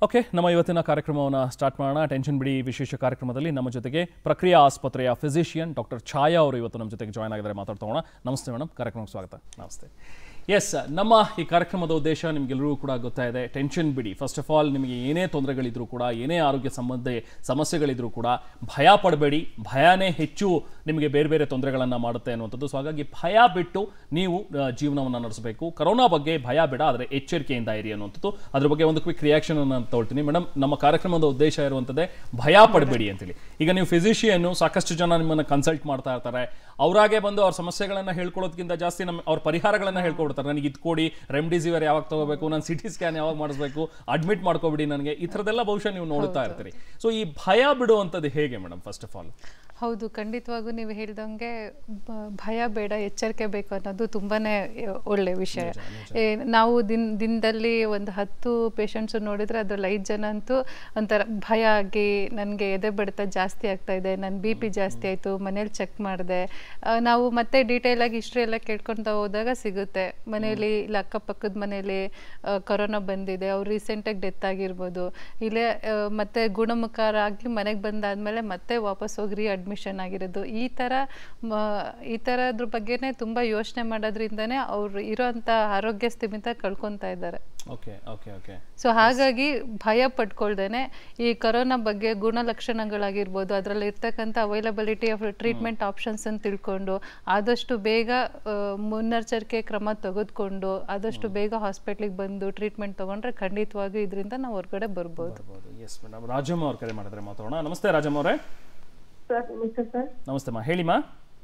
Okay ನಮ್ಮ ಇವತ್ತಿನ ಕಾರ್ಯಕ್ರಮವನ್ನು ಸ್ಟಾರ್ಟ್ ಮಾಡೋಣ ಟೆನ್ಷನ್ ಬಿಡಿ ವಿಶೇಷ ಕಾರ್ಯಕ್ರಮದಲ್ಲಿ ನಮ್ಮ ಜೊತೆಗೆ ಪ್ರಕ್ರಿಯಾ ಆಸ್ಪತ್ರೆಯ ಫಿಸಿಷಿಯನ್ ಡಾಕ್ಟರ್ ಛಾಯಾ ಅವರು ಇವತ್ತು ನಮ್ಮ ಜೊತೆಗೆ ಜಾಯ್ನ್ ಆಗಿದ್ದಾರೆ ಮಾತಾಡ್ತೋಣ ನಮಸ್ತೆ ಮೇಡಮ್ ಕಾರ್ಯಕ್ರಮಕ್ಕೆ ಸ್ವಾಗತ ನಮಸ್ತೆ ಎಸ್ ನಮ್ಮ ಈ ಕಾರ್ಯಕ್ರಮದ ಉದ್ದೇಶ ನಿಮಗೆಲ್ಲರಿಗೂ ಕೂಡ ಗೊತ್ತಾಯಿದೆ ಟೆನ್ಷನ್ ಬಿಡಿ ಫಸ್ಟ್ ಆಫ್ ಆಲ್ ನಿಮಗೆ ಏನೇ ತೊಂದರೆಗಳಿದ್ರೂ ಕೂಡ ಏನೇ ಆರೋಗ್ಯ ಸಂಬಂಧ ಸಮಸ್ಯೆಗಳಿದ್ರೂ ಕೂಡ ಭಯ ಪಡಬೇಡಿ ಭಯನೇ ಹೆಚ್ಚು ನಿಮಗೆ ಬೇರೆ ಬೇರೆ ತೊಂದರೆಗಳನ್ನು ಮಾಡುತ್ತೆ ಅನ್ನುವಂಥದ್ದು ಸೊ ಹಾಗಾಗಿ ಭಯ ಬಿಟ್ಟು ನೀವು ಜೀವನವನ್ನು ನಡೆಸಬೇಕು ಕರೋನಾ ಬಗ್ಗೆ ಭಯ ಬೇಡ ಆದರೆ ಎಚ್ಚರಿಕೆಯಿಂದ ಇರಿ ಅನ್ನುವಂಥದ್ದು ಅದ್ರ ಬಗ್ಗೆ ಒಂದು ಕ್ವಿಕ್ ರಿಯಾಕ್ಷನ್ ಅನ್ನು ತಗೊಳ್ತೀನಿ ಮೇಡಮ್ ನಮ್ಮ ಕಾರ್ಯಕ್ರಮದ ಉದ್ದೇಶ ಇರುವಂಥದ್ದೇ ಭಯ ಪಡಬೇಡಿ ಅಂತೇಳಿ ಈಗ ನೀವು ಫಿಸಿಷಿಯನ್ನು ಸಾಕಷ್ಟು ಜನ ನಿಮ್ಮನ್ನು ಕನ್ಸಲ್ಟ್ ಮಾಡ್ತಾ ಇರ್ತಾರೆ ಅವರಾಗೆ ಬಂದು ಅವ್ರ ಸಮಸ್ಯೆಗಳನ್ನು ಹೇಳ್ಕೊಳ್ಳೋದಕ್ಕಿಂತ ಜಾಸ್ತಿ ನಮ್ಮ ಅವ್ರ ಪರಿಹಾರಗಳನ್ನು ಹೇಳ್ಕೊಡ್ತಾರೆ ನನಗೆ ಇದು ಕೊಡಿ ರೆಮ್ಡಿಸಿವಿರ್ ಯಾವಾಗ ತಗೋಬೇಕು ನಾನು ಸಿ ಟಿ ಸ್ಕ್ಯಾನ್ ಯಾವಾಗ ಮಾಡಿಸ್ಬೇಕು ಅಡ್ಮಿಟ್ ಮಾಡ್ಕೋಬಿಡಿ ನನಗೆ ಈ ಥರದ್ದೆಲ್ಲ ಬಹುಶಃ ನೀವು ನೋಡ್ತಾ ಇರ್ತೀರಿ ಸೊ ಈ ಭಯ ಬಿಡುವಂಥದ್ದು ಹೇಗೆ ಮೇಡಮ್ ಫಸ್ಟ್ ಆಫ್ ಆಲ್ ಹೌದು ಖಂಡಿತವಾಗೂ ನೀವು ಹೇಳ್ದಂಗೆ ಬ- ಭಯ ಬೇಡ ಎಚ್ಚರಿಕೆ ಬೇಕು ಅನ್ನೋದು ತುಂಬಾನೇ ಒಳ್ಳೆ ವಿಷಯ ಏ, ನಾವು ದಿನ ದಿನದಲ್ಲಿ ಒಂದು ಹತ್ತು ಪೇಷಂಟ್ಸು ನೋಡಿದ್ರೆ ಅದ್ರಲ್ಲಿ ಐದು ಜನ ಅಂತೂ ಒಂಥರ ಭಯ ಆಗಿ ನನಗೆ ಎದೆ ಬಡಿತ ಜಾಸ್ತಿ ಆಗ್ತಾ ಇದೆ ನನ್ನ ಬಿ ಪಿ ಜಾಸ್ತಿ ಆಯಿತು ಮನೇಲಿ ಚೆಕ್ ಮಾಡಿದೆ ನಾವು ಮತ್ತೆ ಡೀಟೇಲ್ ಆಗಿ ಹಿಸ್ಟ್ರಿ ಎಲ್ಲ ಕೇಳ್ಕೊತಾ ಹೋದಾಗ ಸಿಗುತ್ತೆ ಮನೇಲಿ ಇಲ್ಲ ಅಕ್ಕಪಕ್ಕದ ಮನೇಲಿ ಆ, ಕೊರೋನಾ ಬಂದಿದೆ ಅವ್ರು ರೀಸೆಂಟಾಗಿ ಡೆತ್ ಆಗಿರ್ಬೋದು ಇಲ್ಲೇ ಆ, ಮತ್ತೆ ಗುಣಮುಖರಾಗಿ ಮನೆಗೆ ಬಂದಾದ್ಮೇಲೆ ಮತ್ತೆ ವಾಪಸ್ ಹೋಗಿ ರೀ ಅಡ್ಮಿಷನ್ ಆಗಿರೋದು ಈ ಥರ ಮ- ಈ ಥರದ್ರ ಬಗ್ಗೆನೇ ತುಂಬ ಯೋಚನೆ ಮಾಡೋದ್ರಿಂದನೇ ಅವ್ರು ಇರೋಂಥ ಆರೋಗ್ಯ ಸ್ಥಿಮಿತ ಕಳ್ಕೊತಾ ಇದ್ದಾರೆ ಓಕೆ ಓಕೆ ಓಕೆ ಸೊ ಹಾಗಾಗಿ ಭಯ ಪಟ್ಕೊಳ್ದೇನೆ ಈ ಕೊರೋನಾ ಬಗ್ಗೆ ಗುಣಲಕ್ಷಣಗಳಾಗಿರ್ಬೋದು ಅದರಲ್ಲಿ ಇರ್ತಕ್ಕಂಥ ಅವೈಲಬಿಲಿಟಿ ಆಫ್ ಟ್ರೀಟ್ಮೆಂಟ್ ಆಪ್ಷನ್ಸ್ ಅಂತ ತಿಳ್ಕೊಂಡು ಆದಷ್ಟು ಬೇಗ ಆ, ಮುನ್ನೆಚ್ಚರಿಕೆ ಕ್ರಮ ತೆಗೆದುಕೊಂಡು ಆದಷ್ಟು ಬೇಗ ಹಾಸ್ಪಿಟ್ಲಿಗೆ ಬಂದು ಟ್ರೀಟ್ಮೆಂಟ್ ತಗೊಂಡ್ರೆ ಖಂಡಿತವಾಗಿ ಇದರಿಂದ ನಾವು ಹೊರಗಡೆ ಬರ್ಬೋದು ಬರ್ಬೋದು ಎಸ್ ಮೇಡಮ್ ರಾಜಮ್ಮ ಅವ್ರ ಕರೆ ಮಾಡಿದ್ರೆ ಮಾತಾಡೋಣ ನಮಸ್ತೆ ರಾಜಮ್ಮ ಅವರೇ ಸರ್ ನಮಸ್ತೆ ಸರ್ ನಮಸ್ತೆ ಮಾ ಹೇಳಿಮಾ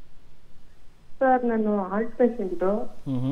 ಸರ್ ನಾನು ಹಾರ್ಟ್ ಪೇಷಂಟು ಹ್ಞೂ ಹ್ಞೂ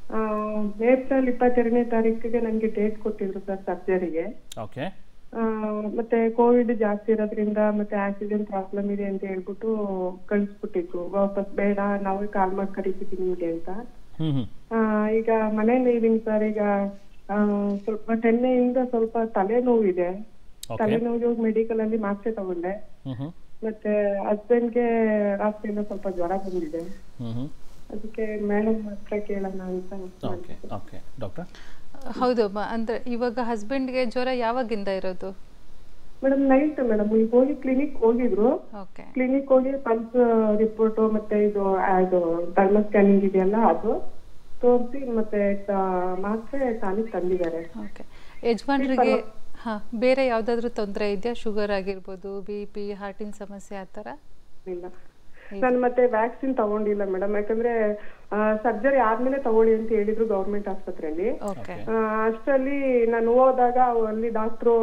ಏಪ್ರಿಲ್ ಇಪ್ಪತ್ತೆರಡನೇ ತಾರೀಕಿಗೆ ನನಗೆ ಡೇಟ್ ಕೊಟ್ಟಿದ್ರು ಸರ್ ಸರ್ಜರಿಗೆ ಓಕೆ ಮತ್ತೆ ಕೋವಿಡ್ ಜಾಸ್ತಿ ಇರೋದ್ರಿಂದ ಮತ್ತೆ ಆಕ್ಸಿಡೆಂಟ್ ಪ್ರಾಬ್ಲಮ್ ಇದೆ ಅಂತ ಹೇಳ್ಬಿಟ್ಟು ಕಳಿಸ್ಬಿಟ್ಟಿದ್ರು ವಾಪಸ್ ಬೇಡ ನಾವೇ ಕಾಲ್ ಮಾಡಿ ಕರಿತೀವಿ ನಿಮಗೆ ಅಂತ ಹ್ಞೂ ಹ್ಞೂ ಆ, ಈಗ ಮನೇಲಿ ಇದೀನಿ ಸರ್ ಈಗ ಆ, ಸ್ವಲ್ಪ ಟೆನ್ನೆಯಿಂದ ಸ್ವಲ್ಪ ತಲೆನೋವಿದೆ ಓಕೆ ತಲೆನೋವಿಗೆ ಹೋಗಿ ಮೆಡಿಕಲ್ ಅಲ್ಲಿ ಮಾತ್ರೆ ತಗೊಂಡೆ ಹ್ಞೂ ಹ್ಞೂ ಮತ್ತೆ ಹಸ್ಬೆಂಡ್ಗೆ ರಾತ್ರಿಯಿಂದ ಸ್ವಲ್ಪ ಜ್ವರ ಬಂದಿದೆ ಹ್ಞೂ ಹ್ಞೂ ಅದಕ್ಕೆ ಮೇಡಮ್ ಹತ್ರ ಕೇಳೋಣ ಅಂತ ಓಕೆ ಓಕೆ ಡಾಕ್ಟರ್ ಹೌದು ಮ- ಅಂದ್ರೆ ಇವಾಗ ಹಸ್ಬೆಂಡ್ಗೆ ಜ್ವರ ಯಾವಾಗಿಂದ ಇರೋದು ಮೇಡಮ್ ನೈಟ್ ಮೇಡಮ್ ಈಗ ಹೋಗಿ ಕ್ಲಿನಿಕ್ ಹೋಗಿದ್ರು ಓಕೆ ಕ್ಲಿನಿಕ್ ಹೋಗಿ ಪಲ್ಸ್ ರಿಪೋರ್ಟ್ ಮತ್ತೆ ಇದು ಅದು ಥರ್ಮಲ್ ಸ್ಕ್ಯಾನಿಂಗ್ ಇದೆಯಲ್ಲ ಅದು ತೋರಿಸಿ ಮತ್ತೆ ತ- ಮಾತ್ರೆ ಟಾನಿಕ್ ತಂದಿದ್ದಾರೆ ಓಕೆ ಯಜಮಾನ್ರಿಗೆ ಹಾ ಬೇರೆ ಯಾವ್ದಾದ್ರು ತೊಂದರೆ ಇದೆಯಾ ಶುಗರ್ ಆಗಿರ್ಬೋದು ಬಿ ಪಿ ಹಾರ್ಟಿನ ಸಮಸ್ಯೆ ಆ ಥರ ಇಲ್ಲ ನಾನು ಮತ್ತೆ ವ್ಯಾಕ್ಸಿನ್ ತಗೊಂಡಿಲ್ಲ ಮೇಡಮ್ ಯಾಕಂದ್ರೆ ಸರ್ಜರಿ ಆದ್ಮೇಲೆ ತಗೊಳ್ಳಿ ಅಂತ ಹೇಳಿದ್ರು ಗೌರ್ಮೆಂಟ್ ಆಸ್ಪತ್ರೆಯಲ್ಲಿ ಓಕೆ ಆ, ಅಷ್ಟರಲ್ಲಿ ನಾನು ಹೋದಾಗ ಅಲ್ಲಿ ಡಾಕ್ಟ್ರು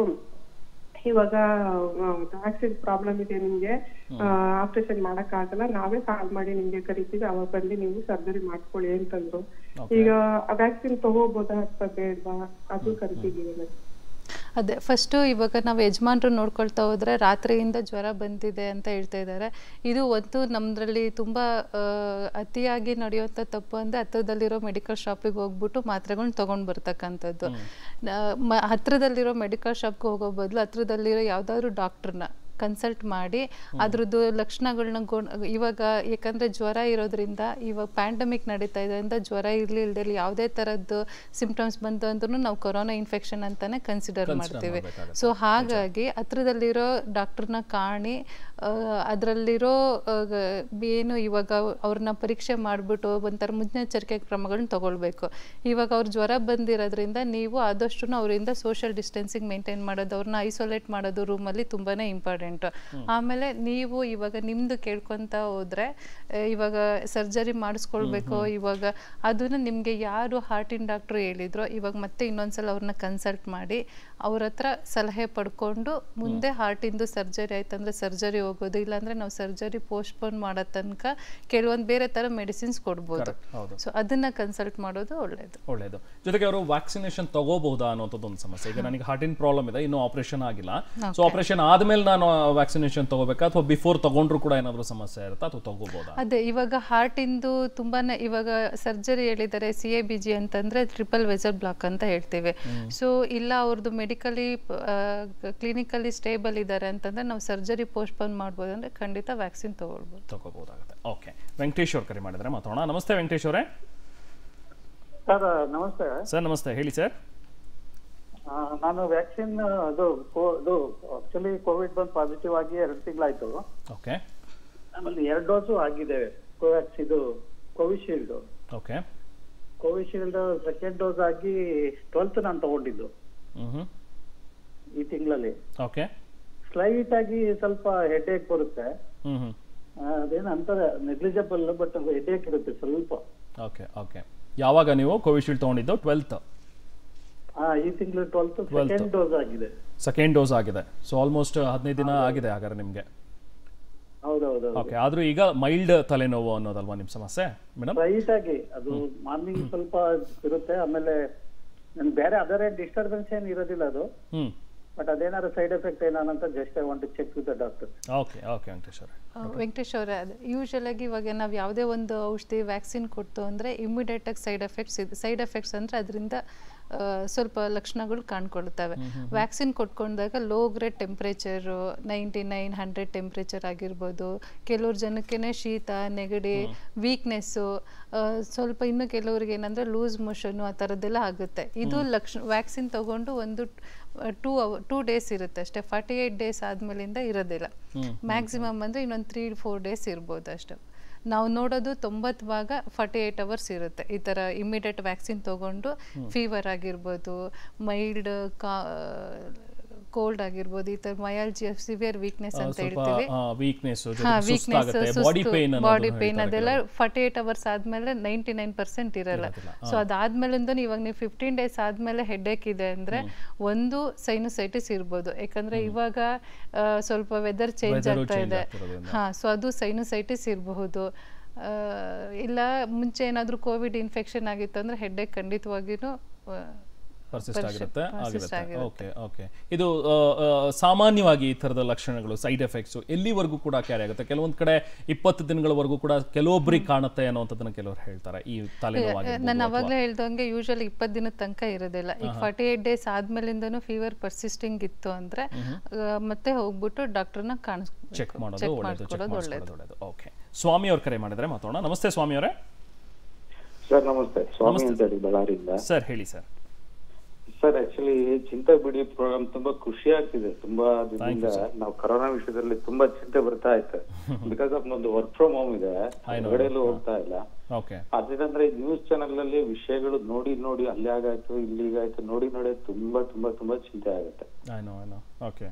ಇವಾಗ ವ್ಯಾಕ್ಸಿನ್ ಪ್ರಾಬ್ಲಮ್ ಇದೆ ನಿಮ್ಗೆ ಆಪರೇಷನ್ ಮಾಡಕ್ ಆಗಲ್ಲ ನಾವೇ ಕಾಲ್ ಮಾಡಿ ನಿಮ್ಗೆ ಕರಿತೀವಿ ಅವಾಗ ಬಂದು ನೀವು ಸರ್ಜರಿ ಮಾಡ್ಕೊಳ್ಳಿ ಅಂತಂದ್ರು ಈಗ ವ್ಯಾಕ್ಸಿನ್ ತಗೋಬೋದಾ ಅಥವಾ ಬೇಡವಾ ಅದು ಕರಿತಿದೀವಿ madam. ಅದೇ ಫಸ್ಟು ಇವಾಗ ನಾವು ಯಜಮಾನ್ರು ನೋಡ್ಕೊಳ್ತಾ ಹೋದ್ರೆ ರಾತ್ರಿಯಿಂದ ಜ್ವರ ಬಂದಿದೆ ಅಂತ ಹೇಳ್ತಾ ಇದ್ದಾರೆ ಇದು ಒಂದು ನಮ್ಮದ್ರಲ್ಲಿ ತುಂಬ ಆ, ಅತಿಯಾಗಿ ನಡೆಯುವಂಥ ತಪ್ಪು ಅಂದರೆ ಹತ್ರದಲ್ಲಿರೋ ಮೆಡಿಕಲ್ ಶಾಪಿಗೆ ಹೋಗ್ಬಿಟ್ಟು ಮಾತ್ರೆಗಳನ್ನ ತೊಗೊಂಡು ಬರ್ತಕ್ಕಂಥದ್ದು ನ- ಮ ಹತ್ರದಲ್ಲಿರೋ ಮೆಡಿಕಲ್ ಶಾಪ್ಗೆ ಹೋಗೋ ಬದಲು ಹತ್ರದಲ್ಲಿರೋ ಯಾವುದಾದ್ರೂ ಡಾಕ್ಟ್ರನ್ನ ಕನ್ಸಲ್ಟ್ ಮಾಡಿ ಅದ್ರದ್ದು ಲಕ್ಷಣಗಳನ್ನ ಗೊ ಇವಾಗ ಯಾಕಂದರೆ ಜ್ವರ ಇರೋದ್ರಿಂದ ಇವಾಗ ಪ್ಯಾಂಡಮಿಕ್ ನಡೀತಾ ಇದರಿಂದ ಜ್ವರ ಇರಲಿ ಇಲ್ದಿರಲಿ ಯಾವುದೇ ಥರದ್ದು ಸಿಂಪ್ಟಮ್ಸ್ ಬಂತು ಅಂದ್ರೂ ನಾವು ಕೊರೋನಾ ಇನ್ಫೆಕ್ಷನ್ ಅಂತಾನೆ ಕನ್ಸಿಡರ್ ಮಾಡ್ತೀವಿ ಸೊ ಹಾಗಾಗಿ ಹತ್ರದಲ್ಲಿರೋ ಡಾಕ್ಟ್ರನ್ನ ಕಾಣಿ ಅದರಲ್ಲಿರೋ ಏನು ಇವಾಗ ಅವ್ರನ್ನ ಪರೀಕ್ಷೆ ಮಾಡಿಬಿಟ್ಟು ಒಂಥರ ಮುನ್ನೆಚ್ಚರಿಕೆ ಕ್ರಮಗಳನ್ನ ತಗೊಳ್ಬೇಕು ಇವಾಗ ಅವ್ರ ಜ್ವರ ಬಂದಿರೋದ್ರಿಂದ ನೀವು ಆದಷ್ಟು ಅವರಿಂದ ಸೋಷಿಯಲ್ ಡಿಸ್ಟೆನ್ಸಿಂಗ್ ಮೇಂಟೈನ್ ಮಾಡೋದು ಅವ್ರನ್ನ ಐಸೋಲೇಟ್ ಮಾಡೋದು ರೂಮಲ್ಲಿ ತುಂಬಾ ಇಂಪಾರ್ಟೆಂಟ್ ಆಮೇಲೆ ನೀವು ಇವಾಗ ನಿಮ್ದು ಕೇಳ್ಕೊಂತ ಹೋದ್ರೆ ಆ, ಇವಾಗ ಸರ್ಜರಿ ಮಾಡಿಸ್ಕೊಳ್ಬೇಕು ಇವಾಗ ಅದನ್ನ ನಿಮಗೆ ಯಾರು ಹಾರ್ಟಿನ ಡಾಕ್ಟ್ರು ಹೇಳಿದ್ರು ಇವಾಗ ಮತ್ತೆ ಇನ್ನೊಂದ್ಸಲ ಅವ್ರನ್ನ ಕನ್ಸಲ್ಟ್ ಮಾಡಿ ಅವ್ರ ಹತ್ರ ಸಲಹೆ ಪಡ್ಕೊಂಡು ಮುಂದೆ ಹಾರ್ಟಿಂದು ಸರ್ಜರಿ ಆಯ್ತಂದ್ರೆ ಸರ್ಜರಿ ಹೋಗೋದು ಇಲ್ಲಾಂದ್ರೆ ನಾವು ಸರ್ಜರಿ ಪೋಸ್ಟ್ಪೋನ್ ಮಾಡೋ ತನಕ ಕೆಲವೊಂದು ಬೇರೆ ಥರ ಮೆಡಿಸಿನ್ಸ್ ಕೊಡ್ಬೋದು ಹೌದು ಸೊ ಅದನ್ನ ಕನ್ಸಲ್ಟ್ ಮಾಡೋದು ಒಳ್ಳೇದು ಒಳ್ಳೆಯದು ಜೊತೆಗೆ ಅವರು ವ್ಯಾಕ್ಸಿನೇಷನ್ ತಗೋಬಹುದಾ ಅನ್ನೋಂಥದ್ದು ಒಂದು ಸಮಸ್ಯೆ ಈಗ ನನಗೆ ಹಾರ್ಟಿನ ಪ್ರಾಬ್ಲಮ್ ಇದೆ ಇನ್ನೂ ಆಪರೇಷನ್ ಆಗಿಲ್ಲ ಸೊ ಆಪರೇಷನ್ ಆದ್ಮೇಲೆ ನಾನು ವ್ಯಾಕ್ಸಿನೇಷನ್ ತಗೋಬೇಕಾ ಅಥವಾ ಬಿಫೋರ್ ತಗೊಂಡ್ರು ಕೂಡ ಏನಾದರೂ ಸಮಸ್ಯೆ ಇರುತ್ತಾ ಅಥವಾ ತಗೋಬಹುದಾ ಅದೇ ಇವಾಗ ಹಾರ್ಟಿಂದು ತುಂಬಾನೇ ಇವಾಗ ಸರ್ಜರಿ ಹೇಳಿದ್ದಾರೆ ಸಿ ಎ ಬಿ ಜಿ ಅಂತಂದ್ರೆ ಟ್ರಿಪಲ್ ವೆಸಲ್ ಬ್ಲಾಕ್ ಅಂತ ಹೇಳ್ತೇವೆ ಸೊ ಇಲ್ಲ ಅವ್ರದ್ದು ಮೆಡಿಕಲಿ ಕ್ಲಿನಿಕಲಿ ಸ್ಟೇಬಲ್ ಇದ್ದಾರೆ ಅಂತಂದ್ರೆ ನಾವು ಸರ್ಜರಿ ಪೋಸ್ಟ್ಪೋನ್ ಮಾಡ್ಬೋದು ಅಂದ್ರೆ ಖಂಡಿತ ವ್ಯಾಕ್ಸಿನ್ ತಗೊಳ್ಬೋದು ತಗೋಬಹುದಾಗುತ್ತೆ ಓಕೆ ವೆಂಕಟೇಶ್ ಅವ್ರ ಕರೆ ಮಾಡಿದ್ರೆ ಮಾತಾಡೋಣ ನಮಸ್ತೆ ವೆಂಕಟೇಶ್ ಅವರೇ ಸರ್ ನಮಸ್ತೆ ಸರ್ ನಮಸ್ತೆ ಹೇಳಿ ಸರ್ ಆ, ಆ, ನಾನು ವ್ಯಾಕ್ಸಿನ್ ಅದು ಕೋ- ಇದು ಆಕ್ಚುಲಿ ಕೋವಿಡ್ ಬಂದು ಪಾಸಿಟಿವ್ ಆಗಿ ಎರಡು ತಿಂಗಳಾಯ್ತು ಓಕೆ ಆಮೇಲೆ ಎರಡು ಡೋಸು ಆಗಿದೆ ಕೋವ್ಯಾಕ್ಸ್ ಇದು Covishield okay Covishield second dose ಆಗಿ ಟ್ವೆಲ್ತ್ ನಾನು ತಗೊಂಡಿದ್ದು ಹ್ಞೂ ಹ್ಞೂ ಈ ತಿಂಗಳಲ್ಲಿ ಓಕೆ ಸ್ಲೈಟ್ ಆಗಿ ಸ್ವಲ್ಪ ಹೆಡ್ಏಕ್ ಬರುತ್ತೆ ಹ್ಞೂ ಹ್ಞೂ ಆ, ಅದೇನು ಅಂತ ನೆಗ್ಲಿಜಬಲ್ ಬಟ್ ಹೆಡ್ಏಕ್ ಇರುತ್ತೆ ಸ್ವಲ್ಪ ಓಕೆ ಓಕೆ ಯಾವಾಗ ನೀವು ಕೋವಿಶೀಲ್ಡ್ ತೊಗೊಂಡಿದ್ದು ಟ್ವೆಲ್ತ್ ಆ, ಈ ತಿಂಗಳು ಟ್ವೆಲ್ತ್ ಸೆಕೆಂಡ್ ಡೋಸ್ ಆಗಿದೆ ಸೆಕೆಂಡ್ ಡೋಸ್ ಆಗಿದೆ ಸೊ ಆಲ್ಮೋಸ್ಟ್ ಹದಿನೈದು ದಿನ ಆಗಿದೆ ಹಾಗಾದ್ರೆ ನಿಮಗೆ ಹೌದೌದು ಓಕೆ ಆದರೂ ಈಗ ಮೈಲ್ಡ್ ತಲೆನೋವು ಅನ್ನೋದಲ್ವಾ ನಿಮ್ಮ ಸಮಸ್ಯೆ ಮೇಡಮ್ ಸ್ಲೈಟ್ ಆಗಿ ಅದು ಮಾರ್ನಿಂಗ್ ಸ್ವಲ್ಪ ಇರುತ್ತೆ ಆಮೇಲೆ ನನ್ ಬೇರೆ ಅದರ ಡಿಸ್ಟರ್ಬೆನ್ಸ್ ಏನು ಇರೋದಿಲ್ಲ ಅದು ಹ್ಞೂ ಬಟ್ ಅದೇನಾದ್ರು ಸೈಡ್ ಎಫೆಕ್ಟ್ ಏನಾನಂತ just I want check with the doctor okay okay Venkatesh ಅವರೇ ಆ, ವೆಂಕಟೇಶ್ ಅವರೇ ಅದು ಯೂಶಲಾಗಿ ಇವಾಗ ನಾವು ಯಾವುದೇ ಒಂದು ಔಷಧಿ ವ್ಯಾಕ್ಸಿನ್ ಕೊಡ್ತು ಅಂದರೆ ಇಮಿಡಿಯೇಟಾಗಿ ಸೈಡ್ ಎಫೆಕ್ಟ್ಸ್ ಇದೆ ಸೈಡ್ ಎಫೆಕ್ಟ್ಸ್ ಅಂದರೆ ಅದರಿಂದ ಸ್ವಲ್ಪ ಲಕ್ಷಣಗಳು ಕಾಣ್ಕೊಳ್ತವೆ ವ್ಯಾಕ್ಸಿನ್ ಕೊಟ್ಕೊಂಡಾಗ low grade temperature ninety nine hundred temperature ಆಗಿರ್ಬೋದು ಕೆಲವ್ರ ಜನಕ್ಕೇ ಶೀತ ನೆಗಡಿ ವೀಕ್ನೆಸ್ಸು ಸ್ವಲ್ಪ ಇನ್ನು ಕೆಲವ್ರಿಗೆ ಏನಂದರೆ ಲೂಸ್ ಮೋಷನ್ನು ಆ ಥರದ್ದೆಲ್ಲ ಆಗುತ್ತೆ ಇದು ಲಕ್ಷಣ ವ್ಯಾಕ್ಸಿನ್ ತಗೊಂಡು ಒಂದು ಟೂ ಅವ ಟೂ ಡೇಸ್ ಇರುತ್ತೆ ಅಷ್ಟೇ ಫಾರ್ಟಿ ಏಯ್ಟ್ ಡೇಸ್ ಆದಮೇಲಿಂದ ಇರೋದಿಲ್ಲ ಮ್ಯಾಕ್ಸಿಮಮ್ ಅಂದರೆ ಇನ್ನೊಂದು ತ್ರೀ ಫೋರ್ ಡೇಸ್ ಇರ್ಬೋದು ಅಷ್ಟೇ ನಾವು ನೋಡೋದು ತೊಂಬತ್ತು ಭಾಗ ಫಾರ್ಟಿ ಏಯ್ಟ್ ಅವರ್ಸ್ ಇರುತ್ತೆ ಈ ಥರ ಇಮಿಡಿಯೇಟ್ ವ್ಯಾಕ್ಸಿನ್ ತೊಗೊಂಡು ಫೀವರ್ ಆಗಿರ್ಬೋದು ಮೈಲ್ಡ್ ಕಾ ಕೋಲ್ಡ್ ಆಗಿರ್ಬೋದು ಈ ಥರ ಮಯಾಲ್ಜಿ ಸಿವಿಯರ್ ವೀಕ್ನೆಸ್ ಅಂತ ಸ್ವಲ್ಪ ಹೇಳ್ತೀವಿ ವೀಕ್ನೆಸ್ ಹಾ ವೀಕ್ನೆಸ್ ಸುಸ್ತಾಗುತ್ತೆ ಬಾಡಿ ಪೇನ್ ಬಾಡಿ ಪೇನ್ ಅದೆಲ್ಲ ಫಾರ್ಟಿ ಏಟ್ ಅವರ್ಸ್ ಆದ್ಮೇಲೆ ನೈಂಟಿ ನೈನ್ ಪರ್ಸೆಂಟ್ ಇರಲ್ಲ ಸೊ ಅದಾದ್ಮೇಲಿಂದ ಇವಾಗ ನೀವು ಫಿಫ್ಟೀನ್ ಡೇಸ್ ಆದ್ಮೇಲೆ ಹೆಡ್ಏಕ್ ಇದೆ ಅಂದ್ರೆ ಒಂದು ಸೈನಸೈಟಿಸ್ ಇರ್ಬೋದು ಯಾಕಂದ್ರೆ ಇವಾಗ ಆ, ಸ್ವಲ್ಪ ವೆದರ್ ಚೇಂಜ್ Weather ಆಗ್ತಾ change ಇದೆ ಆಗ್ತಿರೋದ್ರಿಂದ. ಹಾ ಸೊ ಅದು ಸೈನಸೈಟಿಸ್ ಇರಬಹುದು ಇಲ್ಲ ಮುಂಚೆ ಏನಾದರೂ ಕೋವಿಡ್ ಇನ್ಫೆಕ್ಷನ್ ಆಗಿತ್ತು ಅಂದ್ರೆ ಹೆಡ್ಏಕ್ ಖಂಡಿತವಾಗಿನೂ ಆ, ಪರ್ಸಿಸ್ಟ್ Persist- ಆಗಿರುತ್ತೆ persist ಆಗಿರುತ್ತೆ ಆಗಿರುತ್ತೆ. ಓಕೆ ಓಕೆ ಇದು ಆ, ಆ, ಸಾಮಾನ್ಯವಾಗಿ ಈ ಥರದ ಲಕ್ಷಣಗಳು ಸೈಡ್ ಎಫೆಕ್ಟ್ಸ್ ಎಲ್ಲಿವರೆಗೂ ಕೂಡ ಕ್ಯಾರಿ ಆಗುತ್ತೆ ಕೆಲವೊಂದು ಕಡೆ ಇಪ್ಪತ್ತು ದಿನಗಳವರೆಗೂ ಕೂಡ ಕೆಲವೊಬ್ಬರಿಗೆ ಕಾಣುತ್ತೆ ಅನ್ನೋಂಥದ್ದನ್ನ ಕೆಲವರು ಹೇಳ್ತಾರೆ ಈ ತಲೆನೋವಾಗಿರ್ಬೋದು ನಾನು ಅಥವಾ- ಅವಾಗಲೇ ಹೇಳ್ದಂಗೆ ಯೂಶಲಿ ಇಪ್ಪತ್ತು ದಿನದ ತನಕ ಇರೋದಿಲ್ಲ ಈಗ ಫಾರ್ಟಿ ಏಟ್ ಡೇಸ್ ಆದ್ಮೇಲಿಂದನೂ ಫೀವರ್ ಪರ್ಸಿಸ್ಟಿಂಗ್ ಇತ್ತು ಅಂದ್ರೆ ಆ, ಮತ್ತೆ ಹೋಗ್ಬಿಟ್ಟು ಡಾಕ್ಟರ್ನ ಕಾಣಿಸ್ ಚೆಕ್ ಮಾಡೋದು ಚೆಕ್ ಒಳ್ಳೇದು ಚೆಕ್ ಮಾಡ್ಕೊಳ್ಳೋದು ಮಾಡಿಸ್ಕೊಳ್ಳೋದು ಒಳ್ಳೇದು ಓಕೆ ಸ್ವಾಮಿ ಅವ್ರ ಕರೆ ಮಾಡಿದ್ರೆ ಮಾತಾಡೋಣ ನಮಸ್ತೆ ಸ್ವಾಮಿ ಅವರೇ ಸರ್ ನಮಸ್ತೆ ಸ್ವಾಮಿ ಅಂತ ಹೇಳಿ ಬಳ್ಳಾರಿಯಿಂದ ಸರ್ ಹೇಳಿ ಸರ್ ಸರ್ ಆಕ್ಚುಲಿ ಚಿಂತೆ ಬಿಡಿ ಪ್ರೋಗ್ರಾಮ್ ತುಂಬಾ ಖುಷಿ ಆಗ್ತಿದೆ ತುಂಬಾ ದಿನದಿಂದ ನಾವು ಕರೋನಾ ವಿಷಯದಲ್ಲಿ ತುಂಬಾ ಚಿಂತೆ ಬರ್ತಾ ಇತ್ತು ಬಿಕಾಸ್ ಆಫ್ ನೊಂದು ವರ್ಕ್ ಫ್ರಮ್ ಹೋಮ್ ಇದೆ ಹೊರಗಡೆಲ್ಲೂ ಹೋಗ್ತಾ ಇಲ್ಲ ಓಕೆ ಅದೇನಂದ್ರೆ ನ್ಯೂಸ್ ಚಾನೆಲ್ ಅಲ್ಲಿ ವಿಷಯಗಳು ನೋಡಿ ನೋಡಿ ಅಲ್ಲಿ ಆಗಾಯ್ತು ಇಲ್ಲಿಗಾಯ್ತು ನೋಡಿ ನೋಡಿ ತುಂಬಾ ತುಂಬಾ ತುಂಬಾ ಚಿಂತೆ ಆಗುತ್ತೆ ಆಯ್ನೋ ಆಯ್ನೋ ಓಕೆ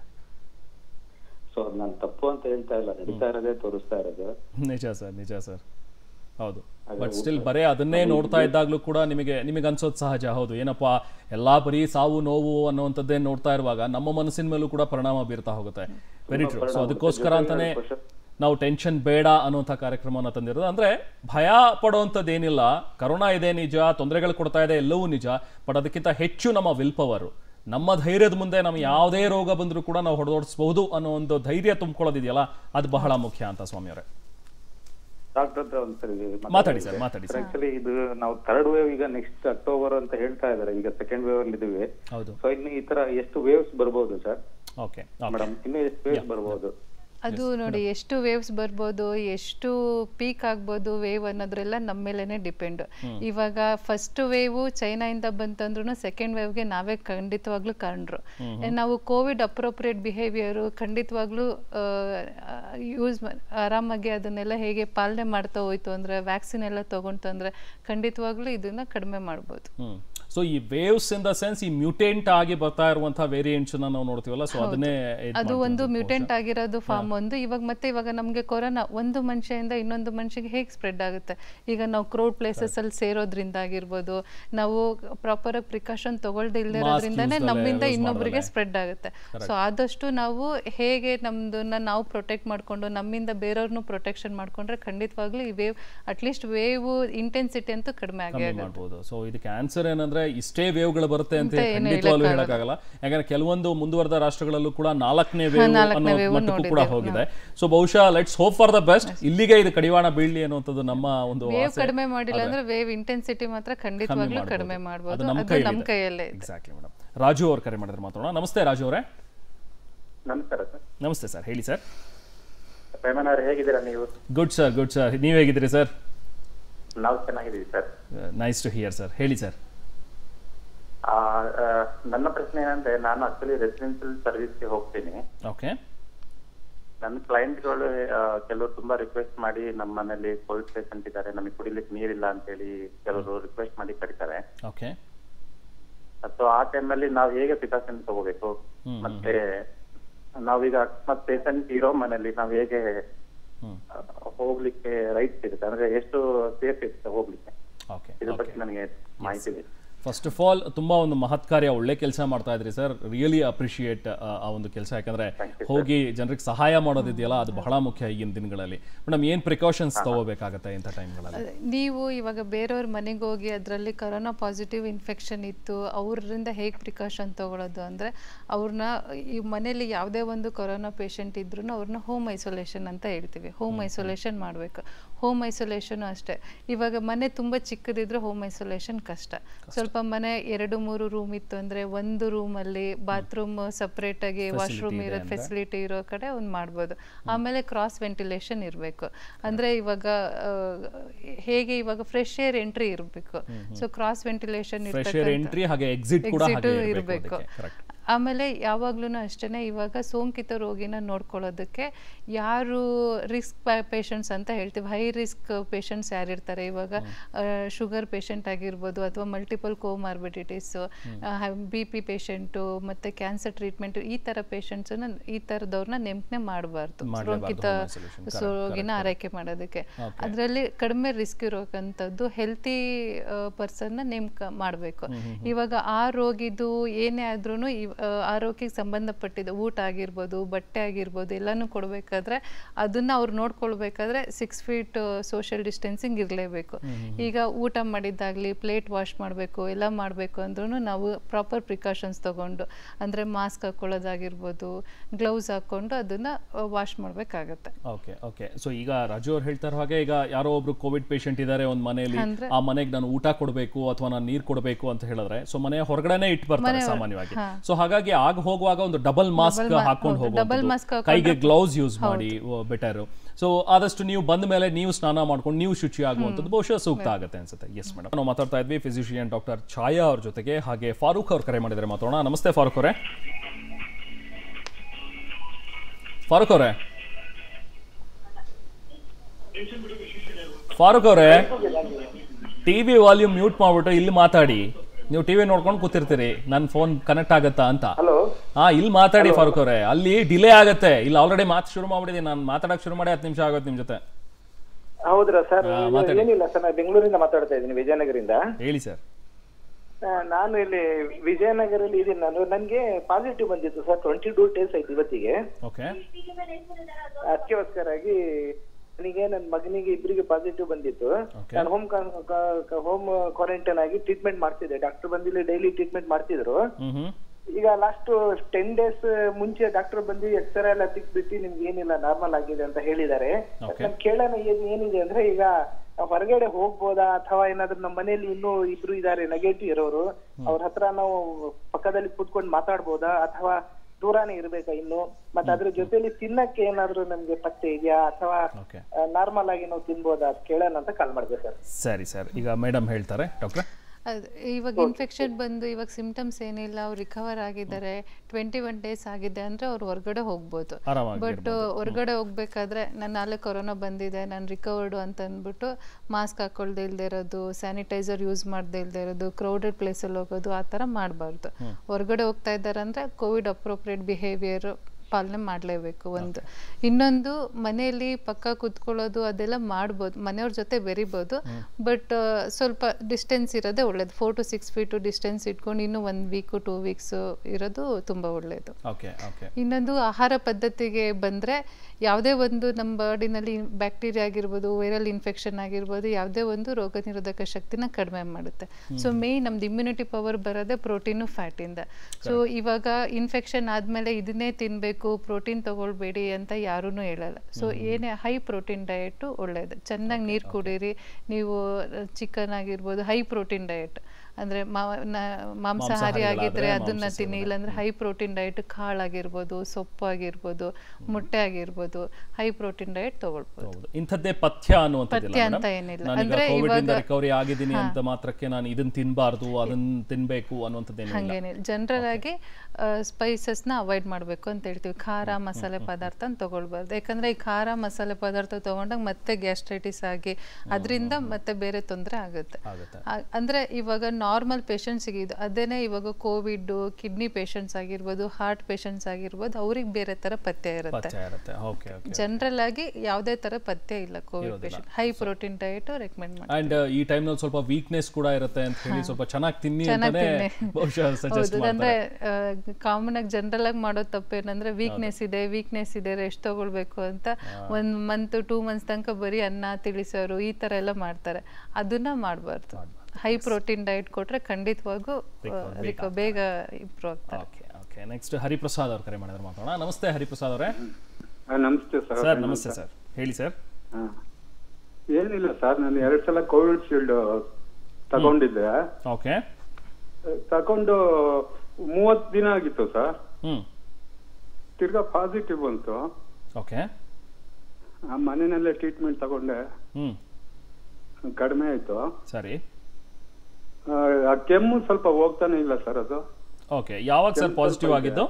ಸೊ ನಾನ್ ತಪ್ಪು ಅಂತ ಹೇಳ್ತಾ ಇಲ್ಲ ನಡೀತಾ ಇರೋದೇ ತೋರಿಸ್ತಾ ಇರೋದು ನಿಜ ಸರ್ ನಿಜ ಸರ್ ಹೌದು ಬಟ್ ಸ್ಟಿಲ್ ಬರೇ ಅದನ್ನೇ ನೋಡ್ತಾ ಇದ್ದಾಗಲೂ ಕೂಡ ನಿಮಗೆ ನಿಮಗೆ ಅನ್ಸೋದು ಸಹಜ ಹೌದು ಏನಪ್ಪಾ ಎಲ್ಲಾ ಬರೀ ಸಾವು ನೋವು ಅನ್ನುವಂಥದ್ದೇ ನೋಡ್ತಾ ಇರುವಾಗ ನಮ್ಮ ಮನಸ್ಸಿನ ಮೇಲೂ ಕೂಡ ಪರಿಣಾಮ ಬೀರ್ತಾ ಹೋಗುತ್ತೆ ವೆರಿ ಟ್ರೂ ಸೊ ಅದಕ್ಕೋಸ್ಕರ ಅಂತಾನೆ ನಾವು ಟೆನ್ಷನ್ ಬೇಡ ಅನ್ನುವಂಥ ಕಾರ್ಯಕ್ರಮವನ್ನು ತಂದಿರೋದು ಅಂದ್ರೆ ಭಯ ಪಡುವಂಥದ್ದು ಏನಿಲ್ಲ ಕರೋನಾ ಇದೆ ನಿಜ ತೊಂದರೆಗಳು ಕೊಡ್ತಾ ಇದೆ ಎಲ್ಲವೂ ನಿಜ ಬಟ್ ಅದಕ್ಕಿಂತ ಹೆಚ್ಚು ನಮ್ಮ ವಿಲ್ ಪವರು ನಮ್ಮ ಧೈರ್ಯದ ಮುಂದೆ ನಮ್ಗೆ ಯಾವುದೇ ರೋಗ ಬಂದರೂ ಕೂಡ ನಾವು ಹೊಡೆದೋಡಿಸ್ಬಹುದು ಅನ್ನೋ ಒಂದು ಧೈರ್ಯ ತುಂಬ್ಕೊಳ್ಳೋದಿದೆಯಲ್ಲ ಅದು ಬಹಳ ಮುಖ್ಯ ಅಂತ ಸ್ವಾಮಿ ಅವರೇ ಡಾಕ್ಟರ್ ಹತ್ರ ಒಂದ್ಸರಿ ಮಾತಾಡಿ ಸರ್ ಮಾತಾಡಿ ಸರ್ ಆಕ್ಚುಲಿ ಇದು ನಾವು ಥರ್ಡ್ ವೇವ್ ಈಗ ನೆಕ್ಸ್ಟ್ ಅಕ್ಟೋಬರ್ ಅಂತ ಹೇಳ್ತಾ ಇದಾರೆ ಈಗ ಸೆಕೆಂಡ್ ವೇವ್ ಅಲ್ಲಿ ಇದೀವಿ ಹೌದು ಸೊ ಇನ್ನು ಈ ತರ ಎಷ್ಟು ವೇವ್ಸ್ ಬರ್ಬೋದು ಸರ್ ಓಕೆ ಮೇಡಮ್ ಇನ್ನು ಎಷ್ಟು ವೇವ್ಸ್ ಬರ್ಬೋದು ಅದು ನೋಡಿ ಎಷ್ಟು ವೇವ್ಸ್ ಬರ್ಬೋದು ಎಷ್ಟು ಪೀಕ್ ಆಗ್ಬೋದು ವೇವ್ ಅನ್ನೋದ್ರೆಲ್ಲ ನಮ್ಮ ಮೇಲೇನೆ ಡಿಪೆಂಡ್ ಇವಾಗ ಫಸ್ಟ್ ವೇವು ಚೈನಾಯಿಂದ ಬಂತಂದ್ರೂ ಸೆಕೆಂಡ್ ವೇವ್ಗೆ ನಾವೇ ಖಂಡಿತವಾಗ್ಲೂ ಕಾಣ್ರು ನಾವು ಕೋವಿಡ್ ಅಪ್ರೋಪ್ರಿಯೇಟ್ ಬಿಹೇವಿಯರು ಖಂಡಿತವಾಗ್ಲೂ ಯೂಸ್ ಆರಾಮಾಗಿ ಅದನ್ನೆಲ್ಲ ಹೇಗೆ ಪಾಲನೆ ಮಾಡ್ತಾ ಹೋಯ್ತು ಅಂದ್ರೆ ವ್ಯಾಕ್ಸಿನ್ ಎಲ್ಲ ತಗೊಂತು ಅಂದ್ರೆ ಖಂಡಿತವಾಗ್ಲೂ ಇದನ್ನ ಕಡಿಮೆ ಮಾಡ್ಬೋದು ಹ್ಮ್ ಸೊ ಈ ವೇವ್ಸ್ ಇನ್ ದ ಸೆನ್ಸ್ ಈ ಮ್ಯೂಟೆಂಟ್ ಆಗಿ ಬರ್ತಾ ಇರುವಂತಹ ವೇರಿಯಂಟ್ಸ್ ನಾವು ನೋಡ್ತೀವಲ್ಲ ಸೊ ಅದನ್ನೇ ಇದ್ ಅದು ಮಾಡ್ತೀವಿ ಒಂದು ಅಂತ ಮ್ಯೂಟೆಂಟ್ ಆಗಿರೋದು ಫಾರ್ಮ್ ಒಂದು ಇವಾಗ ಮತ್ತೆ ಇವಾಗ ನಮಗೆ ಕೊರೋನಾ ಒಂದು ಮನುಷ್ಯರಿಂದ ಇನ್ನೊಂದು ಮನುಷ್ಯಗೆ ಹೇಗೆ ಸ್ಪ್ರೆಡ್ ಆಗುತ್ತೆ ಈಗ ನಾವು ಕ್ರೌಡ್ ಪ್ಲೇಸಸ್ ಅಲ್ಲಿ ಸೇರೋದ್ರಿಂದ ಆಗಿರ್ಬೋದು ನಾವು ಪ್ರಾಪರ್ ಆಗಿ ಪ್ರಿಕಾಷನ್ ತಗೊಳ್ದೇ ಇಲ್ಲದೆ ಇರೋದ್ರಿಂದಾನೇ use ನಮ್ಮಿಂದ use ಇನ್ನೊಬ್ಬರಿಗೆ ಮಾಡೋದಲ್ಲೇ. ಸ್ಪ್ರೆಡ್ ಆಗುತ್ತೆ ಸೊ ಆದಷ್ಟು ನಾವು ಹೇಗೆ ನಮ್ದನ್ನ ನಾವು ಪ್ರೊಟೆಕ್ಟ್ ಮಾಡ್ಕೊಂಡು ನಮ್ಮಿಂದ ಬೇರೆಯವ್ರನ್ನೂ ಪ್ರೊಟೆಕ್ಷನ್ ಮಾಡ್ಕೊಂಡ್ರೆ ಖಂಡಿತವಾಗ್ಲೂ ಈ ವೇವ್ ಅಟ್ಲೀಸ್ಟ್ ವೇವ್ ಇಂಟೆನ್ಸಿಟಿ ಅಂತೂ ಕಡಿಮೆ ಆಗೇ ಕಮ್ಮಿ ಆಗುತ್ತೆ ಮಾಡ್ಬೋದು ಸೊ ಇದಕ್ಕೆ ಆನ್ಸರ್ ಏನಂದ್ರೆ ಇಷ್ಟೇ ವೇವ್ಗಳು ಬರುತ್ತೆ ಅಂತ ಅಂತ ಏನು ಖಂಡಿತವಾಗ್ಲೂ ಹೇಳಕ್ಕಾಗಲ್ಲ. ಹೇಳಕ್ಕಾಗಲ್ಲ ಯಾಕಂದ್ರೆ ಕೆಲವೊಂದು ಮುಂದುವರೆದ ರಾಷ್ಟ್ರಗಳಲ್ಲೂ ಕೂಡ ನಾಲ್ಕನೇ ವೇವ್ ನಾಲ್ಕನೇ ಅನ್ನೋ wave ಮಟ್ಟಕ್ಕೂ ಕೂಡ ನೋಡಿದ್ದೇವೆ. ಹೋಗಿದೆ ಸೊ ಬಹುಶಃ let's hope for the best ಇಲ್ಲಿಗೆ ಇದು ಕಡಿವಾಣ ಬೀಳಲಿ ಅನ್ನುವಂಥದ್ದು ನಮ್ಮ ಒಂದು ವೇವ್ ಆಸೆ. ಕಡಿಮೆ ಮಾಡಿಲ್ಲ ಅಂದ್ರೆ ವೇವ್ ಇಂಟೆನ್ಸಿಟಿ ಮಾತ್ರ ಖಂಡಿತವಾಗ್ಲೂ ಕಡಿಮೆ ಮಾಡ್ಬೋದು ಅದು ನಮ್ಮ ಅದು ನಮ್ಮ ಕೈಯಲ್ಲೇ ಇದೆ ಎಕ್ಸಾಕ್ಟ್ಲಿ ಮೇಡಮ್ ರಾಜು ಅವ್ರ ಕರೆ ಮಾಡಿದ್ರೆ ಮಾತಾಡೋಣ ನಮಸ್ತೆ ರಾಜು ಅವರೇ ನಮಸ್ಕಾರ ಸರ್ ನಮಸ್ತೆ ಸರ್ ಹೇಳಿ ಸರ್ ಪ್ರೇಮನ್ ಅವ್ರು ಹೇಗಿದ್ದೀರಾ ನೀವು ಗುಡ್ ಸರ್ ಗುಡ್ ಸರ್ ನೀವು ಹೇಗಿದ್ದೀರಿ ಸರ್ ನಾವು ಚೆನ್ನಾಗಿದ್ದೀವಿ sir nice to hear sir ಹೇಳಿ ಸರ್ ಆ, ಆ, ನನ್ನ ಪ್ರಶ್ನೆ ಏನಂದ್ರೆ ನಾನು ಆಕ್ಚುಲಿ ರೆಸಿಡೆನ್ಸಿಯಲ್ ಸರ್ವಿಸ್ಗೆ ಹೋಗ್ತೀನಿ ಓಕೆ ನನ್ನ ಕ್ಲೈಂಟ್ಗಳು ಕೆಲವರು ತುಂಬಾ ರಿಕ್ವೆಸ್ಟ್ ಮಾಡಿ ನಮ್ಮ ಮನೇಲಿ ಕೋವಿಡ್ ಪೇಷಂಟ್ ಇದ್ದಾರೆ ನಮಗೆ ಕುಡಿಲಿಕ್ಕೆ ನೀರಿಲ್ಲ ಅಂತ ಹೇಳಿ ಕೆಲವರು ರಿಕ್ವೆಸ್ಟ್ ಮಾಡಿ ಕರೀತಾರೆ ಓಕೆ ಸೊ ಆ ಟೈಮಲ್ಲಿ ನಾವು ಹೇಗೆ ಪ್ರಿಕಾಷನ್ ತಗೋಬೇಕು ಮತ್ತೆ ನಾವೀಗ ಅಕಸ್ಮಾತ್ ಪೇಷಂಟ್ ಇರೋ ಮನೇಲಿ ನಾವು ಹೇಗೆ ಹ್ಮ್ ಆ, ಹೋಗ್ಲಿಕ್ಕೆ ರೈಟ್ಸ್ ಇರುತ್ತೆ ಅಂದ್ರೆ ಎಷ್ಟು ಸೇಫ್ ಇರುತ್ತೆ ಹೋಗ್ಲಿಕ್ಕೆ ಓಕೆ ಇದ್ರ ಬಗ್ಗೆ ನನಗೆ ಮಾಹಿತಿ ಬೇಕು ಫಸ್ಟ್ ಆಫ್ ಆಲ್ ತುಂಬಾ ಒಂದು ಮಹತ್ ಕಾರ್ಯ ಒಳ್ಳೆ ಕೆಲಸ ಮಾಡ್ತಾ ಇದ್ರಿ ಸರ್ ರಿಯಲಿ ಅಪ್ರಿಷಿಯೇಟ್ ಆ ಒಂದು ಕೆಲಸ ಯಾಕಂದ್ರೆ ಹೋಗಿ ಜನರಿಗೆ ಸಹಾಯ ಮಾಡೋದಿದೆಯಲ್ಲ ಅದು ಬಹಳ ಮುಖ್ಯ ಈಗಿನ ದಿನಗಳಲ್ಲಿ ಮೇಡಮ್ ಏನ್ ಪ್ರಿಕಾಷನ್ಸ್ ತಗೋಬೇಕಾಗತ್ತೆ ಇಂಥ ಟೈಮ್ಗಳಲ್ಲಿ ಅದೇ, ನೀವು ಇವಾಗ ಬೇರೆಯವ್ರ ಮನೆಗೆ ಹೋಗಿ ಅದರಲ್ಲಿ ಕರೋನಾ ಪಾಸಿಟಿವ್ ಇನ್ಫೆಕ್ಷನ್ ಇತ್ತು ಅವರಿಂದ ಹೇಗೆ ಪ್ರಿಕಾಷನ್ ತಗೊಳ್ಳೋದು ಅಂದರೆ ಅವ್ರನ್ನ ಈ ಮನೇಲಿ ಯಾವುದೇ ಒಂದು ಕೊರೋನಾ ಪೇಷಂಟ್ ಇದ್ರೂ ಅವ್ರನ್ನ ಹೋಮ್ ಐಸೋಲೇಷನ್ ಅಂತ ಹೇಳ್ತೀವಿ ಹೋಮ್ ಐಸೋಲೇಷನ್ ಮಾಡಬೇಕು ಹೋಮ್ ಐಸೋಲೇಷನ್ ಅಷ್ಟೇ ಇವಾಗ ಮನೆ ತುಂಬ ಚಿಕ್ಕದಿದ್ರೆ ಹೋಮ್ ಐಸೋಲೇಷನ್ ಕಷ್ಟ ಸ್ವಲ್ಪ ಮನೆ ಎರಡು ಮೂರು ರೂಮ್ ಇತ್ತು ಅಂದರೆ ಒಂದು ರೂಮಲ್ಲಿ ಬಾತ್ರೂಮ್ ಸಪ್ರೇಟಾಗಿ ವಾಶ್ರೂಮ್ ಇರೋ ಫೆಸಿಲಿಟಿ ಇರೋ ಕಡೆ ಒಂದು ಮಾಡ್ಬೋದು ಆಮೇಲೆ ಕ್ರಾಸ್ ವೆಂಟಿಲೇಷನ್ ಇರಬೇಕು ಅಂದರೆ ಇವಾಗ ಆ, ಹೇಗೆ ಇವಾಗ ಫ್ರೆಶ್ ಏರ್ ಎಂಟ್ರಿ ಇರಬೇಕು so cross ventilation fresh air entry ಹಾಗೆ ಎಕ್ಸಿಟ್ ಕೂಡ ಹಾಗೆ ಇರಬೇಕು ಕರೆಕ್ಟ್ ಆಮೇಲೆ ಯಾವಾಗ್ಲೂ ಅಷ್ಟೇ ಇವಾಗ ಸೋಂಕಿತ ರೋಗಿನ ನೋಡ್ಕೊಳ್ಳೋದಕ್ಕೆ ಯಾರು ರಿಸ್ಕ್ ಪೇಷಂಟ್ಸ್ ಅಂತ ಹೇಳ್ತೀವಿ ಹೈ ರಿಸ್ಕ್ ಪೇಷಂಟ್ಸ್ ಯಾರಿರ್ತಾರೆ ಇವಾಗ ಶುಗರ್ ಪೇಷಂಟ್ ಆಗಿರ್ಬೋದು ಅಥವಾ multiple comorbidities B P patient ಮತ್ತು ಕ್ಯಾನ್ಸರ್ ಟ್ರೀಟ್ಮೆಂಟ್ ಈ ಥರ ಪೇಷಂಟ್ಸನ್ನ ಈ ಥರದವ್ರನ್ನ ನೇಮಕನೆ ಮಾಡಬಾರ್ದು ಮಾಡ್ಲೇಬಾರ್ದು ಸೋಂಕಿತ home isolation. Correct, ರೋಗಿನ ಆರೈಕೆ ಮಾಡೋದಕ್ಕೆ ಅದರಲ್ಲಿ ಕಡಿಮೆ ರಿಸ್ಕ್ ಇರೋಕ್ಕಂಥದ್ದು ಹೆಲ್ತಿ ಪರ್ಸನ್ನ ನೇಮಕ ಮಾಡಬೇಕು ಇವಾಗ ಆ ರೋಗಿದು ಏನೇ ಆದ್ರೂ ಆ ರೋಗಿಗೆ ಸಂಬಂಧಪಟ್ಟಿದ್ದು ಊಟ ಆಗಿರ್ಬೋದು ಬಟ್ಟೆ ಆಗಿರ್ಬೋದು ಎಲ್ಲನೂ ಕೊಡಬೇಕಾದ್ರೆ ಅದನ್ನ ಅವ್ರು ನೋಡ್ಕೊಳ್ಬೇಕಾದ್ರೆ ಸಿಕ್ಸ್ ಫೀಟ್ ಸೋಷಿಯಲ್ ಡಿಸ್ಟೆನ್ಸಿಂಗ್ ಇರಲೇಬೇಕು ಈಗ ಊಟ ಮಾಡಿದ್ದಾಗಲಿ ಪ್ಲೇಟ್ ವಾಶ್ ಮಾಡಬೇಕು ಎಲ್ಲ ಮಾಡಬೇಕು ಅಂದ್ರೂ ನಾವು ಪ್ರಾಪರ್ ಪ್ರಿಕಾಷನ್ಸ್ ತಗೊಂಡು ಅಂದರೆ ಮಾಸ್ಕ್ ಹಾಕೊಳ್ಳೋದಾಗಿರ್ಬೋದು ಗ್ಲೌಸ್ ಹಾಕ್ಕೊಂಡು ಅದನ್ನ ವಾಶ್ ಮಾಡಬೇಕಾಗತ್ತೆ ಓಕೆ ಓಕೆ ಸೊ ಈಗ ರಾಜು ಅವ್ರು ಹೇಳ್ತಾರ ಹಾಗೆ ಈಗ ಯಾರೋ ಒಬ್ರು ಕೋವಿಡ್ ಪೇಷಂಟ್ ಇದ್ದಾರೆ ಒಂದು ಮನೆಯಲ್ಲಿ ಅಂದ್ರೆ? ಆ ಮನೆಗೆ ನಾನು ಊಟ ಕೊಡಬೇಕು ಅಥವಾ ನಾನು ನೀರು ಕೊಡಬೇಕು ಅಂತ ಹೇಳಿದ್ರೆ ಸೊ ಮನೆಯ ಹೊರಗಡೆನೆ ಇಟ್ಟು ಬರ್ತಾರೆ ಸಾಮಾನ್ಯವಾಗಿ ಸೊ ಹಾಗಾಗಿ ಆಗ ಹೋಗುವಾಗ ಒಂದು ಡಬಲ್ ಮಾಸ್ಕ್ ಹಾಕೊಂಡು double mask ಹೋಗುವಂಥದ್ದು ಕೈಗೆ ಗ್ಲೌಸ್ ಯೂಸ್ ಮಾಡಿ ಬೆಟರ್ ಸೊ ಆದಷ್ಟು ನೀವು ಬಂದ ಮೇಲೆ ನೀವು ಸ್ನಾನ ಮಾಡ್ಕೊಂಡು ನೀವು ಶುಚಿ ಆಗುವಂಥದ್ದು ಬಹುಶಃ ಸೂಕ್ತ ಆಗುತ್ತೆ ಅನ್ಸುತ್ತೆ ಎಸ್ ಮೇಡಮ್ ನಾವು ಮಾತಾಡ್ತಾ ಇದ್ವಿ ಫಿಸಿಷಿಯನ್ ಡಾಕ್ಟರ್ ಛಾಯಾ ಅವ್ರ ಜೊತೆಗೆ ಹಾಗೆ ಫಾರೂಕ್ ಅವ್ರು ಕರೆ ಮಾಡಿದರೆ ಮಾತಾಡೋಣ ನಮಸ್ತೆ ಫಾರೂಕ್ ಅವರೇ ಫಾರೂಕ್ ಅವರೇ ಫಾರೂಕ್ ಅವರೇ ಟಿವಿ ವಾಲ್ಯೂಮ್ ಮ್ಯೂಟ್ ಮಾಡ್ಬಿಟ್ಟು ಇಲ್ಲಿ ಮಾತಾಡಿ ನೀವು ಟಿವಿ ನೋಡ್ಕೊಂಡು ಕೂತಿರ್ತೀರಿ ನನ್ನ ಫೋನ್ ಕನೆಕ್ಟ್ ಆಗತ್ತಾ ಅಂತ ಹಲೋ ಹಾ ಇಲ್ಲಿ ಮಾತಾಡಿ ಫಾರೂಕ್ ಅವರೇ ಅಲ್ಲಿ ಡಿಲೇ ಆಗತ್ತೆ ಇಲ್ಲಿ ಆಲ್ರೆಡಿ ಮಾತು ಶುರು ಮಾಡ್ಬಿಟ್ಟಿದ್ದೀನಿ ನಾನು ಮಾತಾಡಕ್ ಶುರು ಮಾಡಿ ಹತ್ತು ನಿಮಿಷ ಆಗುತ್ತೆ ನಿಮ್ ಜೊತೆ ಹೌದ್ರಾ ಸರ್ ಹಾ, ಮಾತಾಡಿ. ಏನಿಲ್ಲ ಸರ್ ನಾನು ಬೆಂಗಳೂರಿಂದ ಮಾತಾಡ್ತಾ ಇದ್ದೀನಿ ವಿಜಯನಗರಿಂದ ಹೇಳಿ ಸರ್ ಆ, ನಾನು ಇಲ್ಲಿ ವಿಜಯನಗರಲ್ಲಿ ಇದೀನಿ ನಾನು ನನ್ಗೆ ಪಾಸಿಟಿವ್ ಬಂದಿತ್ತು ಸರ್ ಟ್ವೆಂಟಿ ಟೂ ಡೇಸ್ ಆಯ್ತು ಇವತ್ತಿಗೆ ಓಕೆ ಅದಕ್ಕೋಸ್ಕರಾಗಿ ನನಗೆ ನನ್ನ ಮಗನಿಗೆ ಇಬ್ಬರಿಗೆ ಪಾಸಿಟಿವ್ ಬಂದಿತ್ತು Okay. ನಾನು ಹೋಮ್ ಹೋಮ್ ಕ್ವಾರಂಟೈನ್ ಆಗಿ ಟ್ರೀಟ್ಮೆಂಟ್ ಮಾಡ್ತಿದ್ದೆ ಡಾಕ್ಟರ್ ಬಂದಿಲ್ಲಿ ಡೈಲಿ ಟ್ರೀಟ್ಮೆಂಟ್ ಮಾಡ್ತಿದ್ರು ಹ್ಮ್ ಹ್ಮ್ ಈಗ ಲಾಸ್ಟ್ ಟೆನ್ ಡೇಸ್ ಮುಂಚೆ ಡಾಕ್ಟರ್ ಬಂದು ಎಕ್ಸ್ರೇ ಎಲ್ಲ ಬಿಟ್ಟು ನಿಮ್ಗೆ ಏನಿಲ್ಲ ನಾರ್ಮಲ್ ಆಗಿದೆ ಅಂತ ಹೇಳಿದ್ದಾರೆ Okay. ನನ್ ಕೇಳೋಣ ಏನ್ ಏನಿದೆ ಅಂದ್ರೆ ಈಗ ಹೊರಗಡೆ ಹೋಗ್ಬೋದಾ ಅಥವಾ ಏನಾದ್ರು ನಮ್ಮ ಮನೆಯಲ್ಲಿ ಇನ್ನೂ ಇಬ್ರು ಇದಾರೆ ನೆಗೆಟಿವ್ ಇರೋರು ಅವ್ರ ಹತ್ರ ನಾವು ಪಕ್ಕದಲ್ಲಿ ಕೂತ್ಕೊಂಡು ಮಾತಾಡ್ಬೋದಾ ಅಥವಾ ದೂರಾನೇ ಇರ್ಬೇಕಾ ಇನ್ನು ಮತ್ತೆ ಅದ್ರ ಜೊತೆಲಿ ತಿನ್ನಕ್ಕೆ ಏನಾದ್ರು ನಮ್ಗೆ ಪತ್ತೆ ಇದೆಯಾ ಅಥವಾ ಓಕೆ ನಾರ್ಮಲ್ ಆಗಿ ನಾವು ತಿನ್ಬೋದಾ ಅದ್ ಕೇಳೋಣ ಅಂತ ಕಾಲ್ ಮಾಡಿದೆ ಸರ್ ಸರಿ ಸರ್ ಈಗ ಮೇಡಮ್ ಹೇಳ್ತಾರೆ ಡಾಕ್ಟ್ರೆ ಅದ್- ಇವಾಗ ಇನ್ಫೆಕ್ಷನ್ ಬಂದು ಇವಾಗ ಸಿಂಪ್ಟಮ್ಸ್ ಏನಿಲ್ಲ ಅವ್ರು ರಿಕವರ್ ಆಗಿದ್ದಾರೆ ಟ್ವೆಂಟಿ ಒನ್ ಡೇಸ್ ಆಗಿದೆ ಅಂದ್ರೆ ಅವ್ರು ಹೊರಗಡೆ ಹೋಗ್ಬೋದು ಆರಾಮಾಗಿ ಬಟ್ ಹೊರಗಡೆ ಹೋಗ್ಬೇಕಾದ್ರೆ ನಾನು ನಾಳೆ ಕೊರೋನಾ ಬಂದಿದೆ ನಾನು ರಿಕವರ್ಡು ಅಂತ ಅಂದ್ಬಿಟ್ಟು ಮಾಸ್ಕ್ ಹಾಕೊಳ್ದೆ ಇಲ್ದೇ ಇರೋದು ಸ್ಯಾನಿಟೈಸರ್ ಯೂಸ್ ಮಾಡದೇ ಇಲ್ದೇ ಇರೋದು ಕ್ರೌಡೆಡ್ ಪ್ಲೇಸಲ್ಲಿ ಹೋಗೋದು ಆ ಥರ ಮಾಡಬಾರ್ದು ಹೊರಗಡೆ ಹೋಗ್ತಾ ಇದ್ದಾರೆ ಅಂದರೆ ಕೋವಿಡ್ ಅಪ್ರೋಪ್ರಿಯೇಟ್ ಬಿಹೇವಿಯರ್ ಪಾಲನೆ ಮಾಡಲೇಬೇಕು ಒಂದು ಇನ್ನೊಂದು ಮನೆಯಲ್ಲಿ ಪಕ್ಕ ಕುತ್ಕೊಳ್ಳೋದು ಅದೆಲ್ಲ ಮಾಡ್ಬೋದು ಮನೆಯವ್ರ ಜೊತೆ ಬೆರಿಬೋದು ಬಟ್ ಸ್ವಲ್ಪ ಡಿಸ್ಟೆನ್ಸ್ ಇರೋದೇ ಒಳ್ಳೇದು four to six feet distance ಇಟ್ಕೊಂಡು ಇನ್ನೂ ಒಂದು ವೀಕು ಟೂ ವೀಕ್ಸು ಇರೋದು ತುಂಬ ಒಳ್ಳೆಯದು ಓಕೆ ಓಕೆ ಇನ್ನೊಂದು ಆಹಾರ ಪದ್ಧತಿಗೆ ಬಂದರೆ ಯಾವುದೇ ಒಂದು ನಮ್ಮ ಬಾಡಿನಲ್ಲಿ ಬ್ಯಾಕ್ಟೀರಿಯಾ ಆಗಿರ್ಬೋದು ವೈರಲ್ ಇನ್ಫೆಕ್ಷನ್ ಆಗಿರ್ಬೋದು ಯಾವುದೇ ಒಂದು ರೋಗ ನಿರೋಧಕ ಶಕ್ತಿನ ಕಡಿಮೆ ಮಾಡುತ್ತೆ ಸೊ ಮೇಯ್ನ್ ನಮ್ದು ಇಮ್ಯುನಿಟಿ ಪವರ್ ಬರೋದೇ ಪ್ರೋಟೀನು ಫ್ಯಾಟಿಂದ ಸೊ ಇವಾಗ ಇನ್ಫೆಕ್ಷನ್ ಆದಮೇಲೆ ಇದನ್ನೇ ತಿನ್ನಬೇಕು ಪ್ರೋಟೀನ್ ತಗೊಳ್ಬೇಡಿ ಅಂತ ಯಾರೂ ಹೇಳಲ್ಲ ಸೊ ಏನೇ ಹೈ ಪ್ರೋಟೀನ್ ಡಯಟು ಒಳ್ಳೆಯದು ಚೆನ್ನಾಗಿ ನೀರು ಕುಡೀರಿ ನೀವು ಚಿಕನ್ ಆಗಿರ್ಬೋದು ಹೈ ಪ್ರೋಟೀನ್ ಡಯಟ್ ಅಂದ್ರೆ ಮಾ- ನ- ಮಾಂಸಾಹಾರಿ ಆಗಿದ್ರೆ ಅದನ್ನ ತಿನ್ನಿ ಇಲ್ಲಾಂದ್ರೆ ಹೈ ಪ್ರೋಟೀನ್ ಡಯಟ್ ಕಾಳಾಗಿರ್ಬೋದು ಸೊಪ್ಪು ಆಗಿರ್ಬೋದು ಮೊಟ್ಟೆ ಆಗಿರ್ಬೋದು ಹೈ ಪ್ರೋಟೀನ್ ಡಯಟ್ ತಗೊಳ್ಬೋದು ಹೌದು ಇಂಥದ್ದೇ ಪಥ್ಯ ಅನ್ನುವಂಥದ್ದಿಲ್ಲ ಪಥ್ಯ madam? ಅಂತ ಏನಿಲ್ಲ. ನಾನೀಗ ಅಂದ್ರೆ COVID ಇಂದ ಇವಾಗ- ರಿಕವರಿ ಆಗಿದ್ದೀನಿ ಅಂತ ಮಾತ್ರಕ್ಕೆ ನಾನು ಇದನ್ನ ತಿನ್ಬಾರ್ದು ಅದನ್ನ ತಿನ್ಬೇಕು ಅನ್ನುವಂಥದ್ದೇನಿಲ್ಲ ಹಂಗೇನಿಲ್ಲ ಜನರಲ್ ಆಗಿ ಸ್ಪೈಸಸ್ನ ಅವಾಯ್ಡ್ ಮಾಡಬೇಕು ಅಂತ ಹೇಳ್ತೀವಿ ಖಾರ ಮಸಾಲೆ ಪದಾರ್ಥ ತಗೊಳ್ಬಾರ್ದು ಯಾಕಂದ್ರೆ ಈ ಖಾರ ಮಸಾಲೆ ಪದಾರ್ಥ ತಗೊಂಡಾಗ ಮತ್ತೆ ಗ್ಯಾಸ್ಟ್ರೈಟಿಸ್ ಆಗಿ ಅದರಿಂದ ಮತ್ತೆ ಬೇರೆ ತೊಂದರೆ ಆಗುತ್ತೆ ಆಗುತ್ತೆ ಆ- ಅಂದ್ರೆ ಇವಾಗ ನಾರ್ಮಲ್ ಪೇಷಂಟ್ಸ್ಗೆ ಇದು ಅದೇನೆ ಇವಾಗ ಕೋವಿಡ್ ಕಿಡ್ನಿ ಪೇಷಂಟ್ಸ್ ಆಗಿರ್ಬೋದು ಹಾರ್ಟ್ ಪೇಷಂಟ್ಸ್ ಆಗಿರ್ಬೋದು ಅವ್ರಿಗೆ ಬೇರೆ ತರ ಪಥ್ಯ ಇರುತ್ತೆ ಪಥ್ಯ ಇರುತ್ತೆ ಓಕೆ ಓಕೆ ಜನರಲ್ ಆಗಿ ಯಾವುದೇ ತರ ಪಥ್ಯ ಇಲ್ಲ covid patient high protein diet recommend ಮಾಡಿ ಅಂಡ್ ಈ ಟೈಮ್ ನಲ್ಲಿ ಸ್ವಲ್ಪ ವೀಕ್ನೆಸ್ ಕೂಡ ಇರುತ್ತೆ ಅಂತ ಹೇಳಿ ಸ್ವಲ್ಪ ಚೆನ್ನಾಗಿ ತಿನ್ನಿ ಅಂತಾನೆ ಬಹುಶಃ ಸಜೆಸ್ಟ್ ಹೌದು ಮಾಡ್ತಾರೆ ಅಂದ್ರೆ ಕಾಮನ್ ಆಗಿ ಜನರಲ್ ಆಗಿ ಮಾಡೋ ತಪ್ಪೇನಂದ್ರೆ ವೀಕ್ನೆಸ್ ಇದೆ ವೀಕ್ನೆಸ್ ಇದೆ ರೆಸ್ಟ್ ತಗೊಳ್ಬೇಕು ಅಂತ ಒಂದ್ ಮಂತ್ ಟೂ ಮಂತ್ಸ್ ತನಕ ಬರೀ ಅನ್ನ ತಿಳಿಸೋರು ಈ ತರ ಎಲ್ಲ ಮಾಡ್ತಾರೆ ಅದನ್ನ ಮಾಡಬಾರ್ದು ಹೈ ಪ್ರೋಟೀನ್ ಡಯಟ್ ಕೊಟ್ರೆ ಖಂಡಿತವಾಗೂ ಆ, ರಿಕ- ಬೇಗ ಇಂಪ್ರೂವ್ ಆಗ್ತಾರೆ ಓಕೆ ಓಕೆ ನೆಕ್ಸ್ಟ್ ಹರಿಪ್ರಸಾದ್ ಅವ್ರ ಕರೆ ಮಾಡಿದ್ರೆ ಮಾತಾಡೋಣ ನಮಸ್ತೆ ಹರಿಪ್ರಸಾದ್ ಅವರೇ ನಮಸ್ತೆ ಸರ್ ಸರ್ ನಮಸ್ತೆ ಸರ್ ಹೇಳಿ ಸರ್ ಹಾ. ಏನಿಲ್ಲ ಸರ್ ನಾನು ಎರಡ್ ಸಲ ಕೋವಿಡ್ ಶೀಲ್ಡ್ ತಗೊಂಡಿದ್ದೆ ಓಕೆ ತಗೊಂಡು ಮೂವತ್ ದಿನ ಆಗಿತ್ತು ಸರ್ ಹ್ಮ್ ತಿರ್ಗಾ ಪಾಸಿಟಿವ್ ಬಂತು ಓಕೆ ಆ ಮನೆಯಲ್ಲೇ ಟ್ರೀಟ್ಮೆಂಟ್ ತಗೊಂಡೆ ಹ್ಮ್ ಕಡಿಮೆ ಆಯ್ತು ಸರಿ ಆ, ಆ ಕೆಮ್ಮು ಸ್ವಲ್ಪ ಹೋಗ್ತಾನೆ ಇಲ್ಲ ಸರ್ ಅದು ಓಕೆ ಯಾವಾಗ ಸರ್ ಕೆಮ್ಮು ಪಾಸಿಟಿವ್ ಸ್ವಲ್ಪ ಆಗಿದ್ದು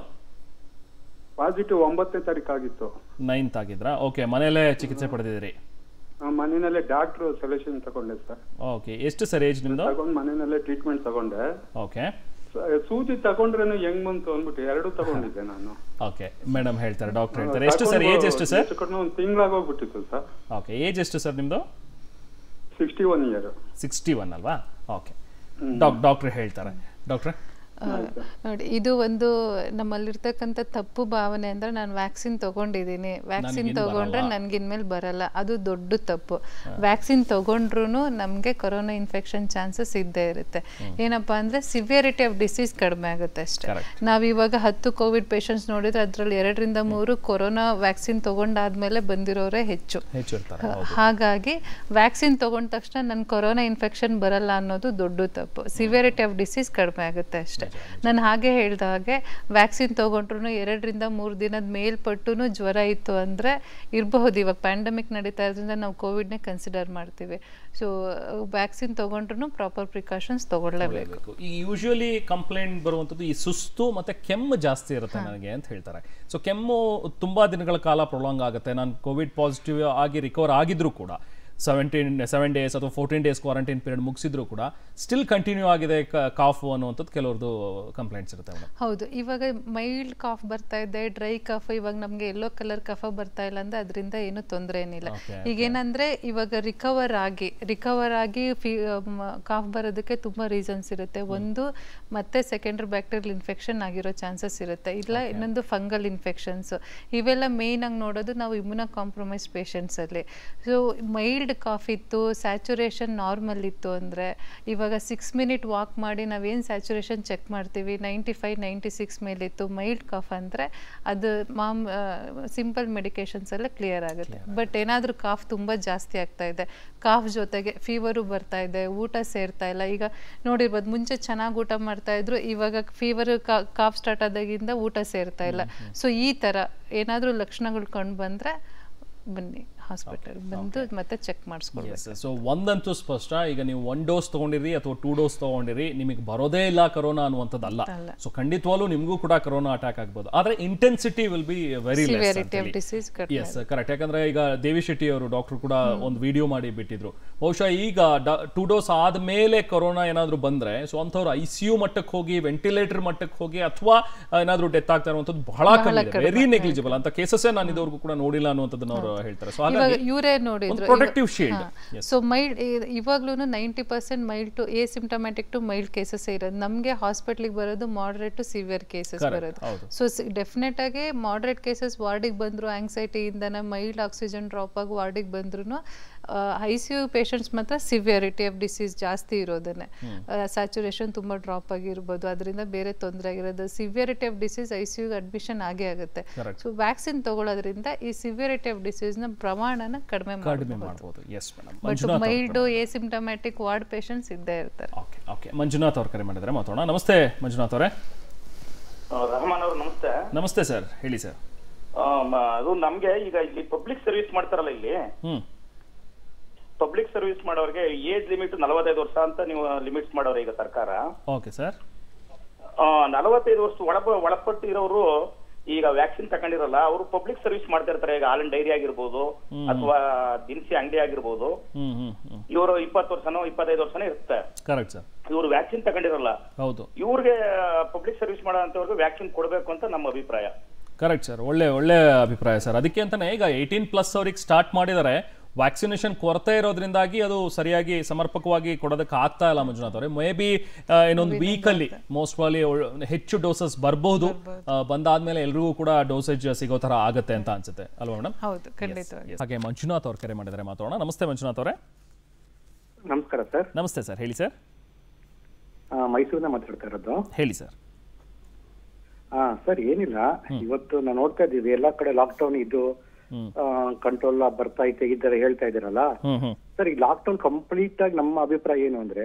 ಪಾಸಿಟಿವ್ ಒಂಬತ್ತನೇ ತಾರೀಕು ಆಗಿತ್ತು ನೈನ್ತ್ ಆಗಿದ್ರಾ ಓಕೆ ಮನೇಲೇ ಚಿಕಿತ್ಸೆ ಪಡೆದಿದ್ದೀರಿ ಆ, ಮನೆಯಲ್ಲೇ ಡಾಕ್ಟ್ರು ಸೊಲ್ಯೂಷನ್ ತಗೊಂಡೆ ಸರ್ ಓಕೆ ಎಷ್ಟು ಸರ್ ಏಜ್ ನಿಮ್ದು ತಗೊಂಡ್ ಮನೆಯಲ್ಲೇ ಟ್ರೀಟ್ಮೆಂಟ್ ತಗೊಂಡೆ ಓಕೆ ಸ- ಸೂಜಿ ತಗೊಂಡ್ರೇನು ಹೆಂಗ್ ಬಂತು ಅಂದ್ಬಿಟ್ಟು ಎರಡು ತಗೊಂಡಿದ್ದೆ ನಾನು ಓಕೆ ಮೇಡಮ್ ಹೇಳ್ತಾರೆ ಡಾಕ್ಟರ್ ಹೇಳ್ತಾರೆ ಎಷ್ಟು ಸರ್ ಏಜ್ ಎಷ್ಟು ಸರ್ ಒಂದು ತಿಂಗಳಾಗೋಗ್ಬಿಟ್ಟಿತ್ತು ಸರ್ ಓಕೆ ಏಜ್ ಎಷ್ಟು ಸರ್ ನಿಮ್ದು sixty one year sixty one ಅಲ್ವಾ ಓಕೆ ಡಾಕ್ ಡಾಕ್ಟ್ರ್ ಹೇಳ್ತಾರೆ ಡಾಕ್ಟ್ರೆ ಆ, ನೋಡಿ ಇದು ಒಂದು ನಮ್ಮಲ್ಲಿರ್ತಕ್ಕಂಥ ತಪ್ಪು ಭಾವನೆ ಅಂದ್ರೆ ನಾನು ವ್ಯಾಕ್ಸಿನ್ ತಗೊಂಡಿದ್ದೀನಿ ವ್ಯಾಕ್ಸಿನ್ ನನ್ಗಿನ್ ತಗೊಂಡ್ರೆ ಬರಲ್ಲ. ನನ್ಗಿನ್ಮೇಲೆ ಬರಲ್ಲ ಅದು ದೊಡ್ಡ ತಪ್ಪು ವ್ಯಾಕ್ಸಿನ್ ತಗೊಂಡ್ರು ನಮಗೆ ಕೊರೋನಾ ಇನ್ಫೆಕ್ಷನ್ ಚಾನ್ಸಸ್ ಇದ್ದೇ ಇರುತ್ತೆ ಏನಪ್ಪಾ ಅಂದ್ರೆ ಸಿವಿಯರಿಟಿ ಆಫ್ ಡಿಸೀಸ್ ಕಡಿಮೆ ಆಗುತ್ತೆ ಅಷ್ಟೇ Correct. ನಾವು ಇವಾಗ ಹತ್ತು ಕೋವಿಡ್ ಪೇಷಂಟ್ಸ್ ನೋಡಿದ್ರೆ ಅದರಲ್ಲಿ ಎರಡರಿಂದ ಮೂರು ಕೊರೋನಾ ವ್ಯಾಕ್ಸಿನ್ ತಗೊಂಡಾದ್ಮೇಲೆ ಬಂದಿರೋರೇ ಹೆಚ್ಚು ಹೆಚ್ಚು ಇರ್ತಾರೆ ಹೌದು ಹಾಗಾಗಿ ವ್ಯಾಕ್ಸಿನ್ ತಗೊಂಡ ತಕ್ಷಣ ನನ್ ಕೊರೋನಾ ಇನ್ಫೆಕ್ಷನ್ ಬರಲ್ಲ ಅನ್ನೋದು ದೊಡ್ಡ ತಪ್ಪು ಸಿವಿಯರಿಟಿ ಆಫ್ ಡಿಸೀಸ್ ಕಡಿಮೆ ಆಗುತ್ತೆ ಅಷ್ಟೇ ನಾನು ಹಾಗೆ ಹೇಳ್ದ ಹಾಗೆ ವ್ಯಾಕ್ಸಿನ್ ತಗೊಂಡ್ರು ಎರಡರಿಂದ ಮೂರು ದಿನದ ಮೇಲ್ಪಟ್ಟು ಜ್ವರ ಇತ್ತು ಅಂದ್ರೆ ಇರಬಹುದು ಇವಾಗ ಪ್ಯಾಂಡಮಿಕ್ ನಡೀತಾ ಇರೋದ್ರಿಂದ ನಾವು ಕೋವಿಡ್ನೇ ಕನ್ಸಿಡರ್ ಮಾಡ್ತೀವಿ ಸೊ ವ್ಯಾಕ್ಸಿನ್ ತಗೊಂಡ್ರು ಪ್ರಾಪರ್ ಪ್ರಿಕಾಷನ್ಸ್ ತಗೊಳ್ಳೇಬೇಕು ಬೇಕು ಈ ಯೂಶುವಲಿ ಕಂಪ್ಲೇಂಟ್ ಬರುವಂಥದ್ದು ಈ ಸುಸ್ತು ಮತ್ತೆ ಕೆಮ್ಮು ಜಾಸ್ತಿ ಇರುತ್ತೆ ನನಗೆ ಅಂತ ಹೇಳ್ತಾರೆ ಸೊ ಕೆಮ್ಮು ತುಂಬಾ ದಿನಗಳ ಕಾಲ ಪ್ರೊಲಾಂಗ್ ಆಗುತ್ತೆ ನಾನು ಕೋವಿಡ್ ಪಾಸಿಟಿವ್ ಆಗಿ ರಿಕವರ್ ಆಗಿದ್ರು ಕೂಡ ಸೆವೆಂಟೀನ್ ಸೆವೆನ್ ಡೇಸ್ ಅಥವಾ ಫೋರ್ಟೀನ್ ಡೇಸ್ ಕ್ವಾರಂಟೈನ್ ಪೀರಿಯಡ್ ಮುಗಿಸಿದ್ರು ಕೂಡ ಸ್ಟಿಲ್ ಕಂಟಿನ್ಯೂ ಆಗಿದೆ ಕಾಫು ಅನ್ನುವಂಥದ್ದು ಕೆಲವ್ರದ್ದು ಕಂಪ್ಲೇಂಟ್ಸ್ ಇರುತ್ತೆ ಮೇಡಮ್ ಹೌದು ಇವಾಗ ಮೈಲ್ಡ್ ಕಾಫ್ ಬರ್ತಾ ಇದೆ ಡ್ರೈ ಕಾಫ್ ಇವಾಗ ನಮಗೆ ಎಲ್ಲೋ ಕಲರ್ ಕಫ ಬರ್ತಾ ಇಲ್ಲ ಅಂದ್ರೆ ಅದರಿಂದ ಏನು ತೊಂದರೆ ಏನಿಲ್ಲ Okay, ಈಗೇನಂದ್ರೆ ಇವಾಗ ರಿಕವರ್ ಆಗಿ ರಿಕವರ್ ಆಗಿ ಕಾಫ್ ಬರೋದಕ್ಕೆ ತುಂಬಾ ರೀಸನ್ಸ್ ಇರುತ್ತೆ ಒಂದು ಮತ್ತೆ ಸೆಕೆಂಡ್ರಿ ಬ್ಯಾಕ್ಟೀರಿಯಲ್ ಇನ್ಫೆಕ್ಷನ್ ಆಗಿರೋ ಚಾನ್ಸಸ್ ಇರುತ್ತೆ ಇಲ್ಲ ಇನ್ನೊಂದು ಫಂಗಲ್ ಇನ್ಫೆಕ್ಷನ್ಸ್ ಇವೆಲ್ಲ ಮೇನ್ ಆಗಿ ನೋಡೋದು ನಾವು ಇಮ್ಯುನೋ ಕಾಂಪ್ರಮೈಸ್ ಪೇಷಂಟ್ಸ್ ಅಲ್ಲಿ ಸೊ ಮೈಲ್ಡ್ ಕಾಫ್ ಇತ್ತು ಸ್ಯಾಚುರೇಷನ್ ನಾರ್ಮಲ್ ಇತ್ತು ಅಂದ್ರೆ ಇವಾಗ ಸಿಕ್ಸ್ ಮಿನಿಟ್ ವಾಕ್ ಮಾಡಿ ನಾವೇನು ಸ್ಯಾಚುರೇಷನ್ ಚೆಕ್ ಮಾಡ್ತೀವಿ ನೈಂಟಿ ಫೈವ್ ನೈಂಟಿ ಸಿಕ್ಸ್ ಮೇಲಿತ್ತು ಮೈಲ್ಡ್ ಕಾಫ್ ಅಂದರೆ ಅದು ಮಾಮ್ ಸಿಂಪಲ್ ಮೆಡಿಕೇಶನ್ಸ್ ಎಲ್ಲ ಕ್ಲಿಯರ್ ಆಗುತ್ತೆ ಬಟ್ ಏನಾದರೂ ಕಾಫ್ ತುಂಬ ಜಾಸ್ತಿ ಆಗ್ತಾ ಇದೆ ಕಾಫ್ ಜೊತೆಗೆ ಫೀವರು ಬರ್ತಾ ಇದೆ ಊಟ ಸೇರ್ತಾ ಇಲ್ಲ ಈಗ ನೋಡಿರ್ಬೋದು ಮುಂಚೆ ಚೆನ್ನಾಗಿ ಊಟ ಮಾಡ್ತಾ ಇದ್ರು ಇವಾಗ ಫೀವರ್ ಕಾಫ್ ಸ್ಟಾರ್ಟ್ ಆದಾಗಿಂದ ಊಟ ಸೇರ್ತಾ ಇಲ್ಲ ಸೊ ಈ ಥರ ಏನಾದರೂ ಲಕ್ಷಣಗಳು ಕಂಡು ಬಂದರೆ ಬನ್ನಿ ಹಾಸ್ಪಿಟಲ್ ಬಂದು ಮತ್ತೆ ಚೆಕ್ ಮಾಡಿಸ್ಕೊಳ್ಬೇಕು ಎಸ್ ಸೊ ಒಂದಂತೂ ಸ್ಪಷ್ಟ ಈಗ ನೀವು ಒನ್ ಡೋಸ್ ತಗೊಂಡಿರಿ ಅಥವಾ ಟೂ ಡೋಸ್ ತಗೊಂಡಿರಿ ನಿಮಗೆ ಬರೋದೇ ಇಲ್ಲ ಕರೋನಾ ಅನ್ನುವಂಥದ್ದಲ್ಲ ಅಲ್ಲ. ಸೊ ಖಂಡಿತವಾಗ್ಲೂ ನಿಮಗೂ ಕೂಡ ಕರೋನಾ ಅಟ್ಯಾಕ್ ಆಗ್ಬೋದು ಆದ್ರೆ intensity will be very severity of disease ಕಡಿಮೆ ಎಸ್ ಕರೆಕ್ಟ್ ಯಾಕಂದ್ರೆ ಈಗ ದೇವಿ ಶೆಟ್ಟಿ ಅವರು ಡಾಕ್ಟರ್ ಕೂಡ ಒಂದು ವಿಡಿಯೋ ಮಾಡಿ ಬಿಟ್ಟಿದ್ರು ಬಹುಶಃ ಈಗ ಟೂ ಡೋಸ್ ಆದ್ಮೇಲೆ ಕೊರೋನಾ ಏನಾದ್ರು ಬಂದ್ರೆ ಸೊ ಅಂಥವ್ರು ಐ ಸಿ ಯು ಮಟ್ಟಕ್ಕೆ ಹೋಗಿ ವೆಂಟಿಲೇಟರ್ ಮಟ್ಟಕ್ಕೆ ಹೋಗಿ ಅಥವಾ ಏನಾದ್ರು ಡೆತ್ ಆಗ್ತಾ ಇರುವಂತದ್ದು ಬಹಳ ಕಮ್ಮಿ ವೆರಿ ನೆಗ್ಲಿಜಿಬಲ್ ಅಂತ ಕೇಸಸ್ ನಾನು ಇದುವರೆಗೂ ಕೂಡ ನೋಡಿಲ್ಲ ಅನ್ನುವಂಥದ್ದನ್ನ ಅವರು ಹೇಳ್ತಾರೆ ಸೊ ಇವಾಗ ಹಾಗಾಗಿ ಇವರೇ ನೋಡಿದ್ರು ಪ್ರೊಟೆಕ್ಟಿವ್ ಶೀಲ್ಡ್ ಸೊ ಮೈಲ್ಡ್ ಇವಾಗ್ಲೂ ninety percent mild to asymptomatic to mild cases ಇರೋದು ನಮಗೆ ಹಾಸ್ಪಿಟ್ಲಿಗೆ ಬರೋದು moderate to severe cases Correct, ಬರೋದು ಹೌದು. ಸೊ ಡೆಫಿನೆಟ್ ಆಗಿ ಮಾಡ್ರೇಟ್ ಕೇಸಸ್ ವಾರ್ಡಿಗೆ ಬಂದ್ರು ಆಂಗ್ಸೈಟಿಯಿಂದನೇ ಮೈಲ್ಡ್ ಆಕ್ಸಿಜನ್ ಡ್ರಾಪ್ ಆಗಿ ವಾರ್ಡಿಗೆ ಬಂದ್ರು ಐ ಸಿ ಯು ಪೇಷಂಟ್ಸ್ ಮಾತ್ರ ಸಿವಿಯರಿಟಿ ಆಫ್ ಡಿಸೀಸ್ ಜಾಸ್ತಿ ಇರೋದನ್ನೇ ಸ್ಯಾಚುರೇಷನ್ ತುಂಬ ಡ್ರಾಪ್ ಆಗಿರ್ಬೋದು ಅದರಿಂದ ಬೇರೆ ತೊಂದರೆ ಆಗಿರೋದು severity of disease I C ಯುಗೆ ಅಡ್ಮಿಷನ್ ಆಗೇ ಆಗುತ್ತೆ Correct. ಸೊ ವ್ಯಾಕ್ಸಿನ್ ತಗೊಳ್ಳೋದ್ರಿಂದ ಈ ಸಿವಿಯರಿಟಿ ಆಫ್ ಡಿಸೀಸ್ನ ಪ್ರಮಾಣನ ಕಡಿಮೆ ಕಡಿಮೆ ಮಾಡ್ಬೋದು ಮಾಡ್ಬೋದು ಎಸ್ ಮೇಡಮ್ ಬಟ್ ಮಂಜುನಾಥ್ ಅವ್ರ ಮೈಲ್ಡ್ ಎಸಿಂಟಮ್ಯಾಟಿಕ್ ವಾರ್ಡ್ ಪೇಷಂಟ್ಸ್ ಇದ್ದೇ ಇರ್ತಾರೆ ಓಕೆ ಓಕೆ ಮಂಜುನಾಥ್ ಅವ್ರ ಕರೆ ಮಾಡಿದ್ರೆ ಮಾತಾಡೋಣ ನಮಸ್ತೆ ಮಂಜುನಾಥ್ ಅವರೇ ರಹಮಾನ್ ಅವ್ರು ನಮಸ್ತೆ ನಮಸ್ತೆ ಸರ್ ಹೇಳಿ ಸರ್ ಆ, ಮ- ಅದು ನಮ್ಗೆ ಈಗ ಇಲ್ಲಿ ಪಬ್ಲಿಕ್ ಸರ್ವಿಸ್ ಮಾಡ್ತಾರಲ್ಲ ಇಲ್ಲಿ ಹ್ಮ್ ಪಬ್ಲಿಕ್ ಸರ್ವಿಸ್ ಮಾಡೋರಿಗೆ ಏಜ್ ಲಿಮಿಟ್ ನಲವತ್ತೈದು ವರ್ಷ ಅಂತ ನೀವು ಲಿಮಿಟ್ಸ್ ಮಾಡೋರು ಈಗ ಸರ್ಕಾರ ಓಕೆ ಸರ್ ಆ, ನಲವತ್ತೈದು ವರ್ಷ ಒಳಪ ಒಳಪಟ್ಟು ಇರೋರು ಈಗ ವ್ಯಾಕ್ಸಿನ್ ತಗೊಂಡಿರಲ್ಲ ಅವರು ಪಬ್ಲಿಕ್ ಸರ್ವಿಸ್ ಮಾಡ್ತಾ ಇರ್ತಾರೆ ಈಗ ಹಾಲಿನ ಡೈರಿ ಆಗಿರ್ಬೋದು ಅಥವಾ ದಿನಸಿ ಅಂಗಡಿ ಆಗಿರ್ಬೋದು ಹ್ಮ್ ಹ್ಮ್ ಹ್ಮ್ ಇವರು ಇಪ್ಪತ್ತು ವರ್ಷನೋ ಇಪ್ಪತ್ತೈದು ವರ್ಷನೋ ಇರುತ್ತೆ ಕರೆಕ್ಟ್ ಸರ್ ಇವರು ವ್ಯಾಕ್ಸಿನ್ ತಗೊಂಡಿರಲ್ಲ ಹೌದು ಇವ್ರಿಗೆ ಪಬ್ಲಿಕ್ ಸರ್ವಿಸ್ ಮಾಡೋ ಅಂತವ್ರಿಗೆ ವ್ಯಾಕ್ಸಿನ್ ಕೊಡಬೇಕು ಅಂತ ನಮ್ಮ ಅಭಿಪ್ರಾಯ ಕರೆಕ್ಟ್ ಸರ್ ಒಳ್ಳೆ ಒಳ್ಳೆ ಅಭಿಪ್ರಾಯ ಸರ್ ಅದಕ್ಕೆ ಅಂತಾನೆ ಈಗ ಏಯ್ಟೀನ್ ಪ್ಲಸ್ ಅವ್ರಿಗೆ ಸ್ಟಾರ್ಟ್ ಮಾಡಿದ್ದಾರೆ ವ್ಯಾಕ್ಸಿನೇಷನ್ ಕೊರತೆ ಇರೋದ್ರಿಂದಾಗಿ ಅದು ಸರಿಯಾಗಿ ಸಮರ್ಪಕವಾಗಿ ಕೊಡೋದಕ್ಕೆ ಆಗ್ತಾ ಇಲ್ಲ ಮಂಜುನಾಥ್ ಅವರೇ ಮೇ ಬಿ ಇನ್ನೊಂದು ವೀಕಲ್ಲಿ ಮೋಸ್ಟ್ ಪ್ರಾಲಿ ಹೆಚ್ಚು ಡೋಸಸ್ ಬರ್ಬೋದು ಆ, ಬಂದಾದ್ಮೇಲೆ ಎಲ್ರಿಗೂ ಕೂಡ ಡೋಸೇಜ್ ಸಿಗೋ ತರ ಆಗತ್ತೆ ಅಂತ ಅನ್ಸುತ್ತೆ ಅಲ್ವಾ ಮೇಡಮ್ ಹೌದು ಖಂಡಿತವಾಗಿ ಹಾಗೆ ಮಂಜುನಾಥ್ ಅವ್ರ ಕರೆ ಮಾಡಿದರೆ ಮಾತಾಡೋಣ ನಮಸ್ತೆ ಮಂಜುನಾಥ್ ಅವರೇ ನಮಸ್ಕಾರ ಸರ್ ನಮಸ್ತೆ ಸರ್ ಹೇಳಿ ಸರ್ ಮೈಸೂರಿನ ಮಾತಾಡ್ತಾ ಇರೋದು ಹೇಳಿ ಸರ್ ಹಾ ಸರ್ ಏನಿಲ್ಲ ಇವತ್ತು ನಾವು ನೋಡ್ತಾ ಇದ್ದೀವಿ ಎಲ್ಲಾ ಕಡೆ ಲಾಕ್ಡೌನ್ ಇದ್ದು ಕಂಟ್ರೋಲ್ ಬರ್ತಾ ಐತೆ ಈ ತರ ಹೇಳ್ತಾ ಇದ್ದೀರಲ್ಲ ಹ್ಮ್ ಹ್ಮ್ ಸರ್ ಈ ಲಾಕ್ಡೌನ್ ಕಂಪ್ಲೀಟ್ ಆಗಿ ನಮ್ಮ ಅಭಿಪ್ರಾಯ ಏನು ಅಂದ್ರೆ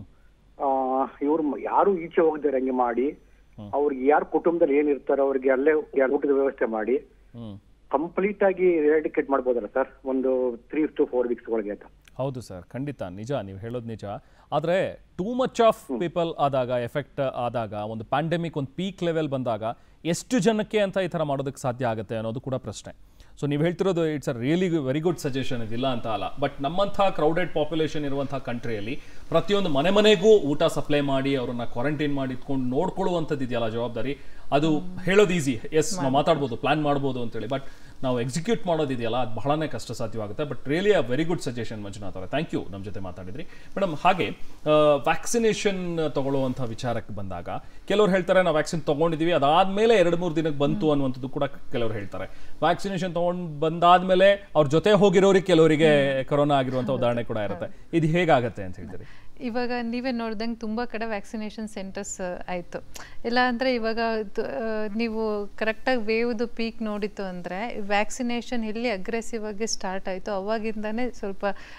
ಆ ಇವ್ರು ಯಾರು ಈಚೆ ಹೋಗದೆ ಹಂಗೆ ಮಾಡಿ ಅವ್ರಿಗೆ ಯಾರು ಕುಟುಂಬದಲ್ಲಿ ಏನಿರ್ತಾರೋ ಅವ್ರಿಗೆ ಅಲ್ಲೇ ಊಟದ ವ್ಯವಸ್ಥೆ ಮಾಡಿ ಹ್ಮ್ ಕಂಪ್ಲೀಟ್ ಆಗಿ ಎರಾಡಿಕೇಟ್ ಮಾಡ್ಬೋದಲ್ಲ ಸರ್ ಒಂದು ತ್ರೀ ಟು ಫೋರ್ ವೀಕ್ಸ್ ಒಳಗೆ ಅಂತ ಹೌದು ಸರ್ ಖಂಡಿತ ನಿಜ ನೀವು ಹೇಳೋದು ನಿಜ ಆದರೆ ಟೂ ಮಚ್ ಆಫ್ ಪೀಪಲ್ ಆದಾಗ ಎಫೆಕ್ಟ್ ಆದಾಗ ಒಂದು ಪ್ಯಾಂಡಮಿಕ್ ಒಂದು ಪೀಕ್ ಲೆವೆಲ್ ಬಂದಾಗ ಎಷ್ಟು ಜನಕ್ಕೆ ಅಂತ ಈ ಥರ ಮಾಡೋದಕ್ಕೆ ಸಾಧ್ಯ ಆಗುತ್ತೆ ಅನ್ನೋದು ಕೂಡ ಪ್ರಶ್ನೆ ಸೊ ನೀವು ಹೇಳ್ತಿರೋದು it's a really very good suggestion ಇದಿಲ್ಲ ಅಂತ ಅಲ್ಲ ಬಟ್ ನಮ್ಮಂಥ ಕ್ರೌಡೆಡ್ ಪಾಪ್ಯುಲೇಷನ್ ಇರುವಂಥ ಕಂಟ್ರಿಯಲ್ಲಿ ಪ್ರತಿಯೊಂದು ಮನೆ ಮನೆಗೂ ಊಟ ಸಪ್ಲೈ ಮಾಡಿ ಅವರನ್ನ ಕ್ವಾರಂಟೈನ್ ಮಾಡಿ ಇಟ್ಕೊಂಡು ನೋಡ್ಕೊಳ್ಳುವಂಥದ್ದು ಇದೆಯಲ್ಲ ಜವಾಬ್ದಾರಿ ಅದು ಹೇಳೋದು ಈಸಿ ಎಸ್ ನಾವು ಮಾತಾಡ್ಬೋದು ಪ್ಲಾನ್ ಮಾಡ್ಬೋದು ಅಂತೇಳಿ ಬಟ್ ನಾವು ಎಕ್ಸಿಕ್ಯೂಟ್ ಮಾಡೋದಿದೆಯಲ್ಲ ಅದು ಬಹಳನೇ ಕಷ್ಟ ಸಾಧ್ಯವಾಗುತ್ತೆ but really a very good suggestion Manjunath ಅವರೇ ಥ್ಯಾಂಕ್ ಯು ನಮ್ಮ ಜೊತೆ ಮಾತಾಡಿದ್ರಿ ಮೇಡಮ್ ಹಾಗೆ ವ್ಯಾಕ್ಸಿನೇಷನ್ ತಗೊಳ್ಳುವಂಥ ವಿಚಾರಕ್ಕೆ ಬಂದಾಗ ಕೆಲವರು ಹೇಳ್ತಾರೆ ನಾವು ವ್ಯಾಕ್ಸಿನ್ ತೊಗೊಂಡಿದ್ದೀವಿ ಅದಾದಮೇಲೆ ಎರಡು ಮೂರು ದಿನಕ್ಕೆ ಬಂತು ಅನ್ನುವಂಥದ್ದು ಕೂಡ ಕೆಲವರು ಹೇಳ್ತಾರೆ ವ್ಯಾಕ್ಸಿನೇಷನ್ ತೊಗೊಂಡು ಬಂದಾದ್ಮೇಲೆ ಅವ್ರ ಜೊತೆ ಹೋಗಿರೋರಿಗೆ ಕೆಲವರಿಗೆ ಕೊರೋನಾ ಆಗಿರುವಂಥ ಉದಾಹರಣೆ ಕೂಡ ಇರುತ್ತೆ ಇದು ಹೇಗಾಗತ್ತೆ ಅಂತ ಹೇಳ್ತೀರಿ ಇವಾಗ ನೀವೇ ನೋಡ್ದಂಗೆ ತುಂಬ ಕಡೆ ವ್ಯಾಕ್ಸಿನೇಷನ್ ಸೆಂಟರ್ಸ್ ಆಯಿತು ಇಲ್ಲ ಅಂದರೆ ಇವಾಗ ತು- ಆ, ನೀವು ಕರೆಕ್ಟಾಗಿ ವೇವ್ದು ಪೀಕ್ ನೋಡಿತು ಅಂದರೆ ವ್ಯಾಕ್ಸಿನೇಷನ್ ಎಲ್ಲಿ ಅಗ್ರೆಸಿವ್ ಆಗಿ ಸ್ಟಾರ್ಟ್ ಆಯಿತು ಅವಾಗಿಂದನೇ ಸ್ವಲ್ಪ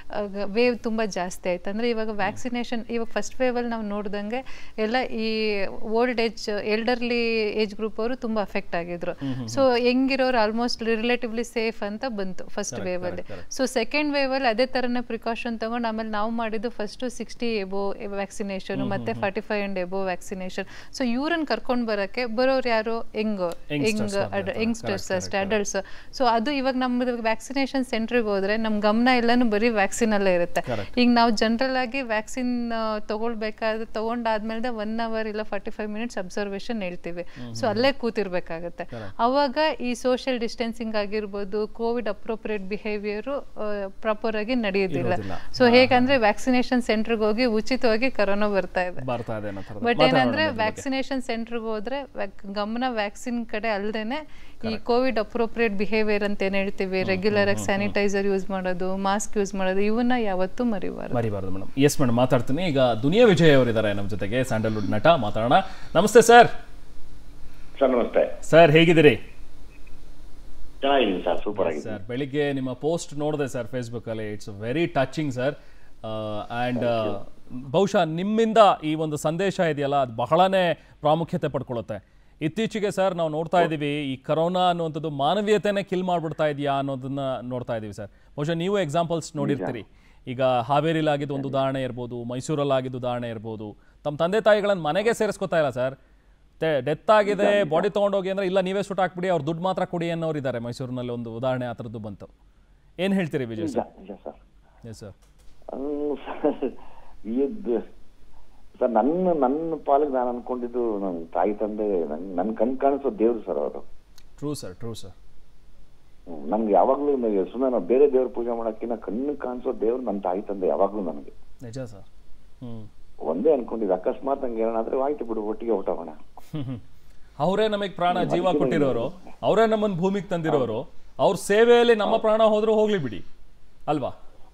ವೇವ್ ತುಂಬ ಜಾಸ್ತಿ ಆಯ್ತು ಅಂದರೆ ಇವಾಗ ವ್ಯಾಕ್ಸಿನೇಷನ್ ಇವಾಗ ಫಸ್ಟ್ ವೇವಲ್ಲಿ ನಾವು ನೋಡ್ದಂಗೆ ಎಲ್ಲ ಈ old age elderly age group ಅವರು ತುಂಬ ಅಫೆಕ್ಟ್ ಆಗಿದ್ರು ಸೊ ಹೆಂಗಿರೋರು ಆಲ್ಮೋಸ್ಟ್ ರಿಲೇಟಿವ್ಲಿ ಸೇಫ್ ಅಂತ ಬಂತು ಫಸ್ಟ್ ವೇವಲ್ಲಿ ಸೊ ಸೆಕೆಂಡ್ ವೇವಲ್ಲಿ ಅದೇ ಥರನೇ ಪ್ರಿಕಾಷನ್ ತಗೊಂಡು ಆಮೇಲೆ ನಾವು ಮಾಡಿದ್ದು ಫಸ್ಟು ಸಿಕ್ಸ್ಟಿ ಎಬೋ ವ್ಯಾಕ್ಸಿನೇಷನ್ ಮತ್ತೆ forty five and above vaccination so ಇವ್ರನ್ನ ಕರ್ಕೊಂಡು ಬರೋಕ್ಕೆ ಬರೋರು ಯಾರು ಹೆಂಗ್ ಹೆಂಗ್ ಯಂಗ್ಸ್ಟರ್ಸ್ ಅಷ್ಟೇ ಅಡಲ್ಟ್ಸ್ ಸೊ ಅದು ಇವಾಗ ನಮ್ಮದು ವ್ಯಾಕ್ಸಿನೇಷನ್ ಸೆಂಟ್ರಿಗೆ ಹೋದ್ರೆ ನಮ್ಮ ಗಮನ ಎಲ್ಲಾನು ಬರೀ ವ್ಯಾಕ್ಸಿನ್ ಅಲ್ಲೇ ಇರುತ್ತೆ ಈಗ ನಾವು ಜನರಲ್ ಆಗಿ ವ್ಯಾಕ್ಸಿನ್ ತಗೊಳ್ಬೇಕಾದ್ರೆ ತಗೊಂಡಾದ್ಮೇಲೆ ಒನ್ ಅವರ್ ಇಲ್ಲ ಫಾರ್ಟಿ ಫೈವ್ ಮಿನಿಟ್ಸ್ ಅಬ್ಸರ್ವೇಷನ್ ಹೇಳ್ತೀವಿ ಸೊ ಅಲ್ಲೇ ಕೂತಿರ್ಬೇಕಾಗತ್ತೆ ಅವಾಗ ಈ ಸೋಷಿಯಲ್ ಡಿಸ್ಟೆನ್ಸಿಂಗ್ ಆಗಿರ್ಬೋದು ಕೋವಿಡ್ ಅಪ್ರೋಪ್ರಿಯೇಟ್ ಬಿಹೇವಿಯರು ಪ್ರಾಪರ್ ಆಗಿ ನಡೆಯೋದಿಲ್ಲ ಸೊ ಹೇಗಂದ್ರೆ ವ್ಯಾಕ್ಸಿನೇಷನ್ ಸೆಂಟರ್ಗೆ ಹೋಗಿ ಉಚಿತವಾಗಿ ಕರೋನಾ ಬರ್ತಾ ಇದೆ ಬರ್ತಾ ಇದೆ ಅನ್ನೋ ಥರದ್ದು. ಬಟ್ ಮಾತಾಡೋಣ ಏನಂದ್ರೆ ಅದ್ರ ಬಗ್ಗೆ. ವ್ಯಾಕ್ಸಿನೇಷನ್ ಸೆಂಟರ್ಗೆ ಹೋದ್ರೆ ವ್ಯಾಕ್- ಗಮನ ವ್ಯಾಕ್ಸಿನ್ ಕಡೆ ಅಲ್ದೇನೆ ಈ ಕೋವಿಡ್ ಅಪ್ರೋಪ್ರಿಯೇಟ್ ಬಿಹೇವಿಯರ್ ಅಂತ ಏನ್ ಹೇಳ್ತೀವಿ ರೆಗ್ಯುಲರ್ ಆಗಿ ಸ್ಯಾನಿಟೈಸರ್ ಯೂಸ್ ಮಾಡೋದು ಮಾಸ್ಕ್ ಯೂಸ್ ಮಾಡೋದು ಇವನ್ನ ಯಾವತ್ತೂ ಮರಿಬಾರ್ದು ಮರಿಬಾರ್ದು ಮೇಡಮ್ ಎಸ್ ಮೇಡಮ್ ಮಾತಾಡ್ತೀನಿ ಈಗ ದುನಿಯಾ ವಿಜಯ್ ಅವರಿದ್ದಾರೆ ನಮ್ಮ ಜೊತೆಗೆ ಸ್ಯಾಂಡಲ್ವುಡ್ ನಟ ಮಾತಾಡೋಣ ನಮಸ್ತೆ ಸರ್ ಸರ್ ನಮಸ್ತೆ ಸರ್ ಹೇಗಿದ್ದೀರಿ ಚೆನ್ನಾಗಿದ್ದೀನಿ ಸರ್ ಸೂಪರ್ ಆಗಿದೆ ಸರ್ ಬೆಳಿಗ್ಗೆ ನಿಮ್ಮ ಪೋಸ್ಟ್ ನೋಡಿದೆ ಸರ್ ಫೇಸ್ಬುಕ್ಕಲ್ಲಿ it's very touching sir and ಬಹುಶಃ ನಿಮ್ಮಿಂದ ಈ ಒಂದು ಸಂದೇಶ ಇದೆಯಲ್ಲ ಅದು ಬಹಳನೇ ಪ್ರಾಮುಖ್ಯತೆ ಪಡ್ಕೊಳ್ಳುತ್ತೆ ಇತ್ತೀಚೆಗೆ ಸರ್ ನಾವು ನೋಡ್ತಾ ಇದ್ದೀವಿ ಈ ಕರೋನಾ ಅನ್ನುವಂಥದ್ದು ಮಾನವೀಯತೆನೇ ಕಿಲ್ ಮಾಡ್ಬಿಡ್ತಾ ಇದೆಯಾ ಅನ್ನೋದನ್ನ ನೋಡ್ತಾ ಇದ್ದೀವಿ ಸರ್ ಬಹುಶಃ ನೀವು ಎಕ್ಸಾಂಪಲ್ಸ್ ನೋಡಿರ್ತೀರಿ ಈಗ ಹಾವೇರಿಲಿ ಆಗಿದ್ದು ಒಂದು ಉದಾಹರಣೆ ಇರ್ಬೋದು ಮೈಸೂರಲ್ಲಿ ಆಗಿದ್ದು ಉದಾಹರಣೆ ಇರ್ಬೋದು ತಮ್ಮ ತಂದೆ ತಾಯಿಗಳನ್ನ ಮನೆಗೆ ಸೇರಿಸ್ಕೊತಾ ಇಲ್ಲ ಸರ್ ಡೆತ್ ಆಗಿದೆ ಬಾಡಿ ತೊಗೊಂಡೋಗಿ ಅಂದ್ರೆ ಇಲ್ಲ ನೀವೇ ಸುಟ್ಟು ಹಾಕ್ಬಿಡಿ ಅವ್ರು ದುಡ್ಡು ಮಾತ್ರ ಕೊಡಿ ಅನ್ನೋರು ಇದ್ದಾರೆ ಮೈಸೂರಿನಲ್ಲಿ ಒಂದು ಉದಾಹರಣೆ ಆ ಥರದ್ದು ಬಂತು ಏನು ಹೇಳ್ತೀರಿ ವಿಜಯ್ ಸರ್ ನಿಜ ಸರ್ ಎಸ್ ಸರ್ ಇದು ಸರ್ ನನ್ನ ನನ್ನ ಪಾಲಿಗೆ ನಾನು ಅನ್ಕೊಂಡಿದ್ದು ನನ್ನ ತಾಯಿ ತಂದೆ ನನ್ ನನ್ ಕಣ್ ಕಾಣಿಸೋ ದೇವ್ರು ಸರ್ ಅವರು ಟ್ರೂ ಸರ್ ಟ್ರೂ ಸರ್ ನಮ್ಗೆ ಯಾವಾಗ್ಲೂ ಸುಮ್ಮನೆ ನಾವು ಬೇರೆ ದೇವ್ರ ಪೂಜೆ ಮಾಡಕ್ಕಿಂತ ಕಣ್ಣು ಕಾಣಿಸೋ ದೇವ್ರು ನನ್ನ ತಾಯಿ ತಂದೆ ಯಾವಾಗ್ಲೂ ನನಗೆ ನಿಜ ಸರ್ ಹ್ಮ್ ಒಂದೇ ಅನ್ಕೊಂಡಿದ್ದು ಅಕಸ್ಮಾತ್ ನಂಗೆ ಏನಾದ್ರೆ ಆಯ್ತು ಬಿಡು ಒಟ್ಟಿಗೆ ಊಟ ಮಾಡೋಣ ಅವರೇ ನಮಗೆ ಪ್ರಾಣ ಜೀವ ಕೊಟ್ಟಿರೋರು ಅವರೇ ನಮ್ಮನ್ನು ಭೂಮಿಗೆ ತಂದಿರೋರು ಅವ್ರ ಸೇವೆಯಲ್ಲಿ ನಮ್ಮ ಪ್ರಾಣ ಹೋದ್ರೂ ಹೋಗ್ಲಿ ಬಿಡಿ ಅಲ್ವಾ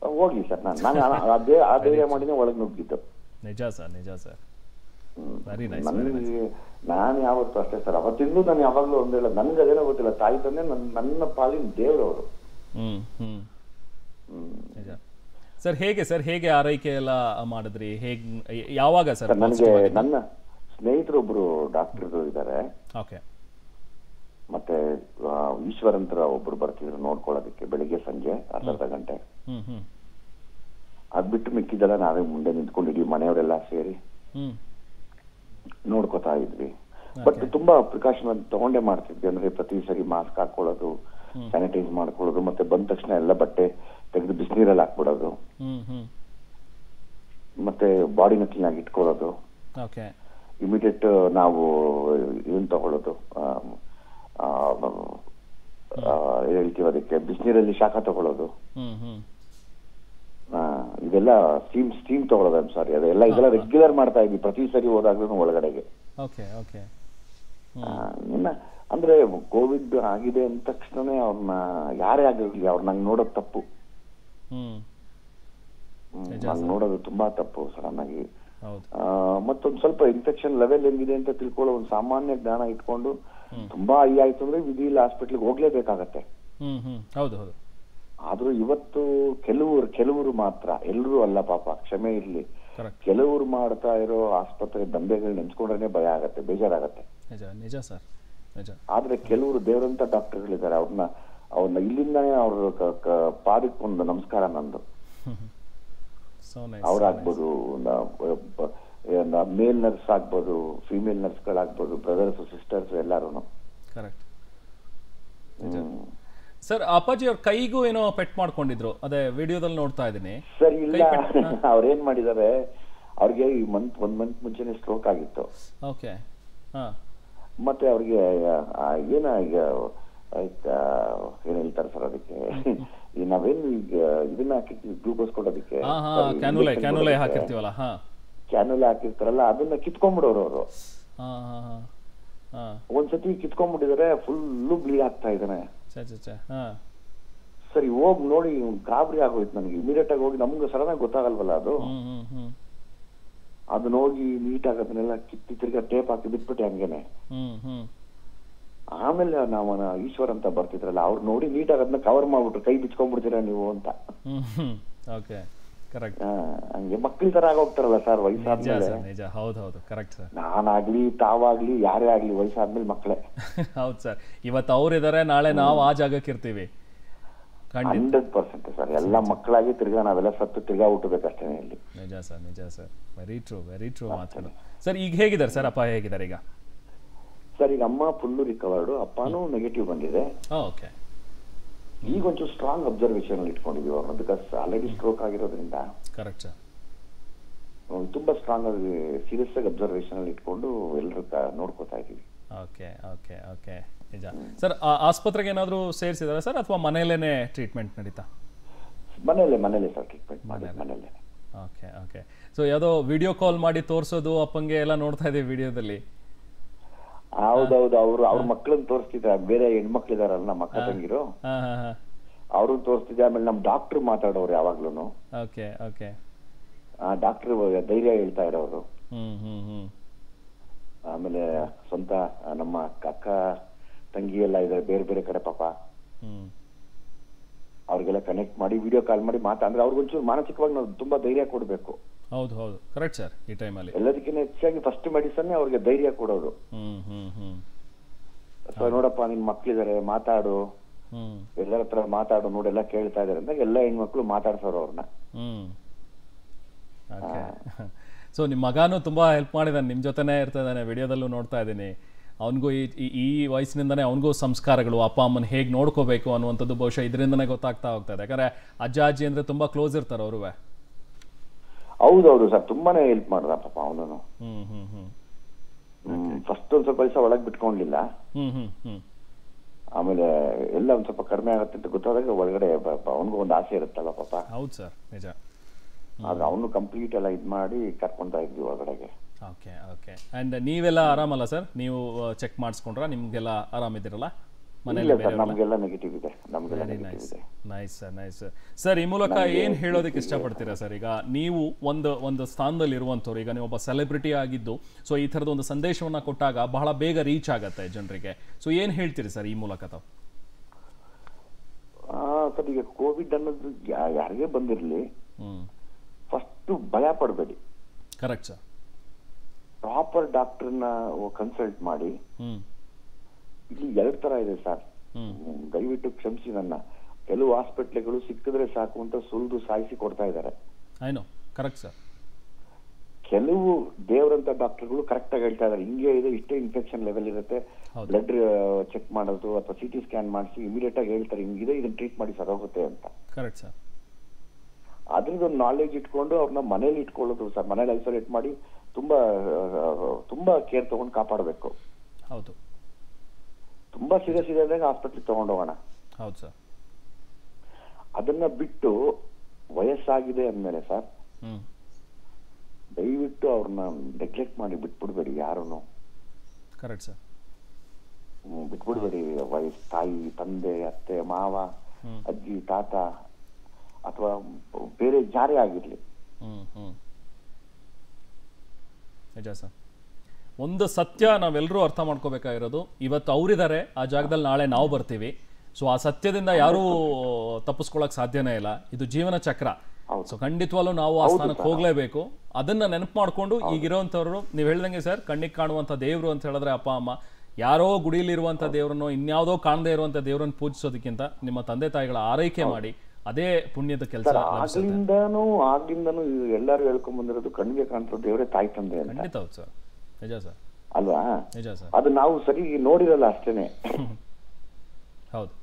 ಹೋಗ್ಲಿ ಸರ್ ನಾನು ನಾನು ಅದೇ ಆ ಧೈರ್ಯ ಮಾಡಿನೇ ಒಳಗೆ ನುಗ್ಗಿದ್ದು ನಿಜ ಸರ್ ನಿಜ ಸರ್ ವೆರಿ ನೈಸ್ ನನಗೆ ನಾನು ಯಾವತ್ತು ಅಷ್ಟೇ ಸರ್ ಅವತ್ತಿಂದು ನಾನು ಯಾವಾಗಲೂ ಒಂದ್ ಹೇಳ ನನ್ಗೆ ಅದೇನೋ ಗೊತ್ತಿಲ್ಲ ತಾಯಿ ತಂದೆ ನನ್ನ ನನ್ನ ಪಾಲಿನ ದೇವ್ರವರು ಹ್ಮ್ ಹ್ಮ್ ನಿಜ ಸರ್ ಹೇಗೆ ಸರ್ ಹೇಗೆ ಆರೈಕೆ ಎಲ್ಲ ಮಾಡಿದ್ರಿ ಹೇಗ್ ಯಾವಾಗ ಸರ್ ಸರ್ ನನಗೆ ನನ್ನ ಸ್ನೇಹಿತರೊಬ್ರು ಡಾಕ್ಟರ್ ಇದ್ದಾರೆ ಓಕೆ ಮತ್ತೆ ಆ, ಈಶ್ವರಂತರ ಒಬ್ರು ಬರ್ತಿದ್ರು ನೋಡ್ಕೊಳ್ಳೋದಕ್ಕೆ ಬೆಳಿಗ್ಗೆ ಸಂಜೆ ಅರ್ಧ ಅರ್ಧ ಗಂಟೆ ಹ್ಮ್ ಹ್ಮ್ ಅದ್ ಬಿಟ್ಟು ಮಿಕ್ಕಿದೆಲ್ಲ ನಾವೇ ಮುಂದೆ ನಿಂತ್ಕೊಂಡು ಇಡೀ ಮನೆಯವರೆಲ್ಲ ಸೇರಿ ಹ್ಮ್ ನೋಡ್ಕೋತಾ ಇದ್ವಿ ಬಟ್ ತುಂಬಾ ಪ್ರಿಕಾಷನ್ ತಗೊಂಡೇ ಮಾಡ್ತಿದ್ವಿ ಅಂದ್ರೆ ಪ್ರತಿ ಸರಿ ಮಾಸ್ಕ್ ಹಾಕೊಳ್ಳೋದು ಸ್ಯಾನಿಟೈಸ್ ಮಾಡ್ಕೊಳ್ಳೋದು ಮತ್ತೆ ಬಂದ ತಕ್ಷಣ ಎಲ್ಲ ಬಟ್ಟೆ ತೆಗೆದು ಬಿಸಿನೀರಲ್ಲಿ ಹಾಕ್ಬಿಡೋದು ಹ್ಮ್ ಹ್ಮ್ ಮತ್ತೆ ಬಾಡಿನ ಕ್ಲೀನ್ ಆಗಿ ಇಟ್ಕೊಳ್ಳೋದು ಓಕೆ ಇಮಿಡಿಯೇಟ್ ನಾವು ಇದನ್ನ ತಗೊಳ್ಳೋದು ಆ, ಆ, ಆ, ಏನ್ ಹೇಳ್ತೀವಿ ಅದಕ್ಕೆ ಬಿಸಿನೀರಲ್ಲಿ ಶಾಖ ತಗೊಳ್ಳೋದು ಹ್ಮ್ ಹ್ಮ್ ಆ, ಇದೆಲ್ಲ ಸ್ಟೀಮ್ ಸ್ಟೀಮ್ ತಗೊಳ್ಳೋದು ಐಮ್ ಸಾರಿ ಅದೆಲ್ಲ ಇದೆಲ್ಲ ರೆಗ್ಯುಲರ್ ಮಾಡ್ತಾ ಇದ್ವಿ ಪ್ರತಿ ಸರಿ ಹೋದಾಗ್ಲೂ ಒಳಗಡೆಗೆ ಓಕೆ ಓಕೆ ಆ, ಇನ್ನ ಅಂದ್ರೆ ಕೋವಿಡ್ ಆಗಿದೆ ಅಂದ ತಕ್ಷಣನೇ ಅವ್ರನ್ನ ಯಾರೇ ಆಗಿರ್ಲಿ ಅವ್ರು ನಂಗೆ ನೋಡೋದು ತಪ್ಪು ಹ್ಮ್ ಹ್ಮ್, ನಂಗ್ ನೋಡೋದು ತುಂಬಾ ತಪ್ಪು ಸಡನ್ ಆಗಿ ಹೌದು ಆ, ಮತ್ತೊಂದ್ ಸ್ವಲ್ಪ ಇನ್ಫೆಕ್ಷನ್ ಲೆವೆಲ್ ಹೆಂಗಿದೆ ಅಂತ ತಿಳ್ಕೊಳ್ಳೋ ಒಂದು ಸಾಮಾನ್ಯ ಜ್ಞಾನ ಇಟ್ಕೊಂಡು ತುಂಬಾ ಐ ಆಯ್ತು ಅಂದ್ರೆ ವಿಧಿ ಇಲ್ಲ ಹಾಸ್ಪಿಟ್ಲಿಗೆ ಹೋಗ್ಲೇಬೇಕಾಗತ್ತೆ ಹ್ಮ್ ಹ್ಮ್ ಹೌದು ಹೌದು ಆದ್ರೂ ಇವತ್ತು ಕೆಲವರು ಕೆಲವರು ಮಾತ್ರ ಎಲ್ಲರೂ ಅಲ್ಲ ಪಾಪ ಕ್ಷಮೆ ಇರ್ಲಿ ಕರೆಕ್ಟ್ ಕೆಲವರು ಮಾಡ್ತಾ ಇರೋ ಆಸ್ಪತ್ರೆ ದಂಧೆಗಳು ನೆನ್ಸ್ಕೊಂಡ್ರೆ ಭಯ ಆಗತ್ತೆ ಬೇಜಾರಾಗತ್ತೆ ನಿಜ ನಿಜ ಸರ್ ನಿಜ ಆದ್ರೆ ಕೆಲವರು ದೇವರಂತ ಡಾಕ್ಟರ್ಗಳಿದ್ದಾರೆ ಅವ್ರನ್ನ ಅವ್ರನ್ನ ಇಲ್ಲಿಂದಾನೇ ಅವ್ರ ಕ- ಕ- ಪಾದಕ್ಕೆ ಒಂದು ನಮಸ್ಕಾರ ನಂದು ಸೊ ನೈಸ್ ಅವ್ರಾಗ್ಬೋದು ಮೇಲ್ ನರ್ಸ್ ಆಗ್ಬೋದು ಫಿಮೇಲ್ ನರ್ಸ್ಗಳಾಗ್ಬೋದು ಬ್ರದರ್ಸ್ ಸಿಸ್ಟರ್ಸ್ ಎಲ್ಲಾರು ಕರೆಕ್ಟ್ ನಿಜ ಸರ್ ಅಪ್ಪಾಜಿ ಅವ್ರ ಕೈಗೂ ಏನೋ ಪೆಟ್ ಮಾಡ್ಕೊಂಡಿದ್ರು ಅದೇ ವಿಡಿಯೋದಲ್ಲಿ ನೋಡ್ತಾ ಇದ್ದೀನಿ ಸರಿ ಇಲ್ಲ ಅವ್ರೇನ್ ಮಾಡಿದಾರೆ ಅವ್ರಿಗೆ ಈ ಮಂತ್ ಒಂದ್ ಮಂತ್ ಮುಂಚೆನೆ ಸ್ಟ್ರೋಕ್ ಆಗಿತ್ತು ಓಕೆ ಹಾ ಮತ್ತೆ ಅವ್ರಿಗೆ ಆ, ಏನ ಈಗ ಆಯ್ತಾ ಏನ್ ಹೇಳ್ತಾರೆ ಸರ್ ಅದಕ್ಕೆ ಈ ನಾವೇನು ಈಗ ಇದನ್ನ ಹಾಕಿರ್ತೀವಿ ಗ್ಲೂಕೋಸ್ ಕೊಡೋದಕ್ಕೆ ಹಾ ಹಾ ಕ್ಯಾನುಲೆ ಕ್ಯಾನುಲೆ ಹಾಕಿರ್ತೀವಲ್ಲ ಹಾ ಕ್ಯಾನುಲೆ ಹಾಕಿರ್ತಾರಲ್ಲ ಅದನ್ನ ಕಿತ್ಕೊಂಡ್ಬಿಡೋರು ಅವರು ಹಾ ಹಾ ಹಾ ಹಾ ಒಂದ್ಸತಿ ಕಿತ್ಕೊಂಡ್ಬಿಟ್ಟಿದಾರೆ ಫುಲ್ಲು ಬ್ಲೀಡ್ ಆಗ್ತಾ ಇದ್ದಾನೆ ಛೆ ಛೆ ಛೆ ಹಾ ಸರಿ ಹೋಗಿ ನೋಡಿ ಇವ್ನ್ ಗಾಬರಿ ಆಗೋಯ್ತು ನನಗೆ ಇಮಿಡಿಯೇಟ್ ಆಗಿ ಹೋಗಿ ನಮ್ಗೆ ಸಡನ್ ಆಗಿ ಗೊತ್ತಾಗಲ್ವಲ್ಲ ಅದು ಹ್ಮ್ ಹ್ಮ್ ಹ್ಮ್ ಅದನ್ನ ಹೋಗಿ ನೀಟಾಗಿ ಅದನ್ನೆಲ್ಲ ಕಿತ್ತಿ ತಿರ್ಗಾ ಟೇಪ್ ಹಾಕಿ ಬಿಟ್ಬಿಟ್ಟೆ ಹಂಗೇನೆ ಹ್ಮ್ ಹ್ಮ್ ಆಮೇಲೆ ನಾವು ಈಶ್ವರ್ ಅಂತ ಬರ್ತಿದ್ರಲ್ಲ ಅವ್ರು ನೋಡಿ ನೀಟಾಗಿ ಅದನ್ನ ಕವರ್ ಮಾಡ್ಬಿಟ್ರು ಕೈ ಬಿಚ್ಕೊಂಡ್ಬಿಡ್ತೀರಾ ನೀವು ಅಂತ ಹ್ಮ್ ಹ್ಮ್ ಓಕೆ ಕರೆಕ್ಟ್ ಆ, ಹಂಗೆ ಮಕ್ಳ ತರ ಆಗೋಗ್ತಾರಲ್ಲ ಸರ್ ನಿಜ ವಯಸ್ಸಾದ್ಮೇಲೆ ಸರ್ ನಿಜ ಹೌದು ಹೌದು ಕರೆಕ್ಟ್ ಸರ್ ನಾನಾಗ್ಲಿ ತಾವಾಗ್ಲಿ ಯಾರೇ ಆಗ್ಲಿ ವಯಸ್ಸಾದ್ಮೇಲೆ ಮಕ್ಳೇ ಹೌದು ಸರ್ ಇವತ್ತು ಅವ್ರಿದ್ದಾರೆ ನಾಳೆ ನಾವು ಆ ಜಾಗಕ್ಕೆ ಇರ್ತೀವಿ ಖಂಡಿತ ಹಂಡ್ರೆಡ್ ಪರ್ಸೆಂಟ್ ಸರ್ ಎಲ್ಲ ಮಕ್ಕಳಾಗಿ ತಿರ್ಗಾ ನಾವೆಲ್ಲ ಸತ್ತು ತಿರ್ಗಾ ಹುಟ್ಟಬೇಕಷ್ಟೇ ಇಲ್ಲಿ ನಿಜ ಸರ್ ನಿಜ sir very true very true ಮಾತುಗಳು ಸರ್ ಈಗ ಹೇಗಿದ್ದಾರೆ ಸರ್ ಅಪ್ಪ ಹೇಗಿದ್ದಾರೆ ಈಗ ಸರ್ ಈಗ ಅಮ್ಮ ಫುಲ್ಲು ರಿಕವರ್ಡು ಅಪ್ಪನೂ ನೆಗೆಟಿವ್ ಬಂದಿದೆ ಓಕೆ ಈಗ ಒಂಚೂರು ಸ್ಟ್ರಾಂಗ್ ಅಬ್ಸರ್ವೇಷನ್ ಅಲ್ಲಿ ಇಟ್ಕೊಂಡಿದೀವಿ ಅವ್ರನ್ನ ಬಿಕಾಸ್ ಆಲ್ರೆಡಿ ಸ್ಟ್ರೋಕ್ ಆಗಿರೋದ್ರಿಂದ ಕರೆಕ್ಟ್ ಸರ್ ಅವ್ರು ತುಂಬಾ ಸ್ಟ್ರಾಂಗ್ ಆಗಿ ಸೀರಿಯಸ್ ಆಗಿ ಅಬ್ಸರ್ವೇಷನ್ ಅಲ್ಲಿ ಇಟ್ಕೊಂಡು ಎಲ್ಲರೂ ನೋಡ್ಕೋತಾ ಇದೀವಿ ಓಕೆ ಓಕೆ ಓಕೆ ನಿಜ ಸರ್ ಆ ಆಸ್ಪತ್ರೆಗೆ ಏನಾದರೂ ಸೇರಿಸಿದಾರಾ ಸರ್ ಅಥವಾ ಮನೆಯಲ್ಲೇ ಟ್ರೀಟ್ಮೆಂಟ್ ನಡೀತಾ ಮನೇಲೆ ಮನೇಲೆ ಸರ್ ಟ್ರೀಟ್ಮೆಂಟ್ ಮಾಡಿ ಮನೇಲೆ ಓಕೆ ಓಕೆ ಸೊ ಯಾವುದೋ ವಿಡಿಯೋ ಕಾಲ್ ಮಾಡಿ ತೋರಿಸೋದು ಅಪ್ಪಂಗೆ ಎಲ್ಲ ನೋಡ್ತಾ ಇದ್ದೀವಿ ವಿಡಿಯೋದಲ್ಲಿ ಹೌದೌದು ಅವರು ಅವ್ರ ಮಕ್ಳನ್ನ ತೋರಿಸ್ತಿದ್ರ ಬೇರೆ ಹೆಣ್ಮಕ್ಳು ಇದಾರಲ್ಲ ನಮ್ಮ ಅಕ್ಕ ತಂಗಿರು ಹಾಂ ಹಾಂ ಹಾಂ ಅವ್ರನ್ನ ತೋರಿಸ್ತಿದ್ದೆ ಆಮೇಲೆ ನಮ್ ಡಾಕ್ಟರ್ ಮಾತಾಡೋರು ಯಾವಾಗ್ಲೂ ಓಕೆ ಓಕೆ ಆ ಡಾಕ್ಟರ್ ಧೈರ್ಯ ಹೇಳ್ತಾ ಇರೋರು ಹ್ಞೂ ಹ್ಞೂ ಹ್ಞೂ ಆಮೇಲೆ ಸ್ವಂತ ಆ, ನಮ್ಮ ಅಕ್ಕ ತಂಗಿ ಎಲ್ಲ ಇದಾರೆ ಬೇರೆ ಬೇರೆ ಕಡೆ ಪಾಪ ಹ್ಞೂ ಅವ್ರಿಗೆಲ್ಲ ಕನೆಕ್ಟ್ ಮಾಡಿ ವಿಡಿಯೋ ಕಾಲ್ ಮಾಡಿ ಮಾತಾ ಅಂದ್ರೆ ಅವ್ರಿಗೊಂಚೂರು ಮಾನಸಿಕವಾಗಿ ನಾವು ತುಂಬಾ ಧೈರ್ಯ ಕೊಡ್ಬೇಕು ಹೌದು ಹೌದು ಕರೆಕ್ಟ್ ಸರ್ ಈ ಟೈಮಲ್ಲಿ ಎಲ್ಲದಕ್ಕಿಂತ ಹೆಚ್ಚಾಗಿ ಫಸ್ಟ್ ಮೆಡಿಸನ್ ಅವ್ರಿಗೆ ಧೈರ್ಯ ಕೊಡೋದು ಹ್ಞೂ ಹ್ಞೂ ಹ್ಞೂ ಸೊ ನೋಡಪ್ಪ ನಿನ್ ಮಕ್ಳಿದಾರೆ ಮಾತಾಡು ಹ್ಞೂ ಎಲ್ಲರ ಹತ್ರ ಮಾತಾಡು ನೋಡೆಲ್ಲ ಕೇಳ್ತಾ ಇದಾರೆ ಅಂತ ಎಲ್ಲ ಹೆಣ್ಮಕ್ಳು ಮಾತಾಡ್ಸೋರು ಅವ್ರನ್ನ ಹ್ಞೂ ಓಕೆ ಸೊ ನಿಮ್ಮ ಮಗನೂ ತುಂಬ ಹೆಲ್ಪ್ ಮಾಡಿದ್ದಾನೆ ನಿಮ್ಮ ಜೊತೆನೇ ಇರ್ತಿದ್ದಾನೆ ವಿಡಿಯೋದಲ್ಲೂ ನೋಡ್ತಾ ಇದ್ದೀನಿ ಅವನಿಗೂ ಈ ಈ- ಈ ವಯಸ್ಸಿನಿಂದನೇ ಅವನಿಗೂ ಸಂಸ್ಕಾರಗಳು ಅಪ್ಪ ಅಮ್ಮನ ಹೇಗೆ ನೋಡ್ಕೋಬೇಕು ಅನ್ನುವಂಥದ್ದು ಬಹುಶಃ ಇದರಿಂದನೇ ಗೊತ್ತಾಗ್ತಾ ಹೋಗ್ತಾ ಇದೆ ಯಾಕಂದರೆ ಅಜ್ಜ ಅಜ್ಜಿ ಅಂದರೆ ತುಂಬ ಕ್ಲೋಸ್ ಇರ್ತಾರೆ ಅವರು ಹೌದೌದು ಸರ್ ತುಂಬಾನೇ ಹೆಲ್ಪ್ ಮಾಡ್ದ ಪಾಪ ಅವನು ಹ್ಞೂ ಹ್ಞೂ ಹ್ಞೂ ಫಸ್ಟ್ ಒಂದ್ ಸ್ವಲ್ಪ ದಿವಸ ಒಳಗ್ ಬಿಟ್ಕೊಂಡಿಲ್ಲ ಹ್ಞೂ ಹ್ಞೂ ಹ್ಞೂ ಆಮೇಲೆ ಎಲ್ಲ ಒಂದ್ ಸ್ವಲ್ಪ ಕಡಿಮೆ ಆಗುತ್ತೆ ಅಂತ ಗೊತ್ತಾದಾಗ ಒಳಗಡೆ ಅವನಿಗೂ ಒಂದು ಆಸೆ ಇರುತ್ತಲ್ಲ ಪಾಪ ಹೌದು ಸರ್ ನಿಜ ಆದ್ರೆ ಅವನು ಕಂಪ್ಲೀಟ್ ಎಲ್ಲ ಇದ್ ಮಾಡಿ ಕರ್ಕೊಂತಾ ಇದ್ವಿ ಒಳಗಡೆಗೆ ಓಕೆ ಓಕೆ ಆ್ಯಂಡ್ ನೀವೆಲ್ಲ ಆರಾಮಲ್ಲ ಸರ್ ನೀವು ಚೆಕ್ ಮಾಡಿಸ್ಕೊಂಡ್ರಾ ನಿಮಗೆಲ್ಲ ಆರಾಮಿದ್ದೀರಲ್ಲ ಮನೇಲಿ ಇಲ್ಲ ಸರ್ ಬೇರೆಯವ್ರನ್ನ ನಮ್ಗೆಲ್ಲ ನೆಗೆಟಿವ್ ಇದೆ ನಮ್ಗೆಲ್ಲ ವೆರಿ ನೆಗೆಟಿವ್ ನೈಸ್ ಇದೆ ನೈಸ್ ಸರ್ ನೈಸ್ ಸರ್ ಈ ಮೂಲಕ ಏನು ಹೇಳೋದಕ್ಕೆ ಇಷ್ಟಪಡ್ತೀರಾ ಸರ್ ಈಗ ನೀವು ಒಂದು ಒಂದು ಸ್ಥಾನದಲ್ಲಿ ಇರುವಂಥವ್ರು ಈಗ ನೀವು ಒಬ್ಬ ಸೆಲೆಬ್ರಿಟಿ ಆಗಿದ್ದು ಸೊ ಈ ಥರದ ಒಂದು ಸಂದೇಶವನ್ನ ಕೊಟ್ಟಾಗ ಬಹಳ ಬೇಗ ರೀಚ್ ಆಗತ್ತೆ ಜನರಿಗೆ ಸೊ ಏನು ಹೇಳ್ತೀರಿ ಸರ್ ಈ ಮೂಲಕ ತಾವು ಆ, ಸರ್ ಈಗ ಕೋವಿಡ್ ಅನ್ನೋದು ಯಾ- ಯಾರಿಗೇ ಬಂದಿರಲಿ ಹ್ಮ್ ಫಸ್ಟ್ ಭಯ ಪಡಬೇಡಿ ಕರೆಕ್ಟ್ ಸರ್ ಪ್ರಾಪರ್ ಡಾಕ್ಟರ್ನ ಕನ್ಸಲ್ಟ್ ಮಾಡಿ ಹ್ಮ್ ಇಲ್ಲಿ ಎರಡ್ ತರ ಇದೆ ಸರ್ ಹ್ಮ್ ದಯವಿಟ್ಟು ಕ್ಷಮಿಸಿ ನನ್ನ ಕೆಲವು ಹಾಸ್ಪಿಟ್ಲ್ಗಳು ಸಿಕ್ಕಿದ್ರೆ ಸಾಕು ಅಂತ ಸುಲಿದು ಸಾಯಿಸಿ ಕೊಡ್ತಾ ಇದ್ದಾರೆ ಐನೋ ಕರೆಕ್ಟ್ ಸರ್ ಕೆಲವು ದೇವರಂತ ಡಾಕ್ಟರ್ಗಳು ಕರೆಕ್ಟ್ ಆಗಿ ಹೇಳ್ತಾ ಇದಾರೆ ಹಿಂಗೆ ಇದೆ ಇಷ್ಟೇ ಇನ್ಫೆಕ್ಷನ್ ಲೆವೆಲ್ ಇರುತ್ತೆ ಹೌದು. ಬ್ಲಡ್ ಚೆಕ್ ಮಾಡೋದು ಅಥವಾ ಸಿ ಟಿ ಸ್ಕ್ಯಾನ್ ಮಾಡಿಸಿ ಇಮಿಡಿಯೇಟ್ ಆಗಿ ಹೇಳ್ತಾರೆ ಹಿಂಗಿದೆ ಇದನ್ನ ಟ್ರೀಟ್ ಮಾಡಿ ಸರೋಗುತ್ತೆ ಅಂತ ಕರೆಕ್ಟ್ ಸರ್ ಅದ್ರದ್ದು ನಾಲೆಜ್ ಇಟ್ಕೊಂಡು ಅವ್ರನ್ನ ಮನೇಲಿ ಇಟ್ಕೊಳ್ಳೋದು ಸರ್ ಮನೇಲಿ ಐಸೋಲೇಟ್ ಮಾಡಿ ತುಂಬಾ ಆ, ತುಂಬಾ ಕೇರ್ ತಗೊಂಡು ಕಾಪಾಡಬೇಕು ಹೌದು ತುಂಬಾ ಸೀರಿಯಸ್ ಇದೆ ಅಂದಾಗ ಹಾಸ್ಪಿಟ್ಲಿಗೆ ತಗೊಂಡು ಹೋಗೋಣ ಹೌದು ಸರ್ ಅದನ್ನ ಬಿಟ್ಟು ವಯಸ್ಸಾಗಿದೆ ಅಂದ್ಮೇಲೆ ಸರ್ ಹ್ಮ್ ದಯವಿಟ್ಟು ಅವ್ರನ್ನ ನೆಗ್ಲೆಕ್ಟ್ ಮಾಡಿ ಬಿಟ್ಬಿಡ್ಬೇಡಿ ಯಾರನ್ನು ಕರೆಕ್ಟ್ ಸರ್ ಬಿಟ್ಬಿಡ್ಬೇಡಿ ವಯಸ್ ತಾಯಿ ತಂದೆ ಅತ್ತೆ ಮಾವ ಹ್ಮ್. ಅಜ್ಜಿ ತಾತ ಅಥವಾ ಬೇರೆ ಜಾರೇ ಆಗಿರ್ಲಿ ಹ್ಮ್ ಹ್ಮ್ ನಿಜ ಸರ್ ಒಂದು ಸತ್ಯ ನಾವೆಲ್ಲರೂ ಅರ್ಥ ಮಾಡ್ಕೋಬೇಕಾಗಿರೋದು ಇವತ್ತು ಅವರಿದ್ದಾರೆ ಆ ಜಾಗದಲ್ಲಿ ನಾಳೆ ನಾವು ಬರ್ತೀವಿ ಸೊ ಆ ಸತ್ಯದಿಂದ ಯಾರೂ ತಪ್ಪಿಸ್ಕೊಳಕ್ ಸಾಧ್ಯನೇ ಇಲ್ಲ ಇದು ಜೀವನ ಚಕ್ರ ಸೊ ಖಂಡಿತವಾಗ್ಲೂ ನಾವು ಆ ಸ್ಥಾನಕ್ಕೆ ಹೋಗ್ಲೇಬೇಕು ಅದನ್ನ ನೆನಪು ಮಾಡ್ಕೊಂಡು ಈಗಿರೋಂಥವ್ರು ನೀವು ಹೇಳ್ದಂಗೆ ಸರ್ ಕಣ್ಣಿಗೆ ಕಾಣುವಂಥ ದೇವರು ಅಂತ ಹೇಳಿದ್ರೆ ಅಪ್ಪ ಅಮ್ಮ ಯಾರೋ ಗುಡಿಲಿರುವಂಥ ದೇವರನ್ನು ಇನ್ಯಾವುದೋ ಕಾಣದೇ ಇರುವಂಥ ದೇವರನ್ನು ಪೂಜಿಸೋದಕ್ಕಿಂತ ನಿಮ್ಮ ತಂದೆ ತಾಯಿಗಳ ಆರೈಕೆ ಮಾಡಿ ಅದೇ ಪುಣ್ಯದ ಕೆಲಸ ಸರ್ ಆಗ್ಲಿಂದನೂ ಆಗ್ಲಿಂದನೂ ಎಲ್ಲರೂ ಹೇಳ್ಕೊಂಡ್ ಬಂದಿರೋದು ಕಣ್ಣಿಗೆ ಕಾಣಿಸೋ ದೇವರೇ ತಾಯಿ ತಂದೆ ಅಂತ ಖಂಡಿತ ಹೌದು ಸರ್ ನಿಜ ಸರ್ ಅಲ್ವಾ ನಿಜ ಸರ್ ಅದು ನಾವು ಸರಿ ನೋಡಿರಲ್ಲ ಅಷ್ಟೇನೆ ಹೌದು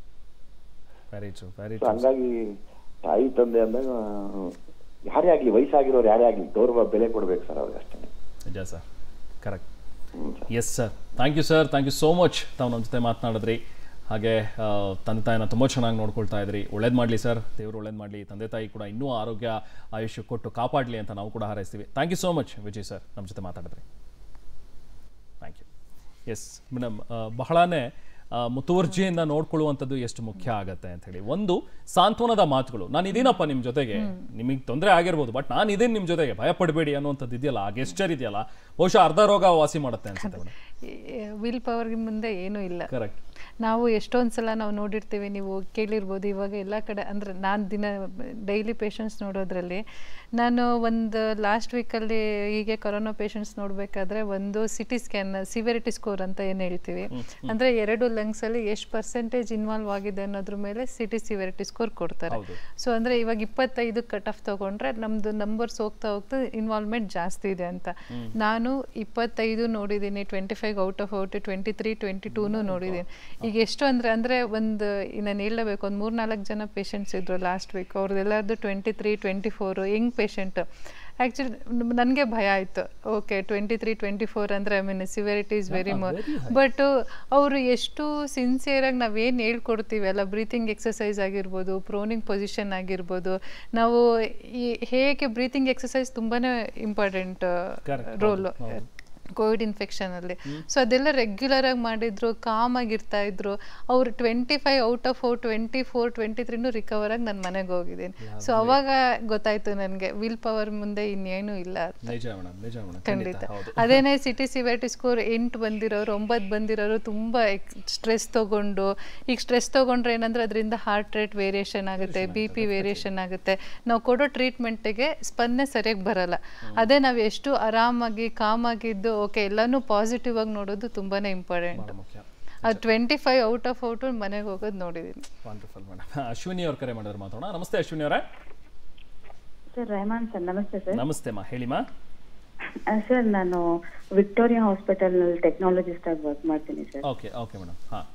very true very So true ಹಂಗಾಗಿ ತಾಯಿ ತಂದೆ ಅಂದಾಗ ಯಾರೇ ಆಗ್ಲಿ ವಯಸ್ಸಾಗಿರೋರು ಯಾರೇ ಆಗ್ಲಿ ಗೌರವ ಬೆಲೆ ಕೊಡ್ಬೇಕು ಸರ್ ಅವ್ರಿಗೆ ಅಷ್ಟೇ ನಿಜ sir correct yes sir thank you sir thank you so much ತಾವು ನಮ್ಮ ಜೊತೆ ಮಾತನಾಡಿದ್ರಿ ಹಾಗೆ ಆ, ತಂದೆ ತಾಯಿನ ತುಂಬ ಚೆನ್ನಾಗಿ ನೋಡ್ಕೊಳ್ತಾ ಇದ್ರಿ ಒಳ್ಳೇದು ಮಾಡಲಿ ಸರ್ ದೇವರು ಒಳ್ಳೇದು ಮಾಡಲಿ ತಂದೆ ತಾಯಿ ಕೂಡ ಇನ್ನೂ ಆರೋಗ್ಯ ಆಯುಷ್ಯ ಕೊಟ್ಟು ಕಾಪಾಡಲಿ ಅಂತ ನಾವು ಕೂಡ ಹಾರೈಸ್ತೀವಿ thank you so much Vijay sir ನಮ್ಮ ಜೊತೆ ಮಾತಾಡಿದ್ರಿ ಥ್ಯಾಂಕ್ ಯು ಎಸ್ ಮೇಡಮ್ ಬಹಳನೇ ಆ, ಮುತುವರ್ಜಿಯಿಂದ ನೋಡ್ಕೊಳ್ಳುವಂಥದ್ದು ಎಷ್ಟು ಮುಖ್ಯ ಆಗತ್ತೆ ಅಂತ ಹೇಳಿ ಒಂದು ಸಾಂತ್ವನದ ಮಾತುಗಳು ನಾನು ಇದೀನಪ್ಪ ನಿಮ್ಮ ಜೊತೆಗೆ ನಿಮಗೆ ತೊಂದರೆ ಆಗಿರ್ಬೋದು ಬಟ್ ನಾನು ಇದೀನಿ ನಿಮ್ಮ ಜೊತೆಗೆ ಭಯ ಪಡಬೇಡಿ ಅನ್ನುವಂಥದ್ದು ಇದೆಯಲ್ಲ ಆ ಗೆಸ್ಚರ್ ಇದೆಯಲ್ಲ ಬಹುಶಃ ಅರ್ಧ ರೋಗ ವಾಸಿ ಮಾಡುತ್ತೆ ಅನ್ಸುತ್ತೆ ಮೇಡಮ್ ವಿಲ್ ಪವರ್ಗೆ ಮುಂದೆ ಏನೂ ಇಲ್ಲ ಕರೆಕ್ಟ್ ನಾವು ಎಷ್ಟೊಂದು ಸಲ ನಾವು ನೋಡಿರ್ತೀವಿ ನೀವು ಕೇಳಿರ್ಬೋದು ಇವಾಗ ಎಲ್ಲ ಕಡೆ ಅಂದರೆ ನಾನು ದಿನ ಡೈಲಿ ಪೇಷಂಟ್ಸ್ ನೋಡೋದ್ರಲ್ಲಿ ನಾನು ಒಂದು ಲಾಸ್ಟ್ ವೀಕಲ್ಲಿ ಹೀಗೆ ಕೊರೋನಾ ಪೇಷಂಟ್ಸ್ ನೋಡಬೇಕಾದ್ರೆ ಒಂದು ಸಿಟಿ ಸ್ಕ್ಯಾನ್ ಸಿವಿಯರಿಟಿ ಸ್ಕೋರ್ ಅಂತ ಏನು ಹೇಳ್ತೀವಿ ಅಂದರೆ ಎರಡು ಲಂಗ್ಸಲ್ಲಿ ಎಷ್ಟು ಪರ್ಸೆಂಟೇಜ್ ಇನ್ವಾಲ್ವ್ ಆಗಿದೆ ಅನ್ನೋದ್ರ ಮೇಲೆ ಸಿಟಿ ಸಿವಿಯರಿಟಿ ಸ್ಕೋರ್ ಕೊಡ್ತಾರೆ ಹೌದು. ಸೊ ಅಂದರೆ ಇವಾಗ ಇಪ್ಪತ್ತೈದು ಕಟ್ ಆಫ್ ತೊಗೊಂಡ್ರೆ ನಮ್ಮದು ನಂಬರ್ಸ್ ಹೋಗ್ತಾ ಹೋಗ್ತಾ ಇನ್ವಾಲ್ವ್ಮೆಂಟ್ ಜಾಸ್ತಿ ಇದೆ ಅಂತ ನಾನು ಇಪ್ಪತ್ತೈದು ನೋಡಿದ್ದೀನಿ twenty five out of out twenty three twenty ಟೂನು ನೋಡಿದ್ದೀನಿ ಈಗ ಎಷ್ಟು ಅಂದರೆ ಅಂದರೆ ಒಂದು ನಾನು ಹೇಳಬೇಕು ಒಂದು ಮೂರು ನಾಲ್ಕು ಜನ ಪೇಷಂಟ್ಸ್ ಇದ್ರು ಲಾಸ್ಟ್ ವೀಕ್ ಅವ್ರದ್ದೆಲ್ಲರದ್ದು twenty three twenty four young patient actually ನನಗೆ ಭಯ ಆಯಿತು okay twenty three twenty four ಅಂದರೆ I mean severity is very more but ಅವರು ಎಷ್ಟು ಸಿನ್ಸಿಯರಾಗಿ ನಾವೇನು ಹೇಳ್ಕೊಡ್ತೀವಿ ಅಲ್ಲ ಬ್ರೀತಿಂಗ್ ಎಕ್ಸಸೈಸ್ ಆಗಿರ್ಬೋದು ಪ್ರೋನಿಂಗ್ ಪೊಸಿಷನ್ ಆಗಿರ್ಬೋದು ನಾವು ಈ ಹೇಗೆ ಬ್ರೀತಿಂಗ್ ಎಕ್ಸಸೈಸ್ ತುಂಬಾ ಇಂಪಾರ್ಟೆಂಟ್ Correct. ರೋಲು ಕೋವಿಡ್ ಇನ್ಫೆಕ್ಷನಲ್ಲಿ ಸೊ ಅದೆಲ್ಲ ರೆಗ್ಯುಲರ್ ಆಗಿ ಮಾಡಿದ್ರು ಕಾಮ್ ಆಗಿರ್ತಾ ಇದ್ರು ಅವ್ರು twenty five out of out twenty four twenty ತ್ರೀನು recover ಆಗಿ ನಾನು ಮನೆಗೆ ಹೋಗಿದ್ದೀನಿ ಸೊ ಅವಾಗ ಗೊತ್ತಾಯ್ತು ನನಗೆ ವಿಲ್ ಪವರ್ ಮುಂದೆ ಇನ್ನೇನು ಇಲ್ಲ ಅಂತ. ನಿಜ ಮೇಡಮ್ ನಿಜ ಮೇಡಮ್ ಖಂಡಿತ ಹೌದು ಅದೇನೇ ಸಿಟಿ ಸಿವಿಯರಿಟಿ ಸ್ಕೋರ್ ಎಂಟು ಬಂದಿರೋರು ಒಂಬತ್ತು ಬಂದಿರೋರು ತುಂಬ ಸ್ಟ್ರೆಸ್ ತಗೊಂಡು ಈಗ ಸ್ಟ್ರೆಸ್ ತಗೊಂಡ್ರೆ ಏನಂದ್ರೆ ಅದರಿಂದ ಹಾರ್ಟ್ ರೇಟ್ ವೇರಿಯೇಷನ್ ಆಗುತ್ತೆ ಬಿ ಪಿ ವೇರಿಯೇಷನ್ ಆಗುತ್ತೆ ನಾವು ಕೊಡೋ ಟ್ರೀಟ್ಮೆಂಟ್ಗೆ ಸ್ಪಂದನೆ ಸರಿಯಾಗಿ ಬರಲ್ಲ ಅದೇ ನಾವು ಎಷ್ಟು ಆರಾಮಾಗಿ ಕಾಮಾಗಿದ್ದು ಓಕೆ ಎಲ್ಲನೂ ಪಾಸಿಟಿವ್ ಆಗಿ ನೋಡೋದು ತುಂಬಾನೇ ಇಂಪಾರ್ಟೆಂಟ್ ಬಹಳ ಮುಖ್ಯ ಅದು twenty five out of out ಮನೆಗೆ ಹೋಗೋದು ನೋಡಿದ್ದೀನಿ ವಂಡರ್ಫುಲ್ ಮೇಡಮ್ ಅಶ್ವಿನಿ ಅವ್ರ ಕರೆ ಮಾಡಿದ್ರೆ ಮಾತಾಡೋಣ ನಮಸ್ತೆ ಅಶ್ವಿನಿ ಅವರೇ ಸರ್ ರೆಹಮಾನ್ ಸರ್ ನಮಸ್ತೆ ಸರ್ ನಮಸ್ತೆ ಮಾ ಹೇಳಿಮಾ ಸರ್ ನಾನು ವಿಕ್ಟೋರಿಯಾ ಹಾಸ್ಪಿಟಲ್ ನಲ್ಲಿ ಟೆಕ್ನಾಲಜಿಸ್ಟ್ ಆಗಿ ವರ್ಕ್ ಮಾಡ್ತೀನಿ ಸರ್ ಓಕೆ ಓಕೆ ಮೇಡಮ್ ಹಾಂ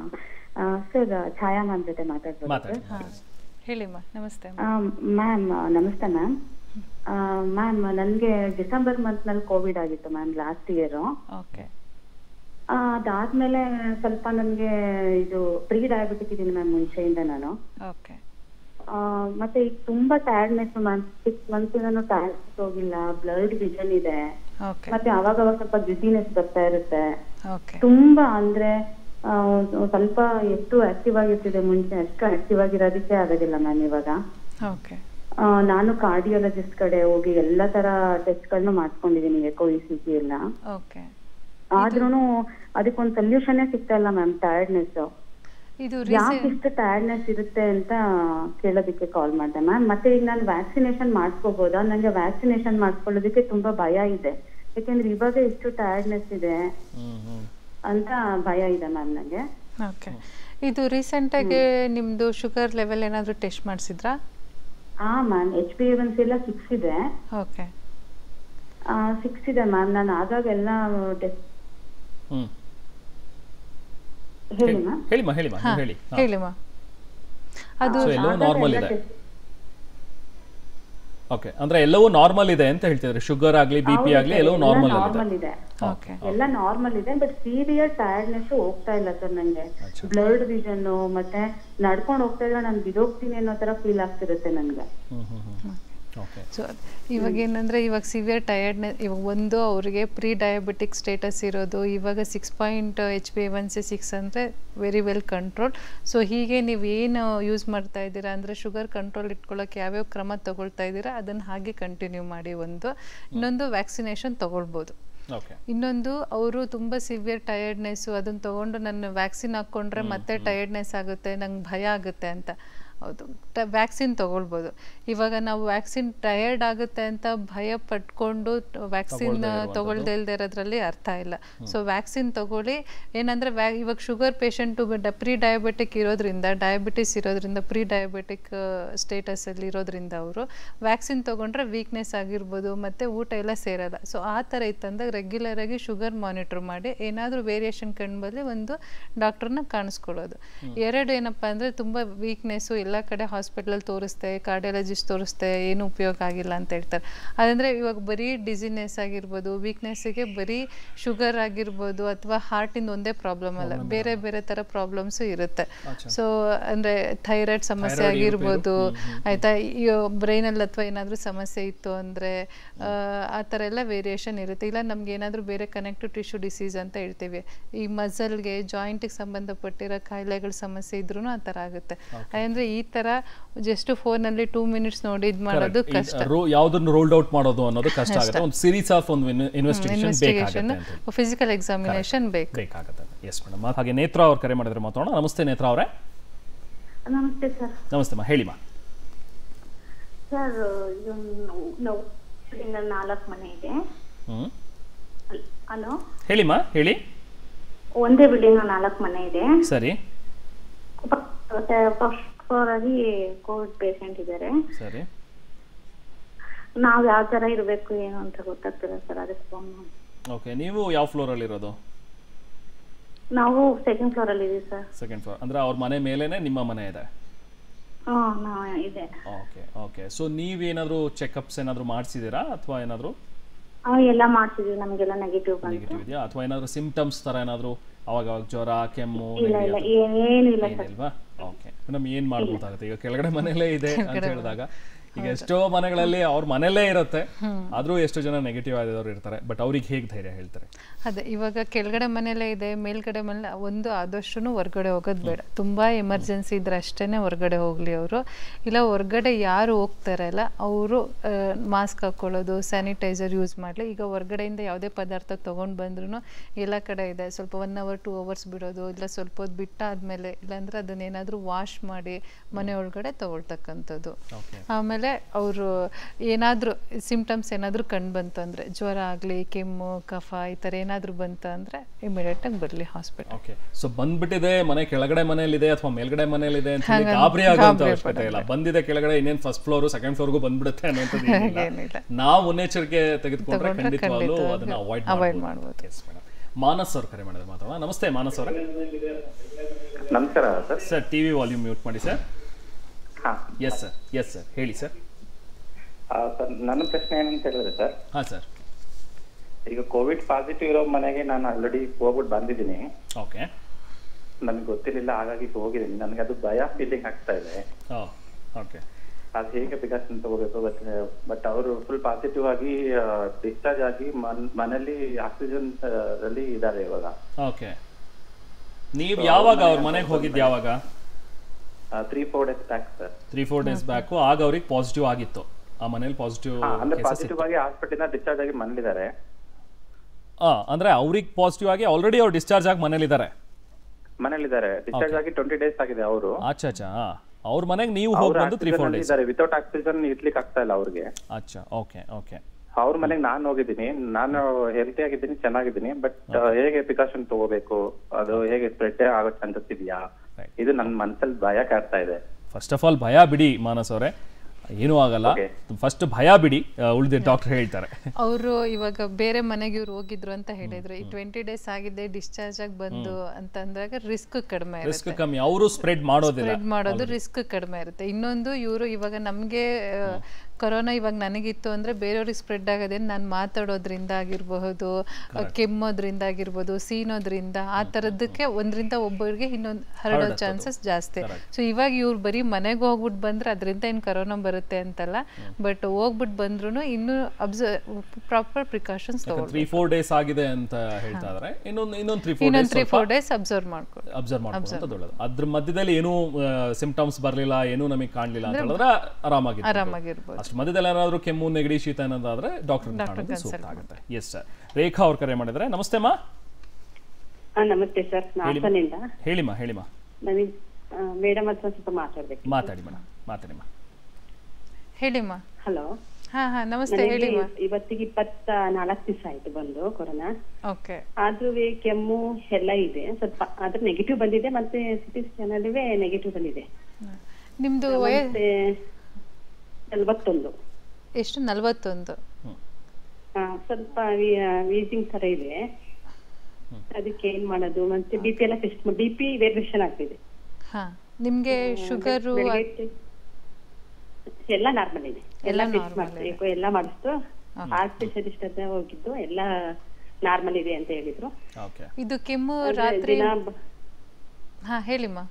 ಸರ್ ಛಾಯಾ ಮ್ಯಾಮ್ ಜೊತೆ ಮಾತಾಡ್ಬೋದು ಮಾತಾಡಿ ಹೇಳಿಮ್ಮ ನಮಸ್ತೆ ಮ್ಯಾಮ್ ನಮಸ್ತೆ ಮ್ಯಾಮ್ ಮ್ಯಾಮ್ ನನಗೆ ಡಿಸೆಂಬರ್ ಮಂತ್ ನಲ್ಲಿ ಕೋವಿಡ್ ಆಗಿತ್ತು ಮ್ಯಾಮ್ ಲಾಸ್ಟ್ ಇಯರ್ ಓಕೆ ಅದಾದ್ಮೇಲೆ ಸ್ವಲ್ಪ ನನಗೆ ಇದು ಪ್ರೀ ಡಯಾಬಿಟಿಕ್ ಇದೀನಿ ಮ್ಯಾಮ್ ಮುಂಚೆಯಿಂದ ನಾನು ಓಕೆ ಆ, ಮತ್ತೆ ಈಗ ತುಂಬಾ ಟೈರ್ಡ್ನೆಸ್ ಮ್ಯಾಮ್ ಸಿಕ್ಸ್ ಮಂತ್ಸ್ ನಾನು ಟೈರ್ಡ್ನೆಸ್ ಹೋಗಿಲ್ಲ ಬ್ಲಡ್ ವಿಷನ್ ಇದೆ ಓಕೆ ಮತ್ತೆ ಅವಾಗ ಅವಾಗ ಸ್ವಲ್ಪ ಗಿಡ್ಡಿನೆಸ್ ಬರ್ತಾ ಇರುತ್ತೆ ಓಕೆ ತುಂಬಾ ಅಂದ್ರೆ ಆ, ಸ್ವಲ್ಪ ಎಷ್ಟು ಆಕ್ಟಿವ್ ಆಗಿರ್ತಿದೆ ಮುಂಚೆ ಅಷ್ಟು ಆಕ್ಟಿವ್ ಆಗಿರೋದಕ್ಕೆ ಆಗೋದಿಲ್ಲ ಮ್ಯಾಮ್ ಇವಾಗ ಓಕೆ ಆ, ನಾನು ಕಾರ್ಡಿಯಾಲಜಿಸ್ಟ್ ಕಡೆ ಹೋಗಿ ಎಲ್ಲ ತರ ಟೆಸ್ಟ್ಗಳನ್ನು ಮಾಡ್ಕೊಂಡಿದ್ದೀನಿ ಎಕೋ ಇ ಸಿ ಜಿ ಎಲ್ಲ ಓಕೆ ಆದ್ರೂನು ಅದಕ್ಕೊಂದು ಸೊಲ್ಯೂಷನ್ನೇ ಸಿಗ್ತಾ ಇಲ್ಲ ಮ್ಯಾಮ್ ಟಯರ್ಡ್ನೆಸ್ ಇದು ಯಾಕೆ ರೀಸೆಂಟ್ ಇಷ್ಟು ಟಯರ್ಡ್ನೆಸ್ ಇರುತ್ತೆ ಅಂತ ಕೇಳೋದಕ್ಕೆ ಕಾಲ್ ಮಾಡಿದೆ ಮ್ಯಾಮ್ ಮತ್ತೆ ಈಗ ನಾನು ವ್ಯಾಕ್ಸಿನೇಷನ್ ಮಾಡ್ಕೋಬಹುದಾ ನಂಗೆ ವ್ಯಾಕ್ಸಿನೇಷನ್ ಮಾಡ್ಕೊಳ್ಳೋದಕ್ಕೆ ತುಂಬಾ ಭಯ ಇದೆ ಯಾಕೆಂದ್ರೆ ಇವಾಗ ಇಷ್ಟು ಟಯರ್ಡ್ನೆಸ್ ಇದೆ ಅಂತ ಭಯ ಇದೆ ಮ್ಯಾಮ್ ನಂಗೆ ಓಕೆ ಇದು ರೀಸೆಂಟಾಗಿ ನಿಮ್ಮದು ಶುಗರ್ ಲೆವೆಲ್ ಏನಾದರೂ ಟೆಸ್ಟ್ ಮಾಡಿಸಿದ್ರಾ ಹಾ ಮ್ಯಾಮ್ ಎಚ್ ಪಿ ಎನ್ ಎಲ್ಲ ಸಿಕ್ಸ್ ಇದೆ ಓಕೆ ಸಿಕ್ಸ್ ಇದೆ ಮ್ಯಾಮ್ ನಾನು ಆಗಾಗೆಲ್ಲ ಟೆಸ್ಟ್ ಹ್ಮ್ ಹೇಳಿ ಮ್ಯಾಮ್ ಹೇಳಿಮ್ಮ ಹೇಳಿಮ್ಮ ಹಾ ನೀವು ಹೇಳಿ ಹಾ. ಹೇಳಿಮ್ಮ ಅದು So, ಎಲ್ಲವೂ ನಾರ್ಮಲ್ ಇದೆ ಓಕೆ ಅಂದ್ರೆ ಎಲ್ಲವೂ ನಾರ್ಮಲ್ ಇದೆ ಅಂತ ಹೇಳ್ತಿದ್ರೆ ಶುಗರ್ ಆಗಲಿ ಬಿ ಪಿ ಆಗಲಿ ಎಲ್ಲವೂ ನಾರ್ಮಲ್ ನಾರ್ಮಲ್ ಇದೆ ಇದೆ ಓಕೆ ಎಲ್ಲ ನಾರ್ಮಲ್ ಇದೆ ಬಟ್ ಸೀರಿಯಸ್ ಟಯರ್ಡ್ನೆಸ್ ಹೋಗ್ತಾ ಇಲ್ಲ ಸರ್ ನಂಗೆ ಬ್ಲಡ್ ವಿಷನ್ ಮತ್ತೆ ನಡ್ಕೊಂಡು ಹೋಗ್ತಾ ಇದ್ರೆ ನಾನು ಬಿದೋಗ್ತೀನಿ ಅನ್ನೋ ತರ ಫೀಲ್ ಆಗ್ತಿರುತ್ತೆ ನನ್ಗೆ ಹ್ಮ್ ಹ್ಮ್ ಹ್ಮ್ ಓಕೆ ಸೊ ಇವಾಗ ಏನಂದರೆ ಇವಾಗ ಸಿವಿಯರ್ ಟಯರ್ಡ್ನೆಸ್ ಇವಾಗ ಒಂದು ಅವರಿಗೆ ಪ್ರೀ ಡಯಾಬಿಟಿಕ್ ಸ್ಟೇಟಸ್ ಇರೋದು ಇವಾಗ six point H P one C six ಅಂದರೆ ವೆರಿ ವೆಲ್ ಕಂಟ್ರೋಲ್ ಸೊ ಹೀಗೆ ನೀವು ಏನು ಯೂಸ್ ಮಾಡ್ತಾ ಇದ್ದೀರಾ ಅಂದರೆ ಶುಗರ್ ಕಂಟ್ರೋಲ್ ಇಟ್ಕೊಳ್ಳೋಕೆ ಯಾವ್ಯಾವ ಕ್ರಮ ತಗೊಳ್ತಾ ಇದ್ದೀರಾ ಅದನ್ನು ಹಾಗೆ ಕಂಟಿನ್ಯೂ ಮಾಡಿ ಒಂದು ಇನ್ನೊಂದು ವ್ಯಾಕ್ಸಿನೇಷನ್ ತಗೊಳ್ಬೋದು ಓಕೆ ಇನ್ನೊಂದು ಅವರು ತುಂಬ ಸಿವಿಯರ್ ಟಯರ್ಡ್ನೆಸ್ಸು ಅದನ್ನು ತೊಗೊಂಡು ನಾನು ವ್ಯಾಕ್ಸಿನ್ ಹಾಕ್ಕೊಂಡ್ರೆ ಮತ್ತೆ ಟಯರ್ಡ್ನೆಸ್ ಆಗುತ್ತೆ ನಂಗೆ ಭಯ ಆಗುತ್ತೆ ಅಂತ ಹೌದು ಟ ವ್ಯಾಕ್ಸಿನ್ ತೊಗೊಳ್ಬೋದು ಇವಾಗ ನಾವು ವ್ಯಾಕ್ಸಿನ್ ಟಯರ್ಡ್ ಆಗುತ್ತೆ ಅಂತ ಭಯ ಪಟ್ಕೊಂಡು ವ್ಯಾಕ್ಸಿನ್ ತೊಗೊಳ್ದೇ ಇಲ್ಲದೆ ಇರೋದ್ರಲ್ಲಿ ಅರ್ಥ ಇಲ್ಲ ಸೊ ವ್ಯಾಕ್ಸಿನ್ ತಗೊಳ್ಳಿ ಏನಂದರೆ ವ್ಯಾ ಇವಾಗ ಶುಗರ್ ಪೇಷಂಟು ಪ್ರೀ ಡಯಾಬಿಟಿಕ್ ಇರೋದ್ರಿಂದ ಡಯಾಬಿಟಿಸ್ ಇರೋದ್ರಿಂದ ಪ್ರೀ ಡಯಾಬಿಟಿಕ್ ಸ್ಟೇಟಸಲ್ಲಿ ಇರೋದ್ರಿಂದ ಅವರು ವ್ಯಾಕ್ಸಿನ್ ತೊಗೊಂಡ್ರೆ ವೀಕ್ನೆಸ್ ಆಗಿರ್ಬೋದು ಮತ್ತು ಊಟ ಎಲ್ಲ ಸೇರಲ್ಲ ಸೊ ಆ ಥರ ಇತ್ತಂದಾಗ ರೆಗ್ಯುಲರಾಗಿ ಶುಗರ್ ಮಾನಿಟ್ರ್ ಮಾಡಿ ಏನಾದರೂ ವೇರಿಯೇಷನ್ ಕಂಡುಬಲ್ಲಿ ಒಂದು ಡಾಕ್ಟ್ರನ್ನ ಕಾಣಿಸ್ಕೊಳ್ಳೋದು ಎರಡು ಏನಪ್ಪ ಅಂದರೆ ತುಂಬ ವೀಕ್ನೆಸ್ಸು ಎಲ್ಲ ಕಡೆ ಹಾಸ್ಪಿಟ್ಲಲ್ಲಿ ತೋರಿಸ್ತೆ ಕಾರ್ಡಿಯಾಲಜಿಸ್ಟ್ ತೋರಿಸ್ತೆ ಏನು ಉಪಯೋಗ ಆಗಿಲ್ಲ ಅಂತ ಹೇಳ್ತಾರೆ ಅದಂದರೆ ಇವಾಗ ಬರೀ ಡಿಸಿನೆಸ್ ಆಗಿರ್ಬೋದು ವೀಕ್ನೆಸ್ಸಿಗೆ ಬರೀ ಶುಗರ್ ಆಗಿರ್ಬೋದು ಅಥವಾ ಹಾರ್ಟಿಂದ ಒಂದೇ ಪ್ರಾಬ್ಲಮ್ ಅಲ್ಲ ಬೇರೆ ಬೇರೆ ಥರ ಪ್ರಾಬ್ಲಮ್ಸು ಇರುತ್ತೆ ಸೊ ಅಂದರೆ ಥೈರಾಯ್ಡ್ ಸಮಸ್ಯೆ ಆಗಿರ್ಬೋದು ಆಯಿತಾ ಬ್ರೈನಲ್ಲಿ ಅಥವಾ ಏನಾದರೂ ಸಮಸ್ಯೆ ಇತ್ತು ಅಂದರೆ ಆ ಥರ ಎಲ್ಲ ವೇರಿಯೇಷನ್ ಇರುತ್ತೆ ಇಲ್ಲ ನಮ್ಗೆ ಏನಾದರೂ ಬೇರೆ ಕನೆಕ್ಟಿವ್ ಟಿಶ್ಯೂ ಡಿಸೀಸ್ ಅಂತ ಹೇಳ್ತೀವಿ ಈ ಮಸಲ್ಗೆ ಜಾಯಿಂಟಿಗೆ ಸಂಬಂಧಪಟ್ಟಿರೋ ಕಾಯಿಲೆಗಳ ಸಮಸ್ಯೆ ಇದ್ರೂ ಆ ಥರ ಆಗುತ್ತೆ ಅಂದರೆ ಈ ಥರ ಜಸ್ಟ್ ಫೋನಲ್ಲಿ ಟೂ ಮಿನಿಟ್ಸ್ ನೋಡಿ ಇದು ಮಾಡೋದು ಕಷ್ಟ ಯಾವುದನ್ನು ರೋಲ್ಡ್ ಔಟ್ ಮಾಡೋದು ಅನ್ನೋದು ಕಷ್ಟ ಆಗುತ್ತೆ ಒಂದು ಸೀರೀಸ್ ಆಫ್ ಒಂದು ಇನ್ವೆಸ್ಟಿಗೇಷನ್ ಬೇಕಾಗುತ್ತೆ ಇನ್ವೆಸ್ಟಿಗೇಷನ್ ಅಂತ ಫಿಸಿಕಲ್ ಎಕ್ಸಾಮಿನೇಷನ್ ಬೇಕು ಬೇಕಾಗುತ್ತೆ ಎಸ್ ಮೇಡಮ್ ಹಾಗೆ ನೇತ್ರ ಅವ್ರ ಕರೆ ಮಾಡಿದ್ರೆ ಮಾತಾಡೋಣ ನಮಸ್ತೆ ನೇತ್ರ ಅವರೇ ನಮಸ್ತೆ ಸರ್ ನಮಸ್ತೆ ಮಾ ಹೇಳಿಮಾ ಸರ್ ಇದು ನಾವು ಇಂದ ನಾಲ್ಕು ಮನೆ ಇದೆ ಹ್ಮ್ ಹಲೋ ಹೇಳಿಮಾ ಹೇಳಿ ಒಂದೇ ಬಿಲ್ಡಿಂಗ್ ನಾಲ್ಕು ಮನೆ ಇದೆ ಸರಿ ಫಸ್ಟ್ ಫ್ಲೋರ್ ಅಲ್ಲಿ ಕೋವಿಡ್ ಪೇಷಂಟ್ ಇದ್ದಾರೆ ಸರಿ ನಾವ್ ಯಾವ ತರ ಇರ್ಬೇಕು ಏನು ಅಂತ ಗೊತ್ತಾಗ್ತಿಲ್ಲ ಸರ್ ಅದಕ್ಕೆ ಫೋನ್ ಓಕೆ ನೀವು ಯಾವ ಫ್ಲೋರಲ್ಲಿ ಇರೋದು ನಾವು ಸೆಕೆಂಡ್ ಫ್ಲೋರ್ ಅಲ್ಲಿ ಇದೀವಿ ಸರ್ ಸೆಕೆಂಡ್ ಫ್ಲೋರ್ ಅಂದ್ರೆ ಅವ್ರ ಮನೆ ಮೇಲೇನೆ ನಿಮ್ಮ ಮನೆ ಇದೆ ಹ್ಮ್ ನಾವ್ ಇದೆ ಓಕೆ ಓಕೆ ಸೊ ನೀವೇನಾದರೂ ಚೆಕಪ್ಸ್ ಏನಾದರೂ ಮಾಡಿಸಿದ್ದೀರಾ ಅಥವಾ ಏನಾದರೂ ಆ, ಎಲ್ಲ ಮಾಡ್ಸಿದ್ವಿ ನಮ್ಗೆಲ್ಲ ನೆಗೆಟಿವ್ ಬಂತು ನೆಗೆಟಿವ್ ಇದೆಯಾ ಅಥವಾ ಏನಾದರೂ ಸಿಂಪ್ಟಮ್ಸ್ ಥರ ಏನಾದರೂ ಅವಾಗ ಅವಾಗ ಜ್ವರ ಕೆಮ್ಮು ಇಲ್ಲ ನೆಗಡಿ ಇಲ್ಲ ಅಥವಾ- ಏನೇನು ಇಲ್ಲ ಸರ್ ಏನಿಲ್ವಾ ಓಕೆ ಮೇಡಮ್ ಏನ್ ಮಾಡ್ಬೋದಾಗುತ್ತೆ ಈಗ ಕೆಳಗಡೆ ಮನೇಲೇ ಇದೆ ಅಂತ ಹೇಳಿದಾಗ ಈಗ ಎಷ್ಟೋ ಮನೆಗಳಲ್ಲಿ ಅವ್ರ ಮನೇಲೇ ಇರುತ್ತೆ ಆದ್ರೂ ಎಷ್ಟೋ ಜನ ನೆಗೆಟಿವ್ ಆದವರು ಇರ್ತಾರೆ ಬಟ್ ಅವ್ರಿಗೆ ಹೇಗೆ ಧೈರ್ಯ ಹೇಳ್ತಾರೆ ಅದೇ ಇವಾಗ ಕೆಳಗಡೆ ಮನೆಯಲ್ಲೇ ಇದೆ ಮೇಲ್ಗಡೆ ಮನೆ ಒಂದು ಆದಷ್ಟು ಹೊರ್ಗಡೆ ಹೋಗೋದು ಬೇಡ ತುಂಬ ಎಮರ್ಜೆನ್ಸಿ ಇದ್ರೆ ಅಷ್ಟೇ ಹೊರ್ಗಡೆ ಹೋಗಲಿ ಅವರು ಇಲ್ಲ ಹೊರ್ಗಡೆ ಯಾರು ಹೋಗ್ತಾರಲ್ಲ ಅವರು ಮಾಸ್ಕ್ ಹಾಕ್ಕೊಳ್ಳೋದು ಸ್ಯಾನಿಟೈಸರ್ ಯೂಸ್ ಮಾಡಲಿ ಈಗ ಹೊರ್ಗಡೆಯಿಂದ ಯಾವುದೇ ಪದಾರ್ಥ ತೊಗೊಂಡು ಬಂದ್ರೂ ಎಲ್ಲ ಕಡೆ ಇದೆ ಸ್ವಲ್ಪ ಒನ್ ಅವರ್ ಟೂ ಅವರ್ಸ್ ಬಿಡೋದು ಇಲ್ಲ ಸ್ವಲ್ಪ ಹೊತ್ತು ಬಿಟ್ಟಾದ್ಮೇಲೆ ಇಲ್ಲಾಂದ್ರೆ ಅದನ್ನೇನಾದರೂ ವಾಶ್ ಮಾಡಿ ಮನೆ ಒಳಗಡೆ ತಗೊಳ್ತಕ್ಕಂಥದ್ದು ಆಮೇಲೆ ಅವರು ಏನಾದರೂ ಸಿಂಪ್ಟಮ್ಸ್ ಏನಾದರೂ ಕಂಡು ಬಂತು ಅಂದರೆ ಜ್ವರ ಆಗಲಿ ಕೆಮ್ಮು ಕಫ ಈ ಥರ ಏನಾದರೂ ಬಂತು ಅಂದರೆ ಇಮಿಡಿಯೇಟಾಗಿ ಬರಲಿ ಹಾಸ್ಪಿಟಲ್ ಓಕೆ ಸೊ ಬಂದ್ಬಿಟ್ಟಿದೆ ಮನೆ ಕೆಳಗಡೆ ಮನೆಯಲ್ಲಿದೆ ಅಥವಾ ಮೇಲ್ಗಡೆ ಮನೆಯಲ್ಲಿದೆ ಅಂತ ಹೇಳಿ ಹಾಗಂತ ಗಾಬರಿ ಆಗುವಂತ ಗಾಬರಿ ಅವಶ್ಯಕತೆ ಇಲ್ಲ ಬಂದಿದೆ ಕೆಳಗಡೆ ಇನ್ನೇನು ಫಸ್ಟ್ ಫ್ಲೋರ್ ಸೆಕೆಂಡ್ ಫ್ಲೋರ್ಗೂ ಬಂದ್ಬಿಡುತ್ತೆ ಅನ್ನೋಂಥದ್ದು ಏನಿಲ್ಲ. ಏನಿಲ್ಲ. ನಾವು ಮುನ್ನೆಚ್ಚರಿಕೆ ತೆಗೆದುಕೊಂಡ್ರೆ ತಗೊಂಡ್ರೆ ಖಂಡಿತವಾಗ್ಲೂ ಖಂಡಿತವಾಗ್ಲೂ ಅದನ್ನ ಅವಾಯ್ಡ್ avoid ಮಾಡ್ಬೋದು ಎಸ್ ಮೇಡಮ್ ಮಾನಸ್ ಅವ್ರ ಕರೆ ಮಾಡಿದ್ರೆ ಮಾತಾಡೋಣ ನಮಸ್ತೆ ಮಾನಸ್ ಅವರೇ ನಮಸ್ಕಾರ sir sir TV volume mute ಮಾಡಿ ಸರ್ ಹಾ ಎಸ್ ಸರ್ ಎಸ್ ಸರ್ ಹೇಳಿ ಸರ್ ಆ, ಸರ್ ನನ್ನ ಪ್ರಶ್ನೆ ಏನಂತ ಹೇಳಿದ್ರೆ ಸರ್ ಹಾಂ ಸರ್ ಈಗ ಕೋವಿಡ್ ಪಾಸಿಟಿವ್ ಇರೋ ಮನೆಗೆ ನಾನು ಆಲ್ರೆಡಿ ಹೋಗ್ಬಿಟ್ಟು ಬಂದಿದ್ದೀನಿ ಓಕೆ ನನಗೆ ಗೊತ್ತಿರಲಿಲ್ಲ ಹಾಗಾಗಿ ಹೋಗಿದ್ದೀನಿ ನನಗೆ ಅದು ಭಯ ಫೀಲಿಂಗ್ ಆಗ್ತಾ ಇದೆ ಹಾಂ ಓಕೆ ಅದು ಹೇಗೆ ಪ್ರಿಕಾಷನ್ ತಗೋಬೇಕು ಬಟ್ ಬಟ್ ಅವರು ಫುಲ್ ಪಾಸಿಟಿವ್ ಆಗಿ ಡಿಸ್ಚಾರ್ಜ್ ಆಗಿ ಮನ್- ಮನೇಲಿ ಆಕ್ಸಿಜನ್ ಅಲ್ಲಿ ಇದ್ದಾರೆ ಇವಾಗ ಓಕೆ ನೀವ್ ಯಾವಾಗ ಅವ್ರ ಮನೆಗೆ ಹೋಗಿದ್ದು ಯಾವಾಗ three four days back sir three four days back ಆಗ ಅವ್ರಿಗೆ ಪಾಸಿಟಿವ್ ಆಗಿತ್ತು ಆ ಮನೇಲಿ ಪಾಸಿಟಿವ್ ಅಂದ್ರೆ ಪಾಸಿಟಿವ್ ಆಗಿ ಹಾಸ್ಪಿಟಲ್ ಡಿಸ್ಚಾರ್ಜ್ ಆಗಿ ಮನೇಲಿದ್ದಾರೆ ಆ ಅಂದ್ರೆ ಅವ್ರಿಗೆ ಪಾಸಿಟಿವ್ ಆಗಿ ಆಲ್ರೆಡಿ ಅವ್ರು ಡಿಸ್ಚಾರ್ಜ್ ಆಗಿ ಮನೇಲಿದ್ದಾರೆ ಮನೇಲಿದ್ದಾರೆ ಡಿಸ್ಚಾರ್ಜ್ ಆಗಿ ಟ್ವೆಂಟಿ ಡೇಸ್ ಆಗಿದೆ ಅವರು ಅಚ್ಚಾ ಅಚ್ಚಾ ಆ. ಅವ್ರ ಮನೆಗೆ ನೀವು ಹೋಗಿ ಬಂದು ತ್ರೀ ಫೋರ್ ಡೇಸ್ ಇದ್ದಾರೆ ವಿತೌಟ್ ಆಕ್ಸಿಜನ್ ಇರ್ಲಿಕ್ಕೆ ಆಗ್ತಾ ಇಲ್ಲ ಅವ್ರಿಗೆ ಅಚ್ಚಾ ಓಕೆ ಓಕೆ ಅವ್ರ ಮನೆಗೆ ನಾನು ಹೋಗಿದ್ದೀನಿ ನಾನು ಹೆಲ್ತಿ ಆಗಿದ್ದೀನಿ ಚೆನ್ನಾಗಿದ್ದೀನಿ ಬಟ್ ಹೇಗೆ ಪ್ರಿಕಾಷನ್ ತಗೋಬೇಕು ಅದು ಹೇಗೆ ಸ್ಪ್ರೆಡ್ ಆಗೋ ಚಾನ್ಸಸ್ ಇದೆಯಾ ಇದು ನನ್ನ ಮನಸ್ಸಲ್ಲಿ ಭಯ ಕಾಡ್ತಾ ಇದೆ ಫಸ್ಟ್ ಆಫ್ ಆಲ್ ಭಯ ಬಿಡಿ ಮಾನಸ್ ಅವರೇ ಏನೂ ಆಗಲ್ಲ ಫಸ್ಟ್ ಭಯ ಬಿಡಿ ಉಳಿದ ಡಾಕ್ಟರ್ ಹೇಳ್ತಾರೆ ಅವರು ಇವಾಗ ಬೇರೆ ಮನೆಗೆ ಇವ್ರು ಹೋಗಿದ್ರು ಅಂತ ಹೇಳಿದ್ರು ಈ ಟ್ವೆಂಟಿ ಡೇಸ್ ಆಗಿದೆ ಡಿಸ್ಚಾರ್ಜ್ ಆಗಿ ಬಂದು ಅಂತ ಅಂದಾಗ ರಿಸ್ಕ್ ಕಡಿಮೆ ರಿಸ್ಕ್ ಇರುತ್ತೆ ಕಮ್ಮಿ ಅವರು ಸ್ಪ್ರೆಡ್ ಮಾಡೋದಿಲ್ಲ ಸ್ಪ್ರೆಡ್ ಮಾಡೋದು ರಿಸ್ಕ್ ಕಡಿಮೆ ಇರುತ್ತೆ ಇನ್ನೊಂದು ಇವರು ಇವಾಗ ನಮಗೆ ಕೊರೋನಾ ಇವಾಗ ನನಗಿತ್ತು ಅಂದ್ರೆ ಬೇರೆಯವ್ರಿಗೆ ಸ್ಪ್ರೆಡ್ ಆಗೋದೇ ನಾನು ಮಾತಾಡೋದ್ರಿಂದ ಆಗಿರಬಹುದು ಕೆಮ್ಮೋದ್ರಿಂದ ಆಗಿರ್ಬೋದು ಸೀನೋದ್ರಿಂದ ಆ ಥರದ್ದಕ್ಕೆ ಒಂದರಿಂದ ಒಬ್ಬರಿಗೆ ಇನ್ನೊಂದು ಹರಡೋ ಹರಡುತ್ತೆ ಚಾನ್ಸಸ್ ಜಾಸ್ತಿ ಸೊ ಇವಾಗ ಇವ್ರು ಬರೀ ಮನೆಗೆ ಹೋಗ್ಬಿಟ್ಟು ಬಂದ್ರೆ ಅದರಿಂದ ಏನು ಕರೋನಾ ಬರುತ್ತೆ ಅಂತಲ್ಲ ಬಟ್ ಹೋಗ್ಬಿಟ್ಟು ಬಂದ್ರು ಇನ್ನೂ ಅಬ್ಸರ್ವ್ ಪ್ರಾಪರ್ ಪ್ರಿಕಾಷನ್ಸ್ ತ್ರೀ ತಗೊಳ್ಬೇಕು ಫೋರ್ ಡೇಸ್ ಆಗಿದೆ ಅಂತ ಹೇಳ್ತಾ ಇದಾರೆ ಇನ್ನೊಂದು ಇನ್ನೊಂದು ತ್ರೀ ಫೋರ್ ಇನ್ನೊಂದು ತ್ರೀ ಫೋರ್ ಡೇಸ್ ಅಬ್ಸರ್ವ್ ಮಾಡ್ಕೊಳ್ಳಿ ಅಬ್ಸರ್ವ್ ಮಾಡ್ಕೊಳ್ಳೋದು ಒಳ್ಳೇದು ಅದ್ರ ಮಧ್ಯದಲ್ಲಿ ಏನೂ ಸಿಂಪ್ಟಮ್ಸ್ ಬರಲಿಲ್ಲ ಏನೂ ನಮಗೆ ಕಾಣಲಿಲ್ಲ ಅಂತ ಅಂದ್ರೆ ಹೇಳಿದ್ರೆ ಆರಾಮಾಗಿ ಆರಾಮಾಗಿರ್ಬೋದು. ಅಷ್ಟು ಮಧ್ಯದಲ್ಲಿ ಏನಾದ್ರು ಕೆಮ್ಮು ನೆಗಡಿ ಶೀತ ಏನಾದ್ರೆ ಡಾಕ್ಟರ್ Doctor ಕಾಣೋದು consult ಸೂಕ್ತ ಆಗುತ್ತೆ ಎಸ್ ಸರ್ ರೇಖಾ ಅವ್ರ ಕರೆ ಮಾಡಿದ್ರೆ ನಮಸ್ತೆ ಮಾ ಹಾ ನಮಸ್ತೆ ಸರ್ ಹಾಸನಿಂದ ಹೇಳಿಮಾ ಹೇಳಿಮಾ ನನಗೆ ಮೇಡಮ್ ಹತ್ರ ಸ್ವಲ್ಪ ಮಾತಾಡ್ಬೇಕು ಮಾತಾಡಿ ಮೇಡಮ್ ಮಾತಾಡಿ ಮಾ ಹೇಳಿಮ್ಮ ಹಲೋ ಹಾ ಹಾ ನಮಸ್ತೆ ನನಗೆ ಹೇಳಿಮ್ಮ ಇವತ್ತಿಗೆ ಇಪ್ಪತ್ತ ನಾಲ್ಕು ದಿವಸ ಆಯ್ತು ಬಂದು ಕೊರೋನಾ ಓಕೆ ಆದ್ರೂ ಕೆಮ್ಮು ಎಲ್ಲ ಇದೆ ಸ್ವಲ್ಪ ಆದ್ರೆ ನೆಗೆಟಿವ್ ಬಂದಿದೆ ಮತ್ತೆ ಸಿಟಿ ಸ್ಕ್ಯಾನ್ ಅಲ್ಲಿ ನೆಗೆಟಿವ್ ಬಂದಿದೆ ನಿಮ್ದು ಮತ್ತೆ ನಲ್ವತ್ತೊಂದು ಎಷ್ಟು ನಲ್ವತ್ತೊಂದು ಆ, ಸ್ವಲ್ಪ ವೀಸಿಂಗ್ ತರ ಇದೆ ಅದಕ್ಕೆ ಏನ್ ಮಾಡೋದು ಮತ್ತೆ ಬಿ ಪಿ ಎಲ್ಲ ಟೆಸ್ಟ್ ಬಿ ಪಿ ವೇರಿಯೇಷನ್ ಆಗ್ತಿದೆ ಹಾ ನಿಮ್ಗೆ ಶುಗರು ಬೆಳಗ್ಗೆ ಎಲ್ಲ ನಾರ್ಮಲ್ ಇದೆ ಎಲ್ಲ ಎಲ್ಲ ಟೆಸ್ಟ್ normal ಮಾಡಿಸ್ಬೇಕು ಎಲ್ಲ ಮಾಡಿಸ್ತು ಹಾರ್ಟ್ ಸ್ಪೆಷಲಿಸ್ಟ್ ಹತ್ರ ಹೋಗಿದ್ದು ಎಲ್ಲ ನಾರ್ಮಲ್ ಇದೆ ಅಂತ ಹೇಳಿದ್ರು ಓಕೆ ಇದು ಕೆಮ್ಮು ಆದ್ರೆ ರಾತ್ರಿ ದಿನ ಬ- ಹಾ ಹೇಳಿಮ್ಮ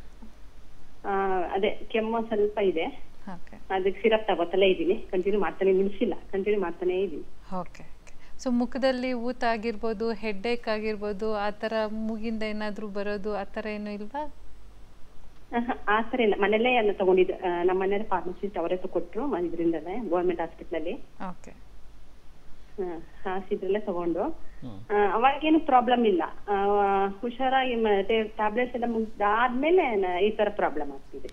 ಆ, ಅದೇ ಕೆಮ್ಮು ಸ್ವಲ್ಪ ಇದೆ ಓಕೆ ಅದಕ್ಕೆ ಸಿರಪ್ ತಗೋತಲೇ ಇದ್ದೀನಿ ಕಂಟಿನ್ಯೂ ಮಾಡ್ತಾನೆ ನಿಲ್ಸಿಲ್ಲ ಕಂಟಿನ್ಯೂ ಮಾಡ್ತಾನೆ ಇದ್ದೀನಿ ಓಕೆ ಸೊ ಮುಖದಲ್ಲಿ ಊತ ಆಗಿರ್ಬೋದು ಹೆಡ್ಡೇಕ್ ಆಗಿರ್ಬೋದು ಆ ಥರ ಮೂಗಿಂದ ಏನಾದರೂ ಬರೋದು ಆ ಥರ ಏನೂ ಇಲ್ವಾ ಆಹಾ, ಆ ಥರ ಇಲ್ಲ ಮನೇಲೇ ಎಲ್ಲ ತಗೊಂಡಿದ್ದು ಆ, ನಮ್ಮ ಮನೆಯವ್ರ ಫಾರ್ಮಸಿಸ್ಟ್ ಅವರೇ ಕೊಟ್ರು ಮ- ಇದ್ರಿಂದಲೇ ಗೌರ್ಮೆಂಟ್ ಹಾಸ್ಪಿಟ್ಲಲ್ಲಿ ಓಕೆ ಹಾಸಿದ್ರಲ್ಲೇ ತಗೊಂಡು ಆ, ಅವಾಗೇನು ಪ್ರಾಬ್ಲಮ್ ಇಲ್ಲ ಆ, ಹುಷಾರಾಗಿ ಮತ್ತೆ ಟ್ಯಾಬ್ಲೆಟ್ಸ್ ಎಲ್ಲ ಮುಗ್ದಾದ್ಮೇಲೆ ನ- ಈ ತರ ಪ್ರಾಬ್ಲಮ್ ಆಗ್ತಿದೆ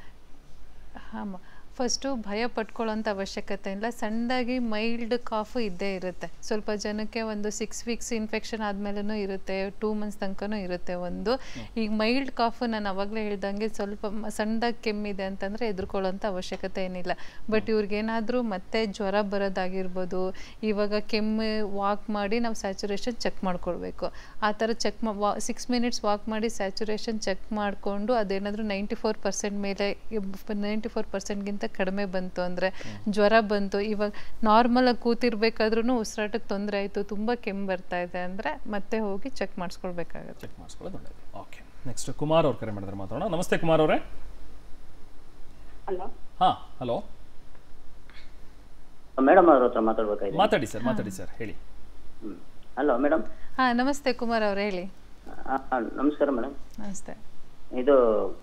ಹಾಂ ಫಸ್ಟು ಭಯ ಪಟ್ಕೊಳ್ಳೋಂಥ ಅವಶ್ಯಕತೆ ಇಲ್ಲ ಸಣ್ಣದಾಗಿ ಮೈಲ್ಡ್ ಕಾಫು ಇದ್ದೇ ಇರುತ್ತೆ ಸ್ವಲ್ಪ ಜನಕ್ಕೆ ಒಂದು ಸಿಕ್ಸ್ ವೀಕ್ಸ್ ಇನ್ಫೆಕ್ಷನ್ ಆದಮೇಲೂ ಇರುತ್ತೆ ಟೂ ಮಂತ್ಸ್ ತನಕನೂ ಇರುತ್ತೆ ಒಂದು ಈಗ ಮೈಲ್ಡ್ ಕಾಫು ನಾನು ಅವಾಗಲೇ ಹೇಳ್ದಂಗೆ ಸ್ವಲ್ಪ ಮ- ಸಣ್ಣದಾಗಿ ಕೆಮ್ಮಿದೆ ಅಂತಂದರೆ ಎದುರ್ಕೊಳ್ಳೋಂಥ ಅವಶ್ಯಕತೆ ಏನಿಲ್ಲ ಬಟ್ ಇವ್ರಿಗೇನಾದರೂ ಮತ್ತೆ ಜ್ವರ ಬರೋದಾಗಿರ್ಬೋದು ಇವಾಗ ಕೆಮ್ಮು ವಾಕ್ ಮಾಡಿ ನಾವು ಸ್ಯಾಚುರೇಷನ್ ಚೆಕ್ ಮಾಡ್ಕೊಳ್ಬೇಕು ಆ ಥರ ಚೆಕ್ ಮಾ ಸಿಕ್ಸ್ ಮಿನಿಟ್ಸ್ ವಾಕ್ ಮಾಡಿ ಸ್ಯಾಚುರೇಷನ್ ಚೆಕ್ ಮಾಡಿಕೊಂಡು ಅದೇನಾದರೂ ನೈಂಟಿ ಫೋರ್ ಪರ್ಸೆಂಟ್ ಮೇಲೆ ನೈಂಟಿ ಫೋರ್ ಪರ್ಸೆಂಟ್ಗಿಂತ ಕಡಿಮೆ ಬಂತು ಅಂದರೆ ಜ್ವರ ಬಂತು ಇವಾಗ ನಾರ್ಮಲಾಗಿ ಕೂತಿರ್ಬೇಕಾದ್ರೂ ಉಸಿರಾಟಕ್ಕೆ ತೊಂದರೆ ಆಯಿತು ತುಂಬ ಕೆಮ್ಮು ಬರ್ತಾ ಇದೆ ಅಂದರೆ ಮತ್ತೆ ಹೋಗಿ ಚೆಕ್ ಮಾಡಿಸ್ಕೊಳ್ಬೇಕಾಗತ್ತೆ ಚೆಕ್ ಮಾಡಿಸ್ಕೊಳ್ಳೋದು ಒಳ್ಳೇದು ಓಕೆ ನೆಕ್ಸ್ಟ್ ಕುಮಾರ್ ಅವ್ರ ಕರೆ ಮಾಡಿದ್ರೆ ಮಾತಾಡೋಣ ನಮಸ್ತೆ ಕುಮಾರ್ ಅವರೇ ಹಲೋ ಹಾ ಹಲೋ ಮೇಡಮ್ ಅವ್ರ ಹತ್ರ ಮಾತಾಡ್ಬೇಕಾಗಿದೆ ಮಾತಾಡಿ ಸರ್ ಮಾತಾಡಿ ಸರ್ ಹೇಳಿ ಹಲೋ ಮೇಡಮ್ ಹಾಂ ನಮಸ್ತೆ ಕುಮಾರ್ ಅವ್ರು ಹೇಳಿ ನಮಸ್ಕಾರ ಮೇಡಮ್ ನಮಸ್ತೆ ಇದು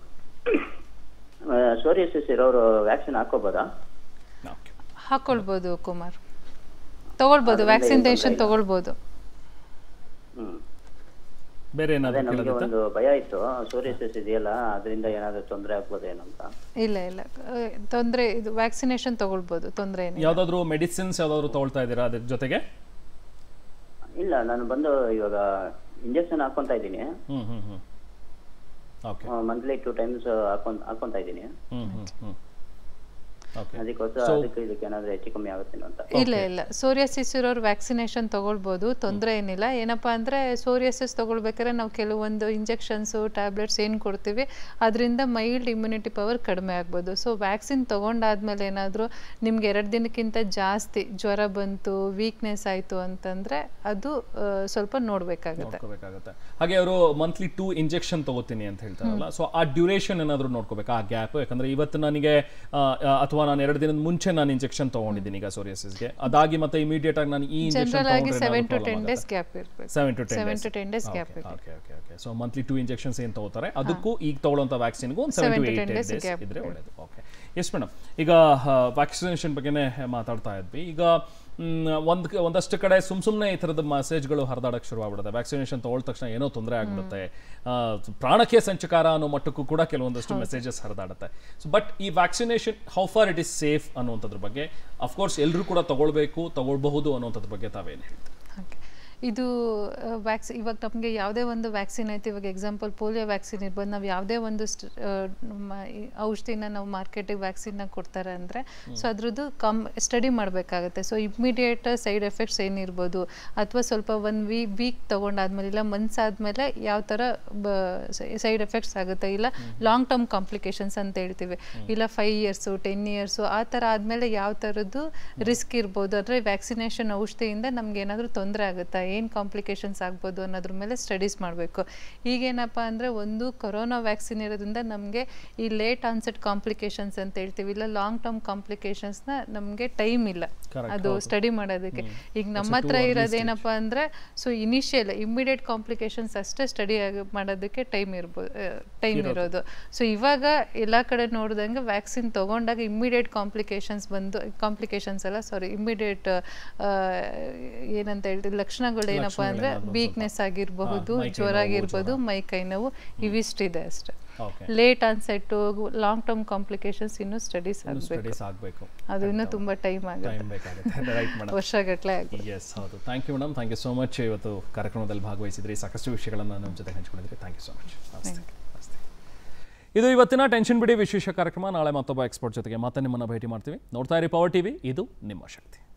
ಸೋರಿಯಸಿಸ್ ಇರೋರು ವ್ಯಾಕ್ಸಿನ್ ಹಾಕೋಬೋದಾ ಹಾಕೊಳ್ಬೋದು ಕುಮಾರ್ ತಗೊಳ್ಬೋದು ಅದರಿಂದ ವ್ಯಾಕ್ಸಿನೇಷನ್ ಏನ್ ತೊಂದ್ರೆ ತಗೊಳ್ಬೋದು ಹ್ಮ್ ಬೇರೆ ಅದೇ ಏನಾದ್ರು ನಮಗೆ ಕೇಳೋದಿತ್ತಾ? ಒಂದು ಭಯ ಇತ್ತು ಸೋರಿಯಸಿಸ್ ಇದೆಯಲ್ಲ ಅದರಿಂದ ಏನಾದ್ರು ತೊಂದರೆ ಆಗ್ಬೋದೇನೋ ಅಂತ ಇಲ್ಲ ಇಲ್ಲ ತೊಂದರೆ ಇದು ವ್ಯಾಕ್ಸಿನೇಷನ್ ತಗೊಳ್ಬೋದು ತೊಂದರೆ ಏನಿಲ್ಲ ಯಾವ್ದಾದ್ರು ಮೆಡಿಸಿನ್ಸ್ ಯಾವ್ದಾದ್ರು ತಗೊಳ್ತಾ ಇದ್ದೀರಾ ಅದ್ರ ಜೊತೆಗೆ ಇಲ್ಲ ನಾನು ಬಂದು ಇವಾಗ ಇಂಜೆಕ್ಷನ್ ಹಾಕೊಂತ ಇದ್ದೀನಿ ಹ್ಮ್ ಹ್ಮ್ ಹ್ಮ್ ಓಕೆ ಮಂತ್ಲಿ ಟೂ ಟೈಮ್ಸ್ ಹಾಕೊಂತ ಹಾಕೊಂತ ಇದ್ದೀನಿ ಹ್ಮ್ ಹ್ಮ್ ಹ್ಮ್ ಓಕೆ ಅದಕ್ಕೋಸ್ಕರ So- ಅದಕ್ಕೆ ಇದಕ್ಕೆ ಏನಾದ್ರು ಹೆಚ್ಚು ಕಮ್ಮಿ ಆಗುತ್ತೇನೋ ಅಂತ ಇಲ್ಲ ಇಲ್ಲ ಸೋರಿಯಾಸಿಸ್ ಇರೋರು ವ್ಯಾಕ್ಸಿನೇಷನ್ ತಗೊಳ್ಬೋದು ತೊಂದರೆ ಏನಿಲ್ಲ ಏನಪ್ಪ ಅಂದರೆ ಸೋರಿಯಾಸಿಸ್ ತಗೊಳ್ಬೇಕಾದ್ರೆ ನಾವು ಕೆಲವೊಂದು ಇಂಜೆಕ್ಷನ್ಸು ಟ್ಯಾಬ್ಲೆಟ್ಸ್ ಏನು ಕೊಡ್ತೀವಿ ಅದರಿಂದ ಮೈಲ್ಡ್ ಇಮ್ಯುನಿಟಿ ಪವರ್ ಕಡಿಮೆ ಆಗ್ಬೋದು ಸೊ ವ್ಯಾಕ್ಸಿನ್ ತೊಗೊಂಡಾದ್ಮೇಲೆ ಏನಾದರೂ ನಿಮ್ಗೆ ಎರಡು ದಿನಕ್ಕಿಂತ ಜಾಸ್ತಿ ಜ್ವರ ಬಂತು ವೀಕ್ನೆಸ್ ಆಯಿತು ಅಂತಂದರೆ ಅದು ಆ, ಸ್ವಲ್ಪ ನೋಡಬೇಕಾಗುತ್ತೆ ನೋಡ್ಕೋಬೇಕಾಗುತ್ತೆ ಹಾಗೆ ಅವರು ಮಂತ್ಲಿ ಟೂ ಇಂಜೆಕ್ಷನ್ ತಗೋತೀನಿ ಅಂತ ಹೇಳ್ತಾರಲ್ಲ ಸೊ ಆ ಡ್ಯೂರೇಷನ್ ಏನಾದ್ರು ನೋಡ್ಕೋಬೇಕಾ ಆ ಗ್ಯಾಪ್ ಯಾಕಂದ್ರೆ ಇವತ್ತು ನನಗೆ ಆ, ಆ, ಅಥವಾ ಅಥವಾ ನಾನು ಎರಡು ದಿನದ ಮುಂಚೆ ನಾನು ಇಂಜೆಕ್ಷನ್ ತೊಗೊಂಡಿದ್ದೀನಿ ಈಗ ಸೋರಿಯಸಿಸ್ಗೆ ಅದಾಗಿ ಮತ್ತೆ ಇಮಿಡಿಯೇಟ್ ಆಗಿ ನಾನು ಈ ಇಂಜೆಕ್ಷನ್ ಜನರಲ್ ಆಗಿ seven to ten days gap ಇರಬೇಕು seven to seven to ten days gap ಇರಬೇಕು okay okay okay so monthly two injections ಏನು ತಗೋತಾರೆ ಅದಕ್ಕೂ ಈಗ ತಗೊಳ್ಳೋಂಥ ವ್ಯಾಕ್ಸಿನ್ಗೂ ಒಂದು ಸೆವೆನ್ ಟು ಏಯ್ಟ್ ಡೇಸ್ ಇದ್ರೆ ಒಳ್ಳೇದು ಓಕೆ ಎಸ್ ಮೇಡಮ್ ಈಗ ವ್ಯಾಕ್ಸಿನೇಷನ್ ಬಗ್ಗೆನೇ ಮಾತಾಡ್ತಾ ಇದ್ವಿ ಈಗ ಒಂದು ಒಂದಷ್ಟು ಕಡೆ ಸುಮ್ ಸುಮ್ಮನೆ ಈ ಥರದ ಮೆಸೇಜ್ಗಳು ಹರಿದಾಡಕ್ಕೆ ಶುರು ಆಗ್ಬಿಡುತ್ತೆ ವ್ಯಾಕ್ಸಿನೇಷನ್ ತಗೊಳ್ದ ತಕ್ಷಣ ಏನೋ ತೊಂದರೆ ಆಗ್ಬಿಡುತ್ತೆ ಆ, ಪ್ರಾಣಕ್ಕೆ ಸಂಚಕಾರ ಅನ್ನೋ ಮಟ್ಟಕ್ಕೂ ಕೂಡ ಕೆಲವೊಂದಷ್ಟು ಮೆಸೇಜಸ್ ಹರಿದಾಡುತ್ತೆ ಸೊ ಬಟ್ ಈ vaccination how far it is safe ಅನ್ನುವಂಥದ್ರ ಬಗ್ಗೆ ಅಫ್ಕೋರ್ಸ್ ಎಲ್ಲರೂ ಕೂಡ ತಗೊಳ್ಬೇಕು ತಗೊಳ್ಬಹುದು ಅನ್ನೋಂಥದ್ರ ಬಗ್ಗೆ ತಾವೇನು ಹೇಳ್ತೀವಿ ಇದು ವ್ಯಾಕ್ಸಿ ಇವಾಗ ನಮಗೆ ಯಾವುದೇ ಒಂದು ವ್ಯಾಕ್ಸಿನ್ ಆಯ್ತು ಇವಾಗ ಎಕ್ಸಾಂಪಲ್ ಪೋಲಿಯೋ ವ್ಯಾಕ್ಸಿನ್ ಇರ್ಬೋದು ನಾವು ಯಾವುದೇ ಒಂದು ಸ್ಟ್ ಆ, ನಮ್ಮ ಈ ಔಷಧಿನ ನಾವು ಮಾರ್ಕೆಟಿಗೆ ವ್ಯಾಕ್ಸಿನ್ನ ಕೊಡ್ತಾರೆ ಅಂದರೆ ಸೊ ಅದ್ರದ್ದು ಕಮ್ ಸ್ಟಡಿ ಮಾಡಬೇಕಾಗುತ್ತೆ ಸೊ ಇಮ್ಮಿಡಿಯೇಟ್ ಸೈಡ್ ಎಫೆಕ್ಟ್ಸ್ ಏನಿರ್ಬೋದು ಅಥವಾ ಸ್ವಲ್ಪ ಒಂದು ವೀ ವೀಕ್ ತೊಗೊಂಡಾದ್ಮೇಲೆ ಇಲ್ಲ ಮಂತ್ಸ್ ಆದಮೇಲೆ ಯಾವ ಥರ ಸೈಡ್ ಎಫೆಕ್ಟ್ಸ್ ಆಗುತ್ತೆ ಇಲ್ಲ ಲಾಂಗ್ ಟರ್ಮ್ ಕಾಂಪ್ಲಿಕೇಶನ್ಸ್ ಅಂತ ಹೇಳ್ತೀವಿ ಇಲ್ಲ ಫೈವ್ ಇಯರ್ಸು ಟೆನ್ ಇಯರ್ಸು ಆ ಥರ ಆದಮೇಲೆ ಯಾವ ಥರದ್ದು ರಿಸ್ಕ್ ಇರ್ಬೋದು ಅಂದರೆ ವ್ಯಾಕ್ಸಿನೇಷನ್ ಔಷಧಿಯಿಂದ ನಮ್ಗೆ ಏನಾದರೂ ತೊಂದರೆ ಆಗುತ್ತಾ ಏನು ಕಾಂಪ್ಲಿಕೇಶನ್ಸ್ ಆಗ್ಬೋದು ಅನ್ನೋದ್ರ ಮೇಲೆ ಸ್ಟಡೀಸ್ ಮಾಡಬೇಕು ಈಗೇನಪ್ಪ ಅಂದರೆ ಒಂದು ಕೊರೋನಾ ವ್ಯಾಕ್ಸಿನ್ ಇರೋದ್ರಿಂದ ನಮಗೆ ಈ ಲೇಟ್ ಆನ್ಸೆಟ್ ಕಾಂಪ್ಲಿಕೇಶನ್ಸ್ ಅಂತ ಹೇಳ್ತೀವಿ ಇಲ್ಲ ಲಾಂಗ್ ಟರ್ಮ್ ಕಾಂಪ್ಲಿಕೇಶನ್ಸ್ನ ನಮಗೆ ಟೈಮ್ ಇಲ್ಲ Correct, ಅದು ಹೌದು. ಸ್ಟಡಿ ಮಾಡೋದಕ್ಕೆ ಈಗ ನಮ್ಮ It's a ಹತ್ರ too early ಇರೋದೇನಪ್ಪ ಅಂದರೆ ಸೊ ಇನಿಷಿಯಲ್ ಇಮ್ಮಿಡಿಯೇಟ್ ಕಾಂಪ್ಲಿಕೇಶನ್ಸ್ ಅಷ್ಟೇ ಸ್ಟಡಿ ಮಾಡೋದಕ್ಕೆ ಟೈಮ್ ಇರ್ಬೋದು ಟೈಮ್ ಇರೋದು. ಇರೋದು ಸೊ ಇವಾಗ ಎಲ್ಲ ಕಡೆ ನೋಡಿದಂಗೆ ವ್ಯಾಕ್ಸಿನ್ ತೊಗೊಂಡಾಗ ಇಮ್ಮಿಡಿಯೇಟ್ ಕಾಂಪ್ಲಿಕೇಶನ್ಸ್ ಬಂದು ಕಾಂಪ್ಲಿಕೇಶನ್ಸ್ ಅಲ್ಲ ಸಾರಿ ಇಮ್ಮಿಡಿಯೇಟ್ ಏನಂತ ಹೇಳ್ತೀವಿ ಲಕ್ಷಣಗಳು ಏನಪ್ಪ ಅಂದರೆ ಲಕ್ಷಣಗಳೇನಾದ್ರು ವೀಕ್ನೆಸ್ ಆಗಿರಬಹುದು ಮೈ ಕೈ ಜ್ವರ ನೋವು, ಆಗಿರ್ಬೋದು ಮೈ ಕೈ ನೋವು ಇವಿಷ್ಟಿದೆ ಅಷ್ಟೇ okay late onset long term complications ಇನ್ನೂ ಸ್ಟಡೀಸ್ ಆಗಬೇಕು ಸ್ಟಡೀಸ್ ಆಗಬೇಕು ಅದು ಇನ್ನೂ ತುಂಬ ಟೈಮ್ ಟೈಮ್ ಆಗುತ್ತೆ ಬೇಕಾಗುತ್ತೆ ರೈಟ್ ಮೇಡಮ್ ವರ್ಷಗಟ್ಟಲೆ ಆಗುತ್ತೆ ಎಸ್ ಹೌದು thank you madam thank you so much ಇವತ್ತು ಕಾರ್ಯಕ್ರಮದಲ್ಲಿ ಭಾಗವಹಿಸಿದ್ರಿ ಸಾಕಷ್ಟು ವಿಷಯಗಳನ್ನು ನಮ್ಮ ಜೊತೆ ಹಂಚ್ಕೊಂಡಿದ್ರಿ ಥ್ಯಾಂಕ್ ಯು ಸೋ ಮಚ್ ನಮಸ್ತೆ ನಮಸ್ತೆ ಇದು ಇವತ್ತಿನ ಟೆನ್ಷನ್ ಬಿಡಿ ವಿಶೇಷ ಕಾರ್ಯಕ್ರಮ ನಾಳೆ ಮತ್ತೊಬ್ಬ ಎಕ್ಸ್ಪರ್ಟ್ ಜೊತೆಗೆ ಮತ್ತೆ ನಿಮ್ಮನ್ನು ಭೇಟಿ ಮಾಡ್ತೀವಿ ನೋಡ್ತಾ ಇರಿ ಪವರ್ ಟಿವಿ ಇದು ನಿಮ್ಮ ಶಕ್ತಿ